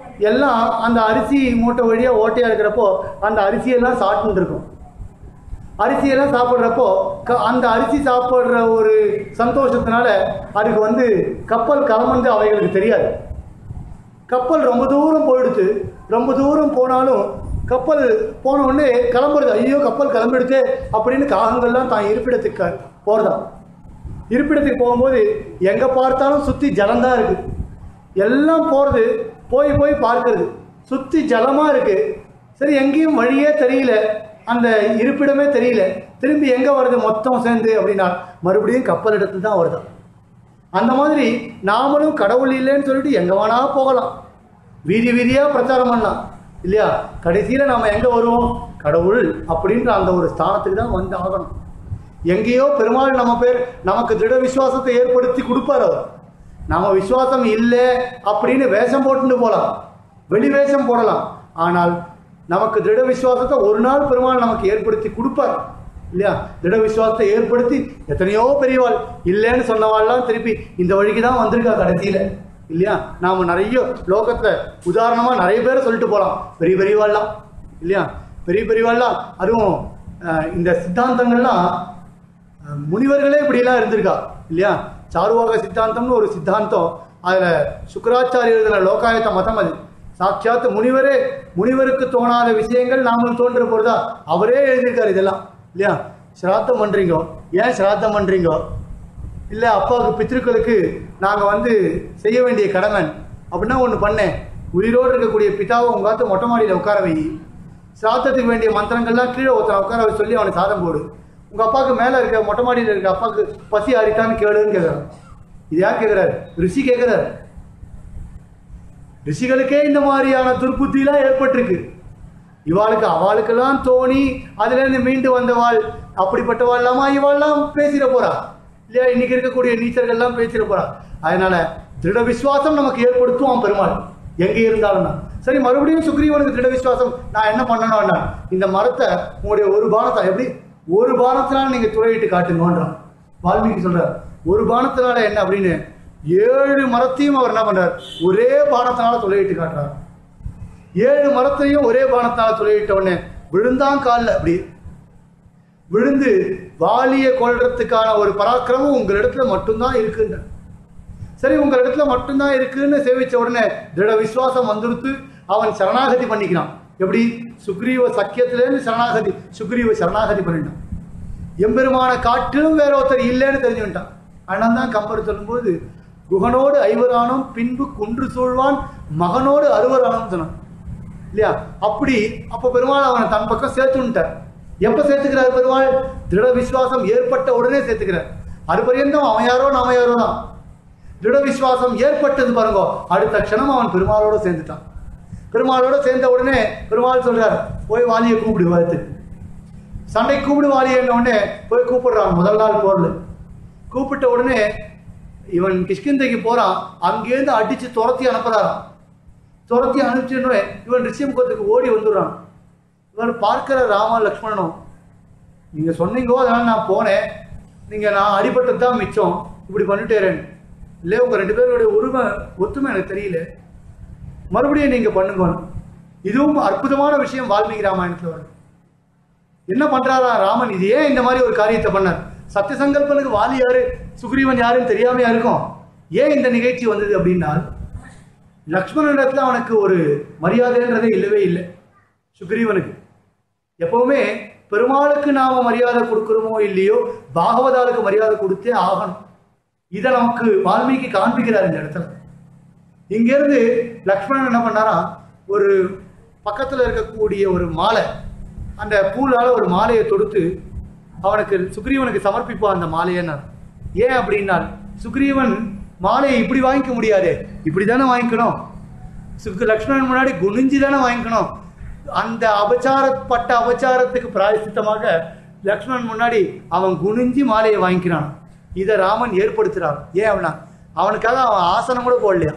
எல்லாம் அந்த அரிசி மூட்டை வழியா ஓட்டையா இருக்கிறப்போ அந்த அரிசியெல்லாம் சாப்பிட்டு இருக்கும் அரிசியெல்லாம் சாப்பிட்றப்போ க- அந்த அரிசி சாப்பிட்ற ஒரு சந்தோஷத்தினால அதுக்கு வந்து கப்பல் கிளம்புறது அவைகளுக்கு தெரியாது கப்பல் ரொம்ப தூரம் போயிடுத்து ரொம்ப தூரம் போனாலும் கப்பல் போன உடனே கிளம்புறது ஐயோ கப்பல் கிளம்பிடுச்சே அப்படின்னு காகங்கள்லாம் தான் இருப்பிடத்துக்கு போகிறதாம் இருப்பிடத்துக்கு போகும்போது எங்கே பார்த்தாலும் சுற்றி ஜலம்தான் இருக்குது எல்லாம் போகிறது போய் போய் பார்க்கறது சுற்றி ஜலமாக இருக்குது சரி எங்கேயும் வழியே தெரியல அந்த இருப்பிடமே தெரியல திரும்பி எங்கே வருது மொத்தம் சேர்ந்து அப்படின்னா மறுபடியும் கப்பல் இடத்துல தான் வருதாம் அந்த மாதிரி நாமளும் கடவுள் இல்லைன்னு சொல்லிட்டு எங்கே வேணா போகலாம் வீதி வீதியாக பிரச்சாரம் பண்ணலாம் இல்லையா கடைசியில் நாம் எங்கே வருவோம் கடவுள் அப்படின்ற அந்த ஒரு ஸ்தானத்துக்கு தான் வந்து ஆகணும் எங்கேயோ பெருமாள் நம்ம பேர் நமக்கு திட விசுவாசத்தை ஏற்படுத்தி கொடுப்பார் அவர் நம்ம விசுவாசம் இல்லை அப்படின்னு வேஷம் போட்டுட்டு போகலாம் வெளி வேஷம் போடலாம் ஆனால் நமக்கு திட விசுவாசத்தை ஒரு நாள் பெருமாள் நமக்கு ஏற்படுத்தி கொடுப்பார் இல்லையா திட விசுவாசத்தை ஏற்படுத்தி எத்தனையோ பெரியவாள் இல்லைன்னு சொன்னவாள்லாம் திருப்பி இந்த வழிக்கு தான் வந்திருக்கா கடைசியில் இல்லையா நாம் நிறைய லோகத்தில் உதாரணமாக நிறைய பேரை சொல்லிட்டு போகலாம் பெரிய பெரியவாள்லாம் இல்லையா பெரிய பெரியவாள்லாம் அதுவும் அஹ், இந்த சித்தாந்தங்கள்லாம் அஹ், முனிவர்களே இப்படிலாம் இருந்திருக்கா இல்லையா சாருவாக சித்தாந்தம்னு ஒரு சித்தாந்தம் அதில் சுக்கராச்சாரிய எழுதின லோகாயத்த மதம் அது சாட்சாத் முனிவரே முனிவருக்கு தோணாத விஷயங்கள் நாமும் தோன்ற போறதா அவரே எழுதியிருக்காரு இதெல்லாம் இல்லையா சிராத்தம் பண்றீங்க ஏன் சிராத்தம் பண்றீங்க இல்லை அப்பாவுக்கு பித்திருக்களுக்கு நாங்கள் வந்து செய்ய வேண்டிய கடமை அப்படின்னா ஒன்று பண்ணேன் உயிரோடு இருக்கக்கூடிய பிதாவை உங்க காத்து மொட்டை மாடியில் உட்கார வை சாத்தத்துக்கு வேண்டிய மந்திரங்கள்லாம் கீழே ஒருத்தனை உட்கார வச்சு சொல்லி அவனுக்கு சாதம் போடு உங்கள் அப்பாவுக்கு மேலே இருக்க மொட்டை மாடியில் இருக்க அப்பாவுக்கு பசி ஆறித்தான்னு கேளுன்னு கேட்குறான் இது யார் கேட்குறாரு ரிஷி கேட்குறாரு ரிஷிகளுக்கே இந்த மாதிரியான துர்புத்திலாம் ஏற்பட்டிருக்கு இவாளுக்கு அவளுக்கெல்லாம் தோணி அதுலேருந்து மீண்டு வந்தவாள் அப்படிப்பட்டவாள் இல்லாம இவாள்லாம் பேசிட போறா இல்லையா இன்னைக்கு இருக்கக்கூடிய நீச்சர்கள்லாம் பேசிட போறா அதனால திருட விசுவாசம் நமக்கு ஏற்படுத்துவான் பெருமாள் எங்கே இருந்தாலும் தான். சரி மறுபடியும் சுக்ரீவனுக்கு திருட விசுவாசம் நான் என்ன பண்ணணும்னா இந்த மரத்தை உங்களுடைய ஒரு பானத்தை எப்படி ஒரு பானத்தினால நீங்க துறையிட்டு காட்டுங்கன்றான் வால்மீகி சொல்றார் ஒரு பானத்தினால என்ன அப்படின்னு ஏழு மரத்தையும் அவர் என்ன பண்றார் ஒரே பானத்தினால துளையிட்டு காட்டுறார் ஏழு மரத்தையும் ஒரே பானத்தால துளையிட்ட உடனே விழுந்தான் காலில் அப்படி விழுந்து வாலியை கொல்றதுக்கான ஒரு பராக்கிரமம் உங்களிடத்துல மட்டும்தான் இருக்குன்ற சரி உங்களிடத்துல மட்டும்தான் இருக்குன்னு சேவிச்ச உடனே திட விசுவாசம் வந்துருத்து அவன் சரணாகதி பண்ணிக்கிறான் எப்படி சுக்ரீவ சக்கியத்திலேருந்து சரணாகதி சுக்ரீவ சரணாகதி பண்ணிட்டான் எம்பெருமான காட்டிலும் வேற ஒருத்தர் இல்லைன்னு தெரிஞ்சுட்டான் அண்ணன் தான் கம்பர் சொல்லும்போது குகனோடு ஐவரானும் பின்பு குன்று சூழ்வான் மகனோடு அறுவரானும் சொன்னான் இல்லையா அப்படி அப்போ பெருமாள் அவனை தன் பக்கம் சேர்த்துட்டார் எப்ப சேர்த்துக்கிறார் பெருமாள் திருட விசுவாசம் ஏற்பட்ட உடனே சேர்த்துக்கிறார் அது பரியந்தம் அவன் யாரோ நாம யாரோ தான் திருட விசுவாசம் ஏற்பட்டது பாருங்க அடுத்த க்ஷணம் அவன் பெருமாளோட சேர்ந்துட்டான் பெருமாளோட சேர்ந்த உடனே பெருமாள் சொல்றார் போய் வாலியை கூப்பிடு வாழ்த்து சண்டை கூப்பிடு வாலியன்ன உடனே போய் கூப்பிடுறான் முதல் நாள் போர்ல கூப்பிட்ட உடனே இவன் கிஷ்கிந்தைக்கு போறான் அங்கேருந்து அடிச்சு துரத்தி அனுப்புறாராம் துரத்தி அனுப்பிச்சுன்னு இவன் ரிஷியமுகத்துக்கு ஓடி வந்துடுறான் இவன் பார்க்கிற ராம லக்ஷ்மணனும் நீங்க சொன்னீங்கோ அதனால நான் போனேன் நீங்க நான் அடிபட்டது தான் மிச்சம் இப்படி பண்ணிட்டேரேன் இல்லை உங்க ரெண்டு பேருடைய உரிமை ஒத்துமை எனக்கு தெரியல மறுபடியும் நீங்க பண்ணுங்க இதுவும் அற்புதமான விஷயம் வால்மீகி ராமாயணத்துல வருது என்ன பண்றாரா ராமன் இது ஏன் இந்த மாதிரி ஒரு காரியத்தை பண்ணார் சத்திய சங்கல்பனுக்கு வாலி யாரு சுக்ரீவன் யாருன்னு தெரியாமையா இருக்கும் ஏன் இந்த நிகழ்ச்சி வந்தது அப்படின்னா லக்ஷ்மணனிடத்துல அவனுக்கு ஒரு மரியாதைன்றதே இல்லவே இல்லை சுக்ரீவனுக்கு எப்பவுமே பெருமாளுக்கு நாம மரியாதை கொடுக்குறோமோ இல்லையோ பாகவதாளுக்கு மரியாதை கொடுத்தே ஆகணும் இதை நமக்கு வால்மீகி காண்பிக்கிறார் இந்த இடத்துல இங்கேருந்து லக்ஷ்மணன் என்ன பண்ணாராம் ஒரு பக்கத்தில் இருக்கக்கூடிய ஒரு மாலை அந்த பூலால ஒரு மாலையை தொடுத்து அவனுக்கு சுக்ரீவனுக்கு சமர்ப்பிப்பான் அந்த மாலையன்னார் ஏன் அப்படின்னா சுக்ரீவன் மாலையை இப்படி வாங்கிக்க முடியாதே இப்படி தானே வாங்கிக்கணும் சுக்கு லக்ஷ்மணன் முன்னாடி குனிஞ்சு தானே வாங்கிக்கணும் அந்த அபச்சாரப்பட்ட அபச்சாரத்துக்கு பிராயசித்தமாக லக்ஷ்மணன் முன்னாடி அவன் குனிஞ்சு மாலையை வாங்கிக்கிறான் இதை ராமன் ஏற்படுத்துறான் ஏன் அப்படின்னா அவனுக்காக அவன் ஆசனம் கூட போடலையா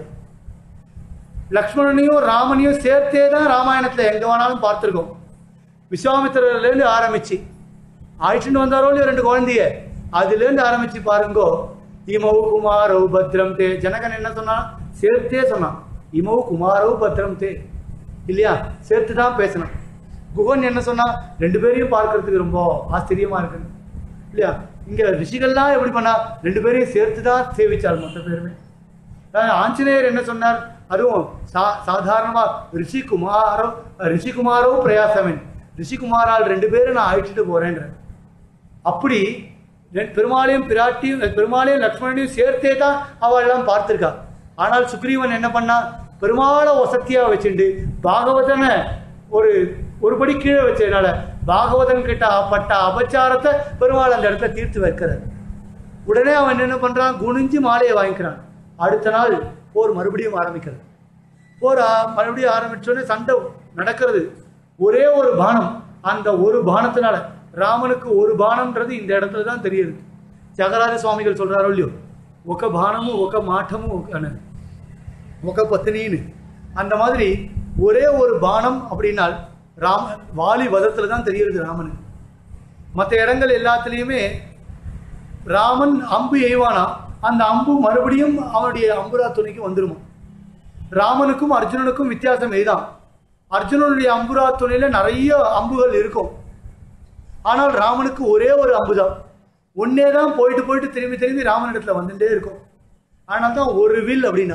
லக்ஷ்மணனையும் ராமனையும் சேர்த்தே தான் ராமாயணத்துல எங்க வேணாலும் பார்த்துருக்கோம் விஸ்வாமித்திரர்லேருந்து ஆரம்பிச்சு அழைச்சிட்டு வந்தாரோ இல்லையோ ரெண்டு குழந்தைய அதுலேருந்து ஆரம்பிச்சு பாருங்கோ இமௌ குமாரௌ பத்ரம் தே ஜனகன் என்ன சொன்னான் சேர்த்தே சொன்னான் இமௌ குமாரௌ பத்ரம் தே இல்லையா சேர்த்து தான் பேசணும் குகன் என்ன சொன்னா ரெண்டு பேரையும் பார்க்கறதுக்கு ரொம்ப ஆச்சரியமா இருக்கு இல்லையா இங்க ரிஷிகள்லாம் எப்படி பண்ணா ரெண்டு பேரையும் சேர்த்து தான் சேவிச்சாள் மொத்த பேருமே அஹ் ஆஞ்சநேயர் என்ன சொன்னார் அதுவும் சா சாதாரணமா ரிஷிகுமாரோ ரிஷிகுமாரோ பிரயாசமன் ரிஷிகுமாரால் ரெண்டு பேரும் நான் அழைச்சிட்டு போறேன்ற அப்படி ரெண்டு- பெருமாளையும் பிராட்டியும் பெருமாளையும் லக்ஷ்மணனையும் சேர்த்தே தான் அவள் எல்லாம் பார்த்திருக்கா ஆனால் சுக்ரீவன் என்ன பண்ணா பெருமாளை வசத்தியா வச்சுண்டு பாகவதனை ஒரு ஒரு படி கீழே வச்சதுனால பாகவதன் கிட்ட பட்ட அபச்சாரத்தை பெருமாள் அந்த இடத்துல தீர்த்து வைக்கிறார் உடனே அவன் என்ன பண்றான் குனிஞ்சு மாலையை வாங்கிக்கிறான் அடுத்த நாள் போர் மறுபடியும் ஆரம்பிக்கிறது போர் ஆ- மறுபடியும் ஆரம்பிச்சோடனே சண்டை நடக்கிறது ஒரே ஒரு பானம் அந்த ஒரு பானத்தினால ராமனுக்கு ஒரு பானம்ன்றது இந்த இடத்துல தான் தெரியுது தியாகராஜ சுவாமிகள் சொல்றாரோ இல்லையோ ఒక బాణము ఒక మాఠము ఒక అన- ఒక పత్னின்னு அந்த மாதிரி ஒரே ஒரு பானம் அப்படின்னால் ராம வாலி வதத்துல தான் தெரியுது ராமனுக்கு மற்ற இடங்கள் எல்லாத்துலேயுமே ராமன் அம்பு எய்வானா அந்த அம்பு மறுபடியும் அவனுடைய அம்புரா துணைக்கு வந்துருமா ராமனுக்கும் அர்ஜுனனுக்கும் வித்தியாசம் இதுதான் அர்ஜுனனுடைய அம்புரா துணையில நிறைய அம்புகள் இருக்கும் ஆனால் ராமனுக்கு ஒரே ஒரு அம்பு தான் ஒன்னே தான் போயிட்டு போயிட்டு திரும்பி திரும்பி ராமனிடத்துல வந்துட்டே இருக்கும் ஆனால் தான் ஒரு வில் அப்படின்னா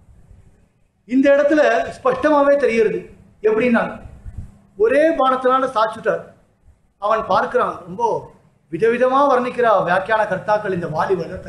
இந்த இடத்துல ஸ்பஷ்டமாவே தெரிகிறது எப்படின்னா ஒரே பானத்தினால சாச்சுட்டார் அவன் பார்க்கிறான் ரொம்ப விதவிதமா வர்ணிக்கிறா வியாக்கியான கர்த்தாக்கள் இந்த வாலி வதத்தை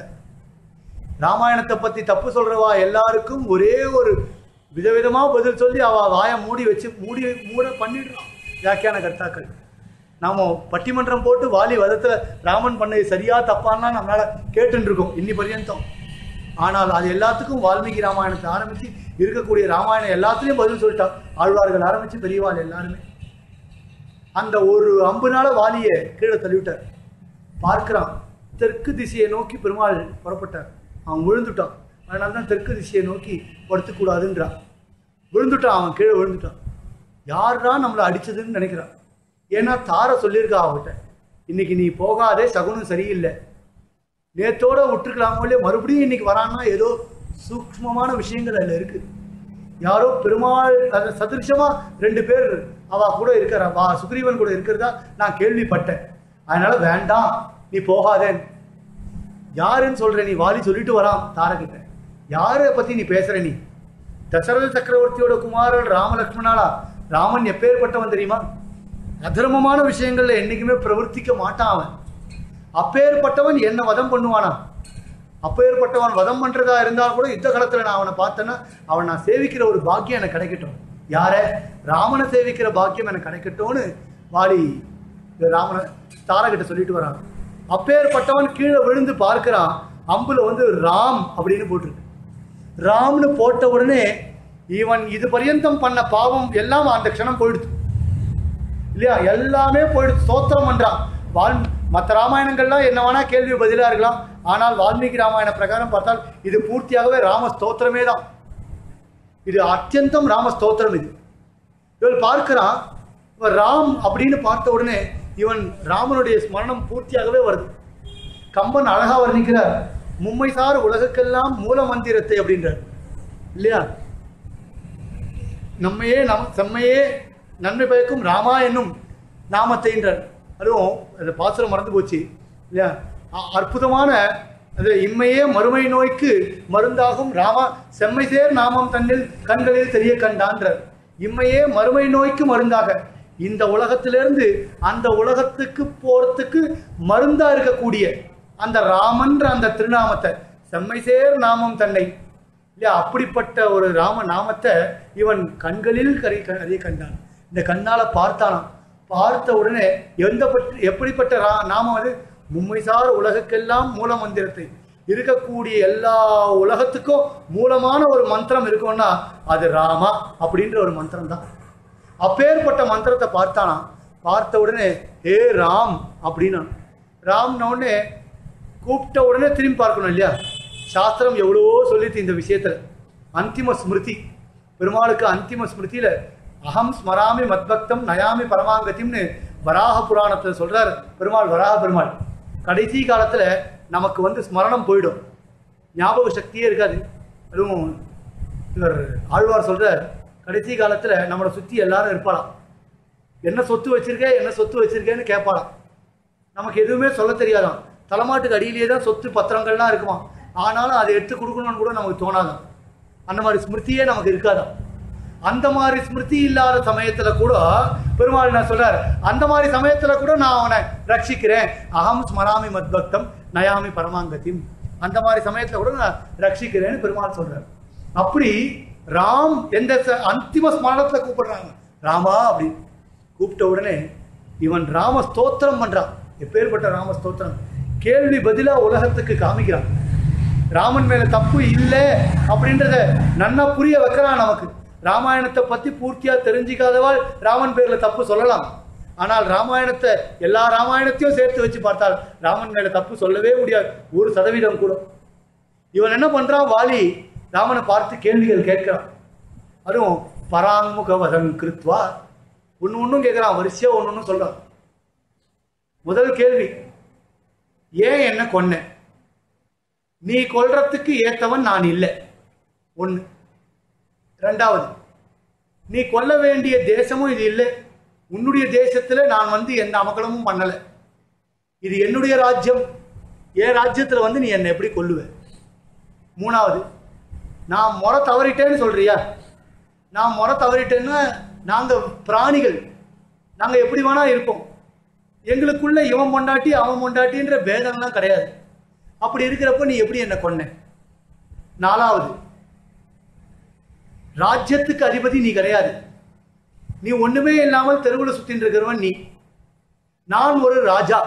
ராமாயணத்தை பத்தி தப்பு சொல்றவா எல்லாருக்கும் ஒரே ஒரு விதவிதமா பதில் சொல்லி அவ வாயை மூடி வச்சு மூடி மூட பண்ணிடுறான் வியாக்கியான கர்த்தாக்கள் நாம பட்டிமன்றம் போட்டு வாலி வதத்துல ராமன் பண்ணது சரியா தப்பான்னா நம்மளால கேட்டுன்னு இருக்கோம் இன்னி பர்யந்தம் ஆனால் அது எல்லாத்துக்கும் வால்மீகி ராமாயணத்தை ஆரம்பிச்சு இருக்கக்கூடிய ராமாயணம் எல்லாத்துலயும் பதில் சொல்லிட்டா ஆழ்வார்கள் ஆரம்பிச்சு பெரியவாள் எல்லாருமே அந்த ஒரு அம்புனால வாலியை கீழே தள்ளிவிட்டார் பார்க்கிறான் தெற்கு திசையை நோக்கி பெருமாள் புறப்பட்டார் அவன் விழுந்துட்டான் அதனால தான் தெற்கு திசையை நோக்கி படுத்துக்கூடாதுன்றான் விழுந்துட்டான் அவன் கீழே விழுந்துட்டான் யார் தான் நம்மளை அடிச்சதுன்னு நினைக்கிறான் ஏன்னா தார சொல்லியிருக்கா அவகிட்ட இன்னைக்கு நீ போகாதே சகுனம் சரியில்லை நேத்தோட விட்டுருக்கலாமோ இல்லையோ மறுபடியும் இன்னைக்கு வரான்னா ஏதோ சூக்ஷ்மமான விஷயங்கள் அதில் இருக்கு யாரோ பெருமாள் அது சதிருஷமா ரெண்டு பேர் அவ கூட இருக்கிறா வா சுக்ரீவன் கூட இருக்கிறதா நான் கேள்விப்பட்டேன் அதனால வேண்டாம் நீ போகாதே யாருன்னு சொல்ற நீ வாலி சொல்லிட்டு வரான் தாரகிட்ட யாரை பத்தி நீ பேசுற நீ தசரத சக்கரவர்த்தியோட குமாரன் ராமலக்ஷ்மணாலா ராமன் எப்பேற்பட்டவன் தெரியுமா அதர்மமான விஷயங்கள்ல என்னைக்குமே பிரவர்த்திக்க மாட்டான் அவன் அப்பேற்பட்டவன் என்ன வதம் பண்ணுவானா அப்பேற்பட்டவன் வதம் பண்றதா இருந்தால் கூட யுத்த காலத்துல நான் அவனை பார்த்தேன்னா அவன் நான் சேவிக்கிற ஒரு பாக்கியம் எனக்கு கிடைக்கட்டும் யார ராமனை சேவிக்கிற பாக்கியம் எனக்கு கிடைக்கட்டும்னு வாலி இந்த ராமனை தாரகிட்ட சொல்லிட்டு வரான் அப்பேற்பட்டவன் கீழே விழுந்து பார்க்கிறான் அம்புல வந்து ராம் அப்படின்னு போட்டிருக்கு ராம்னு போட்ட உடனே இவன் இது பர்யந்தம் பண்ண பாவம் எல்லாம் அந்த க்ஷணம் போயிடுது இல்லையா எல்லாமே போயிடுது ஸ்தோத்திரம் பண்றான் வால் மற்ற ராமாயணங்கள்லாம் என்ன வேணா கேள்வி பதிலா இருக்கலாம் ஆனால் வால்மீகி ராமாயண பிரகாரம் பார்த்தால் இது பூர்த்தியாகவே ராம ஸ்தோத்திரமே தான் இது அத்தியந்தம் ராம ஸ்தோத்திரம் இது இவன் பார்க்கிறான் இவன் ராம் அப்படின்னு பார்த்த உடனே இவன் ராமனுடைய ஸ்மரணம் பூர்த்தியாகவே வருது கம்பன் அழகா வர்ணிக்கிறார் மும்மை சார் உலகுக்கெல்லாம் மூல மந்திரத்தை அப்படின்றார் இல்லையா நம்மையே நம் செம்மையே நன்மை பயக்கும் ராமா என்னும் நாமத்தைன்றார் அதுவும் அந்த பாசுரம் மறந்து போச்சு இல்லையா அ- அற்புதமான அது இம்மையே மறுமை நோய்க்கு மருந்தாகும் ராமா செம்மை சேர் நாமம் தன்னில் கண்களில் தெரிய கண்டான்றார் இம்மையே மறுமை நோய்க்கு மருந்தாக இந்த உலகத்திலிருந்து அந்த உலகத்துக்கு போறதுக்கு மருந்தா இருக்கக்கூடிய அந்த ராமன்ற அந்த திருநாமத்தை செம்மை சேர் நாமம் தன்னை இல்லையா அப்படிப்பட்ட ஒரு ராம நாமத்தை இவன் கண்களில் கரை அதை கண்டான் இந்த கண்ணால பார்த்தானாம் பார்த்த உடனே எந்த பற்றி எப்படிப்பட்ட ரா நாமம் அது மும்மைசார் உலகுக்கெல்லாம் மூல மந்திரத்தை இருக்கக்கூடிய எல்லா உலகத்துக்கும் மூலமான ஒரு மந்திரம் இருக்கும்னா அது ராமா அப்படின்ற ஒரு மந்திரம் தான் அப்பேற்பட்ட மந்திரத்தை பார்த்தானா பார்த்த உடனே ஏ ராம் அப்படின்னா ராம்ன உடனே கூப்பிட்ட உடனே திரும்பி பார்க்கணும் இல்லையா சாஸ்திரம் எவ்வளவோ சொல்லிட்டு இந்த விஷயத்துல அந்திம ஸ்மிருதி பெருமாளுக்கு அந்திம ஸ்மிருதியில அகம் ஸ்மராமி மத்பக்தம் நயாமி பரமாங்கத்தியம்னு வராக புராணத்துல சொல்றார் பெருமாள் வராக பெருமாள் கடைசி காலத்துல நமக்கு வந்து ஸ்மரணம் போயிடும் ஞாபக சக்தியே இருக்காது அதுவும் இவர் ஆழ்வார் சொல்ற கடைசி காலத்துல நம்மளை சுத்தி எல்லாரும் இருப்பாளாம் என்ன சொத்து வச்சிருக்க என்ன சொத்து வச்சிருக்கேன்னு கேட்பாளாம் நமக்கு எதுவுமே சொல்ல தெரியாதாம் தலைமாட்டுக்கு அடியிலேயே தான் சொத்து பத்திரங்கள்லாம் இருக்குமா ஆனாலும் அதை எடுத்து கொடுக்கணும்னு கூட நமக்கு தோணாதாம் அந்த மாதிரி ஸ்மிருதியே நமக்கு இருக்காதாம் அந்த மாதிரி ஸ்மிருதி இல்லாத சமயத்துல கூட பெருமாள் என்ன சொல்றார் அந்த மாதிரி சமயத்துல கூட நான் அவனை ரட்சிக்கிறேன் அகம் ஸ்மராமி மத்பக்தம் நயாமி பரமாங்கத்தின் அந்த மாதிரி சமயத்துல கூட நான் ரட்சிக்கிறேன்னு பெருமாள் சொல்றார் அப்படி ராம் எந்த ச- அந்திம ஸ்மரணத்துல கூப்பிடுறாங்க ராமா அப்படி கூப்பிட்ட உடனே இவன் ராம ஸ்தோத்திரம் பண்றான் எப்பேற்பட்ட ராம ஸ்தோத்திரம் கேள்வி பதிலா உலகத்துக்கு காமிக்கிறான் ராமன் மேல தப்பு இல்லை அப்படின்றத நன்னா புரிய வைக்கிறான் நமக்கு ராமாயணத்தை பத்தி பூர்த்தியா தெரிஞ்சிக்காதவாள் ராமன் பேர்ல தப்பு சொல்லலாம் ஆனால் ராமாயணத்தை எல்லா ராமாயணத்தையும் சேர்த்து வச்சு பார்த்தால் ராமன் மேல தப்பு சொல்லவே முடியாது ஒரு சதவீதம் கூட இவன் என்ன பண்றான் வாலி ராமனை பார்த்து கேள்விகள் கேட்கிறான் அதுவும் பராங்முக வதம் கிருத்வா ஒன்று ஒன்றும் கேட்குறான் வரிசையா ஒன்று ஒன்றும் சொல்றான் முதல் கேள்வி ஏன் என்ன கொன்ன நீ கொல்றதுக்கு ஏத்தவன் நான் இல்லை ஒன்று ரெண்டாவது நீ கொல்ல வேண்டிய தேசமும் இது இல்லை உன்னுடைய தேசத்துல நான் வந்து எந்த அமக்கலமும் பண்ணல இது என்னுடைய ராஜ்யம் என் ராஜ்யத்துல வந்து நீ என்னை எப்படி கொல்லுவ மூணாவது நான் முறை தவறிட்டேன்னு சொல்றியா நான் முறை தவறிட்டேன்னா நாங்க பிராணிகள் நாங்க எப்படி வேணா இருப்போம் எங்களுக்குள்ள இவன் பொண்டாட்டி அவன் பொண்டாட்டின்ற பேதம்லாம் கிடையாது அப்படி இருக்கிறப்ப நீ எப்படி என்ன கொன்ன நாலாவது ராஜ்யத்துக்கு அதிபதி நீ கிடையாது நீ ஒண்ணுமே இல்லாமல் தெருவில் சுத்தின்னு இருக்கிறவன் நீ நான் ஒரு ராஜா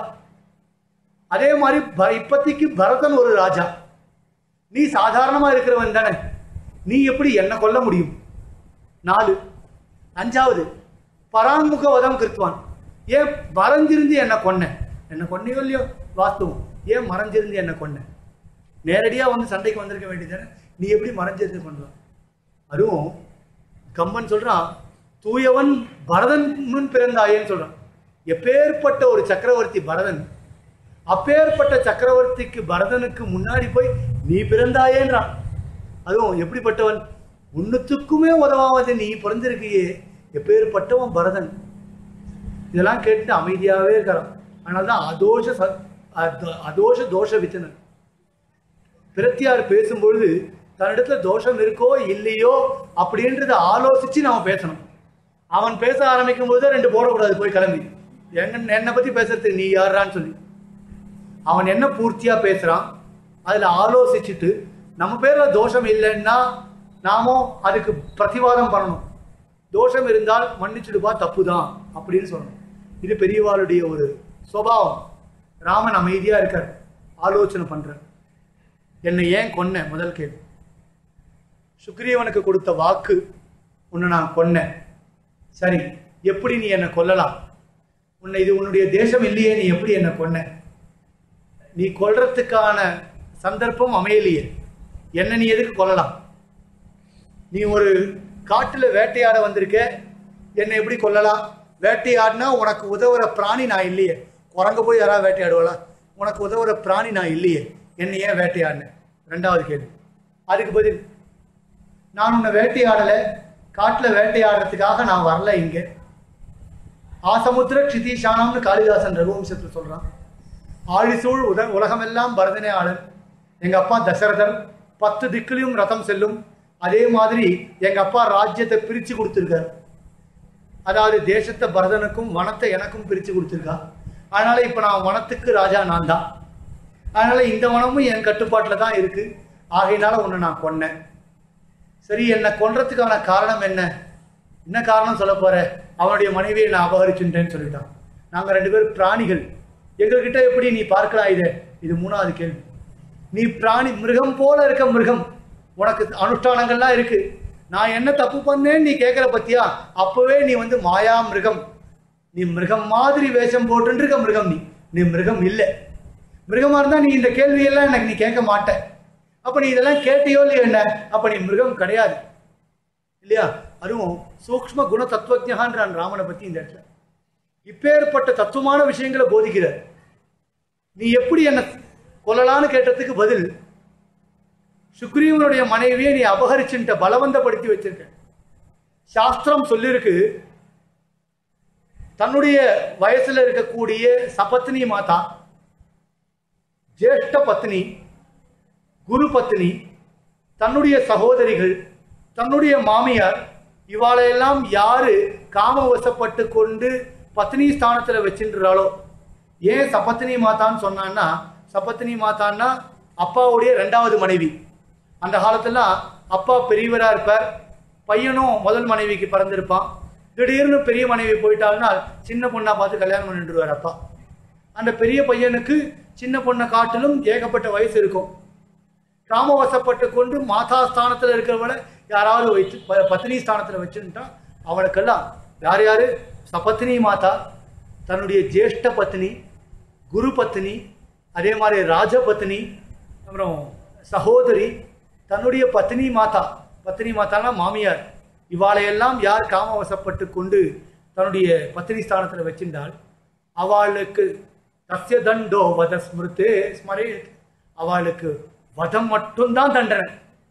அதே மாதிரி ப- இப்பத்திக்கு பரதன் ஒரு ராஜா நீ சாதாரணமா இருக்கிறவன் தானே நீ எப்படி என்ன கொல்ல முடியும் நாலு அஞ்சாவது பராங்முக வதம் கிருத்துவான் ஏன் மறைஞ்சிருந்து என்ன கொன்ன என்ன கொன்னையோ இல்லையோ வாஸ்தவம் ஏன் மறைஞ்சிருந்து என்ன கொன்ன நேரடியா வந்து சண்டைக்கு வந்திருக்க வேண்டியதானே நீ எப்படி மறைஞ்சிருந்து கொண்டலாம் அதுவும் கம்பன் சொல்றான் தூயவன் பரதன் முன் பிறந்தாயேன்னு சொல்றான் எப்பேற்பட்ட ஒரு சக்கரவர்த்தி பரதன் அப்பேற்பட்ட சக்கரவர்த்திக்கு பரதனுக்கு முன்னாடி போய் நீ பிறந்தாயேன்றான் அதுவும் எப்படிப்பட்டவன் ஒன்னுத்துக்குமே உதவாவது நீ பிறந்திருக்கியே எப்பேற்பட்டவன் பரதன் இதெல்லாம் கேட்டு அமைதியாகவே இருக்கிறான் அதனால தான் அதோஷ ச- அத- அதோஷ தோஷ வித்தனன் பிரத்தியார் பேசும்பொழுது தன்னிடத்துல தோஷம் இருக்கோ இல்லையோ அப்படின்றத ஆலோசிச்சு நாம பேசணும் அவன் பேச ஆரம்பிக்கும் போது ரெண்டு போடக்கூடாது போய் கிளம்பி எங்க என்னை பத்தி பேசுறதுக்கு நீ யாரான்னு சொல்லி அவன் என்ன பூர்த்தியா பேசுறான் அதுல ஆலோசிச்சுட்டு நம்ம பேர்ல தோஷம் இல்லைன்னா நாமும் அதுக்கு பிரதிவாதம் பண்ணணும் தோஷம் இருந்தால் மன்னிச்சுடுப்பா தப்பு தான் அப்படின்னு சொல்லணும் இது பெரியவாளுடைய ஒரு சுபாவம் ராமன் அமைதியா இருக்கார் ஆலோசனை பண்றார் என்னை ஏன் கொன்ன முதல் கேள்வி சுக்ரீவனுக்கு கொடுத்த வாக்கு உன்னை நான் கொன்னேன் சரி எப்படி நீ என்னை கொல்லலாம் உன்னை இது உன்னுடைய தேசம் இல்லையே நீ எப்படி என்னை கொன்ன நீ கொல்றதுக்கான சந்தர்ப்பம் அமையலையே என்ன நீ எதுக்கு கொல்லலாம் நீ ஒரு காட்டுல வேட்டையாட வந்திருக்க என்னை எப்படி கொல்லலாம் வேட்டையாடினா உனக்கு உதவுற பிராணி நான் இல்லையே குரங்க போய் யாராவது வேட்டையாடுவாளா உனக்கு உதவுற பிராணி நான் இல்லையே என்னை ஏன் வேட்டையாடினேன் ரெண்டாவது கேள்வி அதுக்கு பதில் நான் உன்னை வேட்டையாடலை காட்டில் வேட்டையாடுறதுக்காக நான் வரல இங்கே ஆசமுத்திர க்ஷிதீஷானம்னு காளிதாசன் ரகுவம்சத்தில் சொல்றான் ஆழிசூழ் உத உலகமெல்லாம் பரதனே ஆளன் எங்க அப்பா தசரதர் பத்து திக்கிலையும் ரதம் செல்லும் அதே மாதிரி எங்க அப்பா ராஜ்யத்தை பிரிச்சு கொடுத்துருக்கார் அதாவது தேசத்தை பரதனுக்கும் வனத்தை எனக்கும் பிரிச்சு கொடுத்துருக்கா அதனால இப்ப நான் வனத்துக்கு ராஜா நான் தான் அதனால இந்த வனமும் என் கட்டுப்பாட்டில் தான் இருக்கு ஆகையினால உன்னை நான் கொன்னேன் சரி என்னை கொன்றதுக்கான காரணம் என்ன என்ன காரணம் சொல்ல போற அவனுடைய மனைவியை நான் அபகரிச்சுட்டேன்னு சொல்லிட்டான் நாங்க ரெண்டு பேரும் பிராணிகள் எங்ககிட்ட எப்படி நீ பார்க்கலாம் இதை இது மூணாவது கேள்வி நீ பிராணி மிருகம் போல இருக்க மிருகம் உனக்கு அனுஷ்டானங்கள்லாம் இருக்கு நான் என்ன தப்பு பண்ணேன்னு நீ கேட்குற பத்தியா அப்பவே நீ வந்து மாயா மிருகம் நீ மிருகம் மாதிரி வேஷம் போட்டுன்னு இருக்க மிருகம் நீ நீ மிருகம் இல்லை மிருகமா இருந்தா நீ இந்த கேள்வியெல்லாம் எனக்கு நீ கேட்க மாட்ட அப்ப நீ இதெல்லாம் கேட்டியோ இல்லையோ என்ன அப்ப நீ மிருகம் கிடையாது இல்லையா அதுவும் சூக்ஷ்ம குண தத்துவஜகான்றான் ராமனை பத்தி இந்த இடத்துல இப்பேற்பட்ட தத்துவமான விஷயங்களை போதிக்கிறார் நீ எப்படி என்ன கொல்லலான்னு கேட்டதுக்கு பதில் சுக்ரீவனுடைய மனைவியை நீ அபகரிச்சுட்ட பலவந்தப்படுத்தி வச்சிருக்க சாஸ்திரம் சொல்லியிருக்கு தன்னுடைய வயசுல இருக்கக்கூடிய சபத்னி மாதா ஜேஷ்ட பத்னி குரு பத்னி தன்னுடைய சகோதரிகள் தன்னுடைய மாமியார் இவாளையெல்லாம் யாரு காமவசப்பட்டு கொண்டு பத்னி ஸ்தானத்துல வச்சின்றாளோ ஏன் சபத்னி மாதான்னு சொன்னான்னா சபத்னி மாதான்னா அப்பாவுடைய ரெண்டாவது மனைவி அந்த காலத்துல அப்பா பெரியவரா இருப்பார் பையனும் முதல் மனைவிக்கு பிறந்திருப்பான் திடீர்னு பெரிய மனைவி போயிட்டாள்னா சின்ன பொண்ணா பார்த்து கல்யாணம் பண்ணிட்டுருவார் அப்பா அந்த பெரிய பையனுக்கு சின்ன பொண்ணை காட்டிலும் ஏகப்பட்ட வயசு இருக்கும் காமவசப்பட்டு கொண்டு மாதா ஸ்தானத்துல இருக்கிறவளை யாராவது வைத்து ப- பத்னி ஸ்தானத்துல வச்சுட்டா அவளுக்கெல்லாம் யார் யாரு சபத்னி மாதா தன்னுடைய ஜேஷ்ட பத்னி குரு பத்னி அதே மாதிரி ராஜபத்னி அப்புறம் சகோதரி தன்னுடைய பத்னி மாதா பத்னி மாதானா மாமியார் இவாளையெல்லாம் யார் காமவசப்பட்டு கொண்டு தன்னுடைய பத்னி ஸ்தானத்துல வச்சிருந்தால் அவளுக்கு தஸ்ய தண்டோ வத ஸ்மிருத்தே ஸ்மரே அவளுக்கு வதம் மட்டும்தான் தண்டனை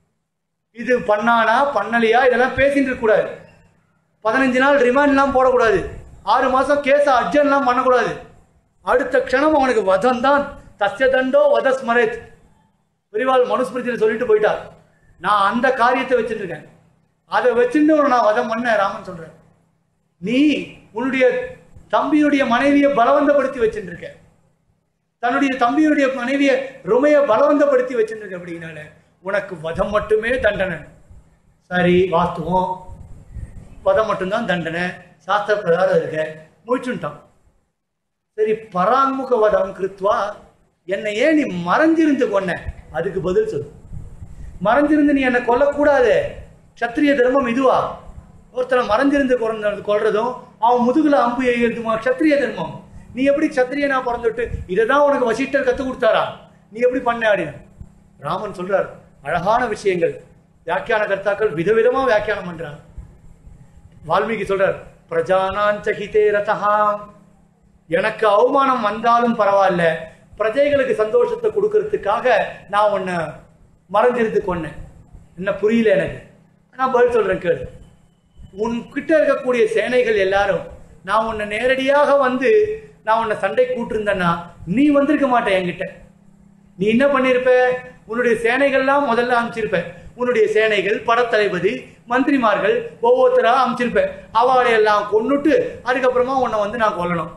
இது பண்ணானா பண்ணலையா இதெல்லாம் பேசிட்டு இருக்க கூடாது பதினஞ்சு நாள் ரிமாண்ட்லாம் போடக்கூடாது ஆறு மாசம் கேஸை அர்ஜன்ட்லாம் பண்ணக்கூடாது அடுத்த க்ஷணம் அவனுக்கு வதம் தான் தஸ்ய தண்டோ வத ஸ்மரேத் பெரிவாள் மனுஸ்மிருதியில் சொல்லிட்டு போயிட்டார் நான் அந்த காரியத்தை வச்சுட்டு இருக்கேன் அதை வச்சுட்டு உன்னை நான் வதம் பண்ணேன் ராமன் சொல்றேன் நீ உன்னுடைய தம்பியுடைய மனைவியை பலவந்தப்படுத்தி வச்சுட்டு இருக்க தன்னுடைய தம்பியுடைய மனைவியை ரொமைய பலவந்தப்படுத்தி வச்சுட்டு இருக்க அப்படின்னால உனக்கு வதம் மட்டுமே தண்டனை சரி வாஸ்துவம் வதம் மட்டும்தான் தண்டனை சாஸ்திர பிரகாரம் இருக்க முடிச்சுட்டான் சரி பராங்முக வதம் கிருத்வா என்னை ஏன் நீ மறைஞ்சிருந்து கொன்ன அதுக்கு பதில் சொல்லு மறைஞ்சிருந்து நீ என்னை கொல்லக்கூடாது சத்திரிய தர்மம் இதுவா ஒருத்தனை மறைஞ்சிருந்து கொல்றது கொல்றதும் அவன் முதுகுல அம்பு எய்யறதுமா சத்திரிய தர்மம் நீ எப்படி சத்திரியனா பிறந்துட்டு இதை தான் உனக்கு வசிஷ்டர் கற்றுக் கொடுத்தாரா நீ எப்படி பண்ண அப்படின்னு ராமன் சொல்றார் அழகான விஷயங்கள் வியாக்கியான கர்த்தாக்கள் விதவிதமா வியாக்கியானம் பண்றாங்க வால்மீகி சொல்றார் பிரஜானாஞ்ச ஹிதே ரதஹாம் எனக்கு அவமானம் வந்தாலும் பரவாயில்ல பிரஜைகளுக்கு சந்தோஷத்தை கொடுக்கறதுக்காக நான் உன்னை மறைஞ்சிருந்து கொன்னேன் என்ன புரியல எனக்கு நான் பதில் சொல்றேன் கேளு உன்கிட்ட இருக்கக்கூடிய சேனைகள் எல்லாரும் நான் உன்னை நேரடியாக வந்து நான் உன்னை சண்டை கூட்டிருந்தேன்னா நீ வந்திருக்க மாட்டே என்கிட்ட நீ என்ன பண்ணிருப்ப உன்னுடைய சேனைகள்லாம் முதல்ல அமைச்சிருப்ப உன்னுடைய சேனைகள் படத்தளபதி மந்திரிமார்கள் ஒவ்வொருத்தரா அமைச்சிருப்ப அவளை எல்லாம் கொன்னுட்டு அதுக்கப்புறமா உன்னை வந்து நான் கொல்லணும்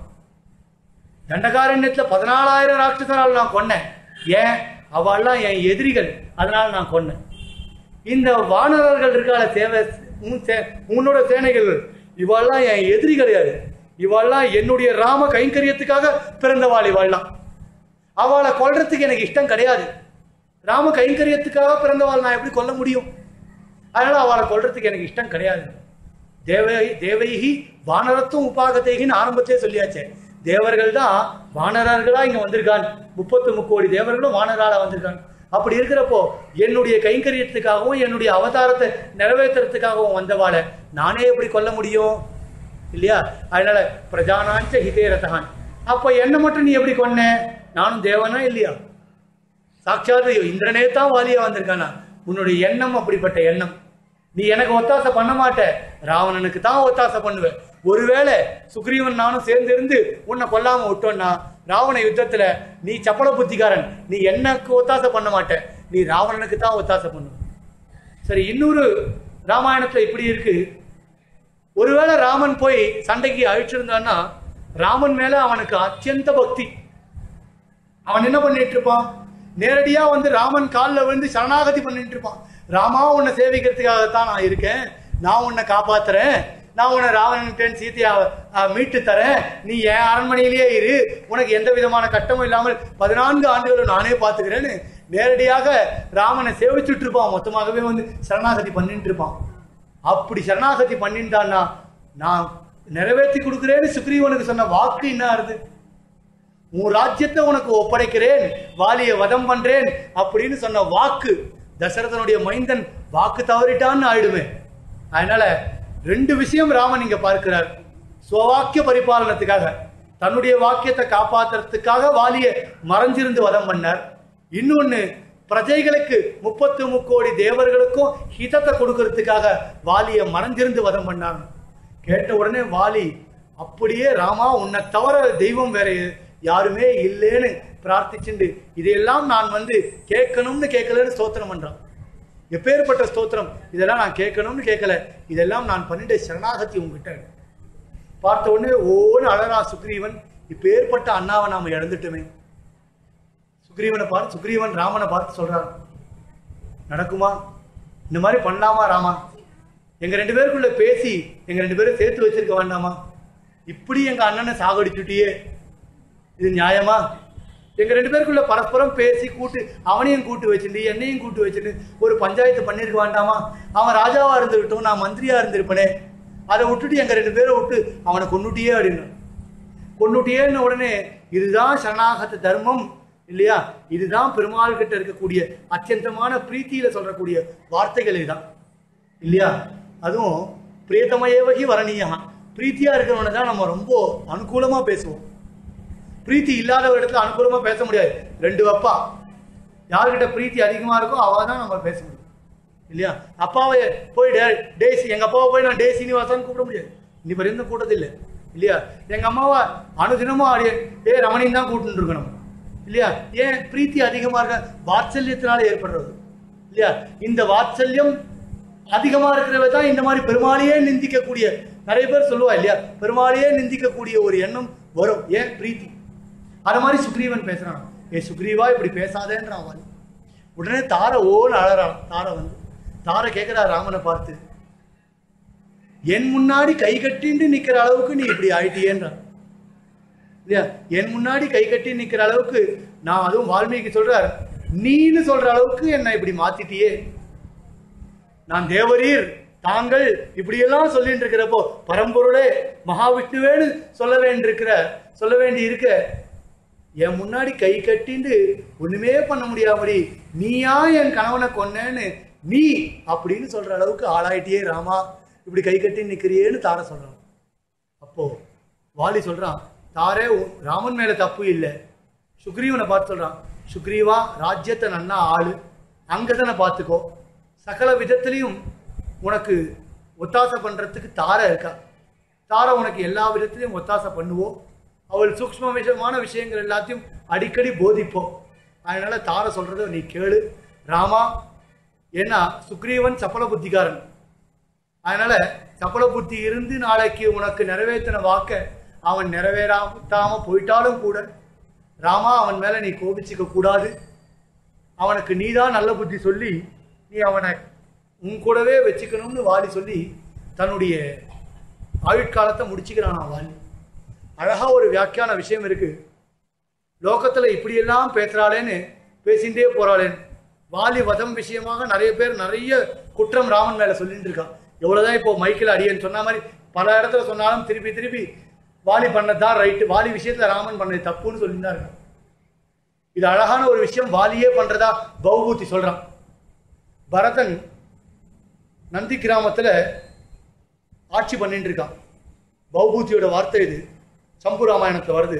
தண்டகாரண்யத்துல பதினாலாயிரம் ராட்சசரால் நான் கொன்னேன் ஏன் அவள்லாம் என் எதிரிகள் அதனால நான் கொன்னேன் இந்த வானரர்கள் இருக்கால சேவை உன் சே- உன்னோட சேனைகள் இவாள்லாம் என் எதிரி கிடையாது இவாள்லாம் என்னுடைய ராம கைங்கரியத்துக்காக பிறந்தவாள் இவாள்லாம் அவளை கொல்றதுக்கு எனக்கு இஷ்டம் கிடையாது ராம கைங்கரியத்துக்காக பிறந்தவாள் நான் எப்படி கொல்ல முடியும் அதனால அவளை கொல்றதுக்கு எனக்கு இஷ்டம் கிடையாது தேவை தேவைகி வானரத்தும் உபாகத்தைகின்னு ஆரம்பத்திலே சொல்லியாச்சே தேவர்கள் தான் வானரர்களா இங்க வந்திருக்கான் முப்பத்து முக்கோடி தேவர்களும் வானரால வந்திருக்காங்க அப்படி இருக்கிறப்போ என்னுடைய கைங்கரியத்துக்காகவும் என்னுடைய அவதாரத்தை நிறைவேற்றுறதுக்காகவும் வந்தவாளை நானே எப்படி கொல்ல முடியும் இல்லையா அதனால பிரஜானாஞ்ச ஹிதே ரதகான் அப்போ என்ன மட்டும் நீ எப்படி கொன்ன நானும் தேவனா இல்லையா சாட்சாத் இந்திரனே தான் வாலியா வந்திருக்கானா உன்னுடைய எண்ணம் அப்படிப்பட்ட எண்ணம் நீ எனக்கு ஒத்தாசை பண்ண மாட்ட ராவணனுக்கு தான் ஒத்தாசை பண்ணுவ ஒருவேளை சுக்ரீவன் நானும் சேர்ந்து இருந்து உன்னை கொல்லாம விட்டோம்னா ராவண யுத்தத்துல நீ சப்பல புத்திக்காரன் நீ எனக்கு ஒத்தாசை பண்ண மாட்ட நீ ராவணனுக்கு தான் ஒத்தாசை பண்ணுவ சரி இன்னொரு ராமாயணத்துல இப்படி இருக்கு ஒருவேளை ராமன் போய் சண்டைக்கு அழிச்சிருந்தான்னா ராமன் மேல அவனுக்கு அத்தியந்த பக்தி அவன் என்ன பண்ணிட்டு இருப்பான் நேரடியா வந்து ராமன் காலில் விழுந்து சரணாகதி பண்ணிட்டு இருப்பான் ராமா உன்னை சேவிக்கிறதுக்காகத்தான் நான் இருக்கேன் நான் உன்னை காப்பாத்துறேன் நான் உன்னை ராவணன் சீதையா அஹ், மீட்டு தரேன் நீ என் அரண்மனையிலேயே இரு உனக்கு எந்த விதமான கட்டமும் இல்லாமல் பதினான்கு ஆண்டுகளும் நானே பார்த்துக்கிறேன்னு நேரடியாக ராமனை சேவிச்சுட்டு இருப்பான் மொத்தமாகவே வந்து சரணாகதி பண்ணிட்டு இருப்பான் அப்படி சரணாகதி பண்ணிட்டான்னா நான் நிறைவேற்றி கொடுக்குறேன்னு சுக்ரீவனுக்கு சொன்ன வாக்கு என்ன ஆறுது உன் ராஜ்யத்தை உனக்கு ஒப்படைக்கிறேன் வாலிய வதம் பண்றேன் அப்படின்னு சொன்ன வாக்கு தசரதனுடைய மைந்தன் வாக்கு தவறிட்டான்னு ஆயிடுமே அதனால ரெண்டு விஷயம் ராமன் இங்க பார்க்கிறார் சுவாக்கிய பரிபாலனத்துக்காக தன்னுடைய வாக்கியத்தை காப்பாத்துறதுக்காக வாலிய மறைஞ்சிருந்து வதம் பண்ணார் இன்னொன்னு பிரஜைகளுக்கு முப்பத்து முக்கோடி தேவர்களுக்கும் ஹிதத்தை கொடுக்கறதுக்காக வாலிய மறைஞ்சிருந்து வதம் பண்ணார் கேட்ட உடனே வாலி அப்படியே ராமா உன்னை தவிர தெய்வம் வேற யாருமே இல்லைன்னு பிரார்த்திச்சுண்டு இதையெல்லாம் நான் வந்து கேட்கணும்னு கேட்கலன்னு ஸ்தோத்திரம் பண்றான் எப்பேற்பட்ட ஸ்தோத்திரம் இதெல்லாம் நான் கேட்கணும்னு கேட்கல இதெல்லாம் நான் பண்ணிட்ட சரணாகதி உங்ககிட்ட பார்த்த உடனே ஓன்னு அழறா சுக்ரீவன் இப்பேற்பட்ட அண்ணாவை நாம இழந்துட்டோமே சுக்ரீவனை பார்த்து சுக்ரீவன் ராமனை பார்த்து சொல்றான் நடக்குமா இந்த மாதிரி பண்ணலாமா ராமா எங்க ரெண்டு பேருக்குள்ள பேசி எங்க ரெண்டு பேரும் சேர்த்து வச்சிருக்க வேண்டாமா இப்படி எங்க அண்ணனை சாகடிச்சுட்டியே இது நியாயமா எங்க ரெண்டு பேருக்குள்ள பரஸ்பரம் பேசி கூட்டு அவனையும் கூட்டு வச்சுட்டு என்னையும் கூட்டு வச்சுட்டு ஒரு பஞ்சாயத்து பண்ணிருக்க வேண்டாமா அவன் ராஜாவா இருந்திருக்கட்டும் நான் மந்திரியா இருந்திருப்பனே அதை விட்டுட்டு எங்க ரெண்டு பேரை விட்டு அவனை கொன்னுட்டியே அப்படின்னு கொன்னுட்டியேன்னு உடனே இதுதான் சரணாகத தர்மம் இல்லையா இதுதான் பெருமாள் கிட்ட இருக்கக்கூடிய அத்தியந்தமான பிரீத்தியில சொல்றக்கூடிய வார்த்தைகள் இதுதான் இல்லையா அதுவும் பிரியத்தமையவகி வரணியா பிரீத்தியா இருக்கிறவனை தான் நம்ம ரொம்ப அனுகூலமா பேசுவோம் பிரீத்தி இல்லாத ஒரு இடத்துல அனுகூலமா பேச முடியாது ரெண்டு அப்பா யார்கிட்ட பிரீத்தி அதிகமா இருக்கோ அவ தான் நம்ம பேச முடியும் இல்லையா அப்பாவை போய் டே- டேசி எங்க அப்பாவை போய் நான் டே சீனிவாசன் கூப்பிட முடியாது இனி வரையும் கூட்டது இல்லை இல்லையா எங்க அம்மாவை அனுதினமும் ஆடிய டே ரமணின்னு தான் கூட்டிட்டு இருக்கணும் இல்லையா ஏன் பிரீத்தி அதிகமா இருக்க வாத்சல்யத்தினால ஏற்படுறது இல்லையா இந்த வாத்சல்யம் அதிகமா இருக்கிறவ தான் இந்த மாதிரி பெருமாளையே நிந்திக்கக்கூடிய நிறைய பேர் சொல்லுவா இல்லையா பெருமாளையே நிந்திக்கக்கூடிய ஒரு எண்ணம் வரும் ஏன் பிரீத்தி அது மாதிரி சுக்ரீவன் பேசுறான் ஏ சுக்ரீவா இப்படி பேசாதேன்றான் அவன் உடனே தாரை ஓன்னு அழறான் தாரை வந்து தாரை கேட்கிறா ராமனை பார்த்து என் முன்னாடி கை கட்டிண்டு நிக்கிற அளவுக்கு நீ இப்படி ஆயிட்டியேன்றான் இல்லையா என் முன்னாடி கை கட்டி நிக்கிற அளவுக்கு நான் அதுவும் வால்மீகி சொல்றார் நீன்னு சொல்ற அளவுக்கு என்னை இப்படி மாத்திட்டியே நான் தேவரீர் தாங்கள் இப்படியெல்லாம் சொல்லிட்டு இருக்கிறப்போ பரம்பொருளே மகாவிஷ்ணுவேன்னு சொல்ல வேண்டியிருக்கிற சொல்ல வேண்டி இருக்க என் முன்னாடி கை கட்டிண்டு ஒண்ணுமே பண்ண முடியாமடி நீயா என் கணவனை கொன்னேன்னு நீ அப்படின்னு சொல்ற அளவுக்கு ஆளாயிட்டியே ராமா இப்படி கை கட்டி நிக்கிறியேன்னு தார சொல்றான் அப்போ வாலி சொல்றான் தாரே உன் ராமன் மேல தப்பு இல்லை சுக்ரீவனை பார்த்து சொல்றான் சுக்ரீவா ராஜ்யத்தை நன்னா ஆளு அங்கதனை பார்த்துக்கோ சகல விதத்திலையும் உனக்கு ஒத்தாசை பண்றதுக்கு தாரை இருக்கா தாரை உனக்கு எல்லா விதத்திலையும் ஒத்தாசை பண்ணுவோம் அவள் சூக்ஷ்ம விஷயமான விஷயங்கள் எல்லாத்தையும் அடிக்கடி போதிப்போம் அதனால தாரை சொல்றதை நீ கேளு ராமா ஏன்னா சுக்ரீவன் சப்பல புத்திகாரன் அதனால சப்பல புத்தி இருந்து நாளைக்கு உனக்கு நிறைவேற்றின வாக்க அவன் நிறைவேறாம போயிட்டாலும் கூட ராமா அவன் மேல நீ கோபிச்சுக்க கூடாது அவனுக்கு நீதான் நல்ல புத்தி சொல்லி நீ அவனை உன் கூடவே வச்சுக்கணும்னு வாலி சொல்லி தன்னுடைய ஆயுட்காலத்தை முடிச்சுக்கிறானா வாலி அழகா ஒரு வியாக்கியான விஷயம் இருக்கு லோகத்துல இப்படியெல்லாம் பேசுறாளேன்னு பேசிண்டே போறாளேன்னு வாலி வதம் விஷயமாக நிறைய பேர் நிறைய குற்றம் ராமன் மேல சொல்லிட்டு இருக்கான் எவ்வளவுதான் இப்போ மைக்கில் அடியேன்னு சொன்ன மாதிரி பல இடத்துல சொன்னாலும் திருப்பி திருப்பி வாலி பண்ணதான் ரைட்டு வாலி விஷயத்துல ராமன் பண்ணது தப்புன்னு சொல்லிட்டு தான் இருக்கான் இது அழகான ஒரு விஷயம் வாலியே பண்றதா பௌபூதி சொல்றான் பரதன் நந்தி கிராமத்துல ஆட்சி பண்ணிட்டு இருக்கான் பௌபூதியோட வார்த்தை இது சம்பு ராமாயணத்துல வருது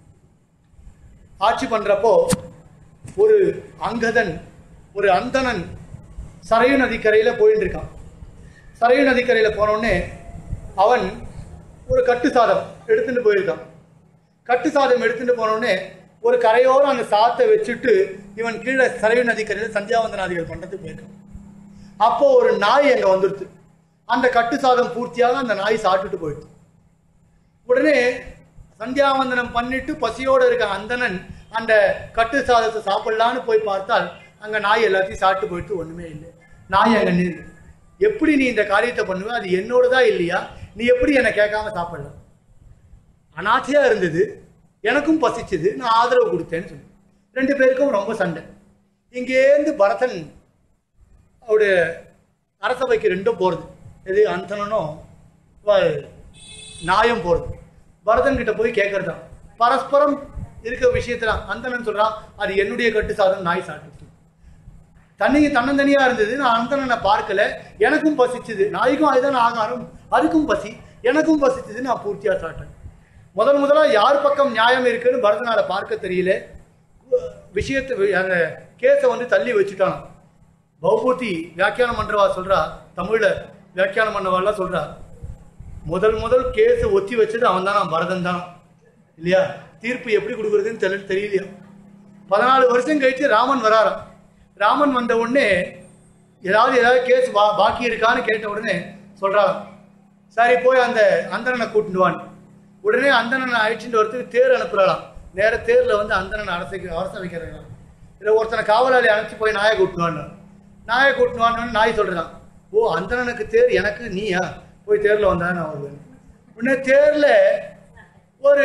ஆட்சி பண்றப்போ ஒரு அங்கதன் ஒரு அந்தணன் சரையு நதிக்கரையில போயிட்டு இருக்கான் சரையு நதிக்கரையில போனோடனே அவன் ஒரு கட்டு சாதம் எடுத்துட்டு போயிருக்கான் கட்டு சாதம் எடுத்துட்டு போனோடனே ஒரு கரையோரம் அந்த சாத்தை வச்சுட்டு இவன் கீழே சரையு நதிக்கரையில சந்தியாவந்தனாதிகள் பண்றதுக்கு போயிருக்கான் அப்போ ஒரு நாய் அங்க வந்துடுது அந்த கட்டு சாதம் பூர்த்தியாக அந்த நாய் சாப்பிட்டுட்டு போயிடுது உடனே சந்தியாவந்தனம் பண்ணிட்டு பசியோட இருக்க அந்தணன் அந்த கட்டு சாதத்தை சாப்பிடலான்னு போய் பார்த்தால் அங்க நாய் எல்லாத்தையும் சாப்பிட்டு போயிட்டு ஒண்ணுமே இல்லை நாய் அங்க நின்று எப்படி நீ இந்த காரியத்தை பண்ணுவ அது என்னோடதா இல்லையா நீ எப்படி என்னை கேட்காம சாப்பிடலாம் அனாதையா இருந்தது எனக்கும் பசிச்சது நான் ஆதரவு கொடுத்தேன்னு சொல்லி ரெண்டு பேருக்கும் ரொம்ப சண்டை இங்கேருந்து பரதன் அவருடைய அரசவைக்கு ரெண்டும் போறது எது அந்தனனும் வ- நாயும் போறது பரதன் கிட்ட போய் கேட்கறதான் பரஸ்பரம் இருக்க விஷயத்துல அந்தணன் சொல்றான் அது என்னுடைய கட்டு சாதம் நாய் சாப்பிட்டு தண்ணி தன்னந்தனியா இருந்தது நான் அந்தணனை பார்க்கல எனக்கும் பசிச்சுது நாய்க்கும் அதுதான் ஆகாரம் அதுக்கும் பசி எனக்கும் பசிச்சது நான் பூர்த்தியா சாப்பிட்டேன் முதல் முதலா யார் பக்கம் நியாயம் இருக்குன்னு பரதனால பார்க்க தெரியல விஷயத்தை அந்த கேஸை வந்து தள்ளி வச்சுட்டான் பௌபூதி வியாக்கியானம் பண்றவா சொல்றா தமிழ்ல வியாக்கியானம் பண்ணவாள்லாம் சொல்றா முதல் முதல் கேஸ் ஒத்தி வச்சது அவன் தானா பரதன் தான் இல்லையா தீர்ப்பு எப்படி கொடுக்குறதுன்னு தெரியல தெரியலையா பதினாலு வருஷம் கழிச்சு ராமன் வராராம் ராமன் வந்த உடனே ஏதாவது ஏதாவது கேஸ் பா பாக்கி இருக்கான்னு கேட்ட உடனே சொல்றாராம் சரி போய் அந்த அந்தணனை கூட்டிட்டு வான்னு உடனே அந்தணனை அழைச்சிட்டு வரதுக்கு தேர் அனுப்புறாளாம் நேர தேர்ல வந்து அந்தணனை அரசைக்கு அரச வைக்கிறாங்க இல்லை ஒருத்தனை காவலாளி அனுப்பிச்சு போய் நாயை கூட்டினுவான்னு நாயை கூட்டினுவான்னு நாய் சொல்றான் ஓ அந்தணனுக்கு தேர் எனக்கு நீயா போய் தேர்ல வந்தா நான் வருவேன் உடனே தேர்ல ஒரு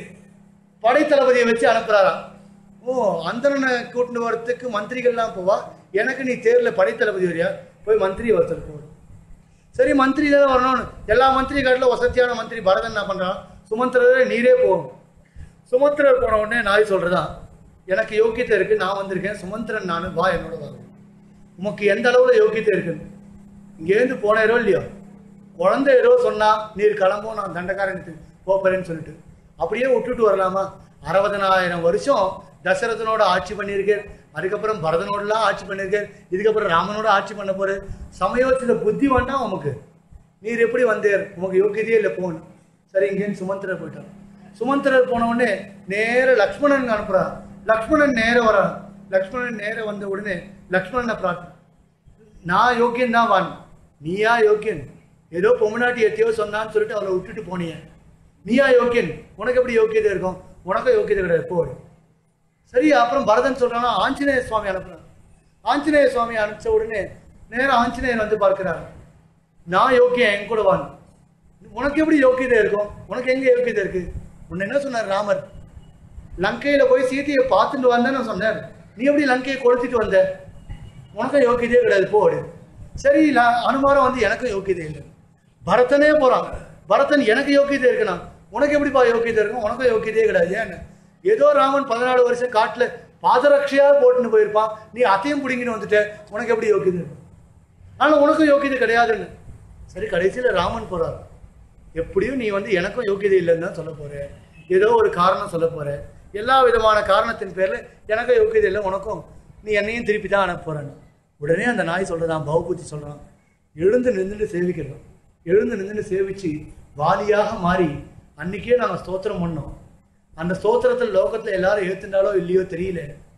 படைத்தளபதியை வச்சு அனுப்புறாராம் ஓ அந்தணனை கூட்டிட்டு வரத்துக்கு மந்திரிகள்லாம் போவா எனக்கு நீ தேர்ல படைத்தளபதி வரியா போய் மந்திரி ஒருத்தர் போ சரி மந்திரி தான் வரணும்னு எல்லா மந்திரி காட்டில் வசதியான மந்திரி பரதன் என்ன பண்றான் சுமந்திரரே நீரே போகும் சுமந்திரர் போன உடனே நாய் சொல்றதா எனக்கு யோக்கியத்தை இருக்கு நான் வந்திருக்கேன் சுமந்திரன் நான் வா என்னோட வா உமக்கு எந்த அளவுல யோக்கியத்தை இருக்கு இங்கேருந்து போனேரோ இல்லையோ குழந்தை ஏதோ சொன்னா நீர் கிளம்பும் நான் தண்டக்காரனுக்கு போறேன்னு சொல்லிட்டு அப்படியே விட்டுட்டு வரலாமா அறுபதனாயிரம் வருஷம் தசரதனோட ஆட்சி பண்ணியிருக்கேன் அதுக்கப்புறம் பரதனோடலாம் ஆட்சி பண்ணியிருக்கேன் இதுக்கப்புறம் ராமனோட ஆட்சி பண்ண போறேன் சமயோசித புத்தி வேண்டாம் உமக்கு நீர் எப்படி வந்தேர் உமக்கு யோக்கியதையே இல்லை போகணும் சரி இங்கேருந்து சுமந்திரர் போயிட்டார் சுமந்திரர் போன உடனே நேர லக்ஷ்மணன் அனுப்புறார் லக்ஷ்மணன் நேர வரான் லக்ஷ்மணன் நேர வந்த உடனே லக்ஷ்மணனை பிரார்த்தனை நான் யோக்கியன் தான் வான் நீயா யோக்கியன் ஏதோ பொம்மநாட்டி எத்தையோ சொன்னான்னு சொல்லிட்டு அவளை விட்டுட்டு போனியே நீயா யோக்கியன் உனக்கு எப்படி யோக்கியதை இருக்கும் உனக்கும் யோக்கியதை கிடையாது போ சரி அப்புறம் பரதன் சொல்றானா ஆஞ்சநேய சுவாமி அனுப்புறான் ஆஞ்சநேய சுவாமி அனுப்பிச்ச உடனே நேரா ஆஞ்சநேயர் வந்து பார்க்கிறார் நான் யோக்கியம் என் கூட வான் உனக்கு எப்படி யோக்கியதை இருக்கும் உனக்கு எங்க யோக்கியதை இருக்கு உன்னை என்ன சொன்னார் ராமர் லங்கையில போய் சீதையை பார்த்துட்டு வந்தேன்னு சொன்னார் நீ எப்படி லங்கையை கொளுத்திட்டு வந்த உனக்கும் யோக்கியதையே கிடையாது போ அப்படி. சரி ல- அனுமாரம் வந்து எனக்கும் யோக்கியதை இல்லை பரதனே போறான் பரதன் எனக்கு யோக்கியதை இருக்குண்ணா உனக்கு எப்படிப்பா யோக்கியதை இருக்கும் உனக்கும் யோக்கியதையே கிடையாது ஏன்னு ஏதோ ராமன் பதினாலு வருஷம் காட்டுல பாதரட்சையா போட்டுன்னு போயிருப்பான் நீ அத்தையும் பிடிங்கின்னு வந்துட்ட உனக்கு எப்படி யோக்கியதை இருக்கும் ஆனால் உனக்கும் யோக்கியதை கிடையாதுன்னு சரி கடைசியில ராமன் போறார் எப்படியும் நீ வந்து எனக்கும் யோக்கியதை இல்லைன்னு தான் சொல்ல போற ஏதோ ஒரு காரணம் சொல்ல போற எல்லா விதமான காரணத்தின் பேர்ல எனக்கும் யோக்கியதை இல்லை உனக்கும் நீ என்னையும் திருப்பி தான் அனுப்ப போறேன்னு உடனே அந்த நாய் சொல்றதான் பௌபூதி சொல்றான் எழுந்து நின்றுட்டு சேவிக்கிறோம் எழுந்து நின்றுட்டு சேவிச்சு வாலியாக மாறி அன்னைக்கே நாங்கள் ஸ்தோத்திரம் பண்ணோம் அந்த ஸ்தோத்திரத்தில் லோகத்துல எல்லாரும் ஏத்துண்டாலோ இல்லையோ தெரியல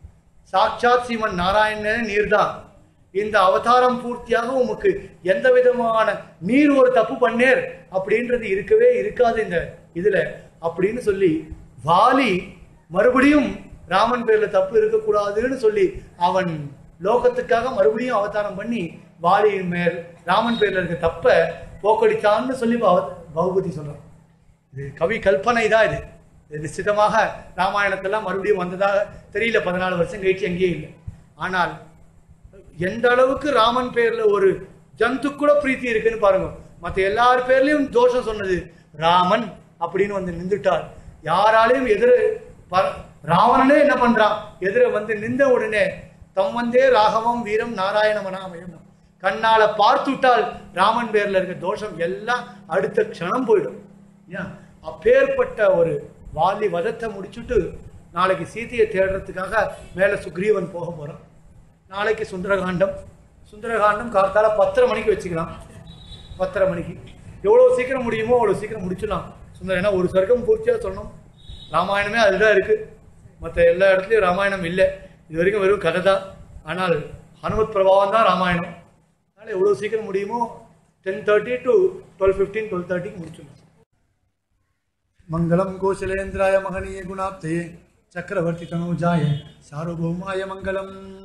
சாட்சாத் ஸ்ரீமன் நாராயணனே நீர்தான் இந்த அவதாரம் பூர்த்தியாக உமக்கு எந்த விதமான நீர் ஒரு தப்பு பண்ணேர் அப்படின்றது இருக்கவே இருக்காது இந்த இதுல அப்படின்னு சொல்லி வாலி மறுபடியும் ராமன் பேர்ல தப்பு இருக்கக்கூடாதுன்னு சொல்லி அவன் லோகத்துக்காக மறுபடியும் அவதாரம் பண்ணி வாலியின் மேல் ராமன் பேர்ல இருக்க தப்ப போக்கடிச்சான்னு சொல்லி பவ- பகவதி சொல்றான் இது கவி கல்பனை தான் இது இது நிச்சயமாக ராமாயணத்தெல்லாம் மறுபடியும் வந்ததாக தெரியல பதினாலு வருஷம் கழிச்சு எங்கேயும் இல்லை ஆனால் எந்த அளவுக்கு ராமன் பேர்ல ஒரு ஜந்து கூட பிரீத்தி இருக்குன்னு பாருங்க மற்ற எல்லார் பேர்லயும் தோஷம் சொன்னது ராமன் அப்படின்னு வந்து நின்றுட்டார் யாராலையும் எதிர ப- ராவணனே என்ன பண்றான் எதிர வந்து நின்ற உடனே தம் வந்தே ராகவம் வீரம் நாராயணமனாமயம் கண்ணால பார்த்துட்டால் ராமன் பேர்ல இருக்க தோஷம் எல்லாம் அடுத்த க்ஷணம் போயிடும் ஏன் அப்பேற்பட்ட ஒரு வாலி வதத்தை முடிச்சுட்டு நாளைக்கு சீதையை தேடுறதுக்காக மேல சுக்ரீவன் போக போறான் நாளைக்கு சுந்தரகாண்டம் சுந்தரகாண்டம் கார்த்தால பத்தரை மணிக்கு வச்சுக்கலாம் பத்தரை மணிக்கு எவ்வளோ சீக்கிரம் முடியுமோ அவ்வளோ சீக்கிரம் முடிச்சிடலாம் சுந்தரம் ஏன்னா ஒரு சர்க்கம் பூர்த்தியாக சொன்னோம் ராமாயணமே அதுதான் இருக்கு மற்ற எல்லா இடத்துலையும் ராமாயணம் இல்லை இது வரைக்கும் வெறும் கதை தான் ஆனால் ஹனுமத் பிரபாவம் தான் ராமாயணம் அதனால் எவ்வளோ சீக்கிரம் முடியுமோ ten thirty to twelve fifteen twelve தேர்ட்டிக்கு முடிச்சிடலாம் மங்களம் கோசலேந்திராய மகனீய குணாப்தயே சக்கரவர்த்தி தனூஜாய சார்வபௌமாய மங்களம்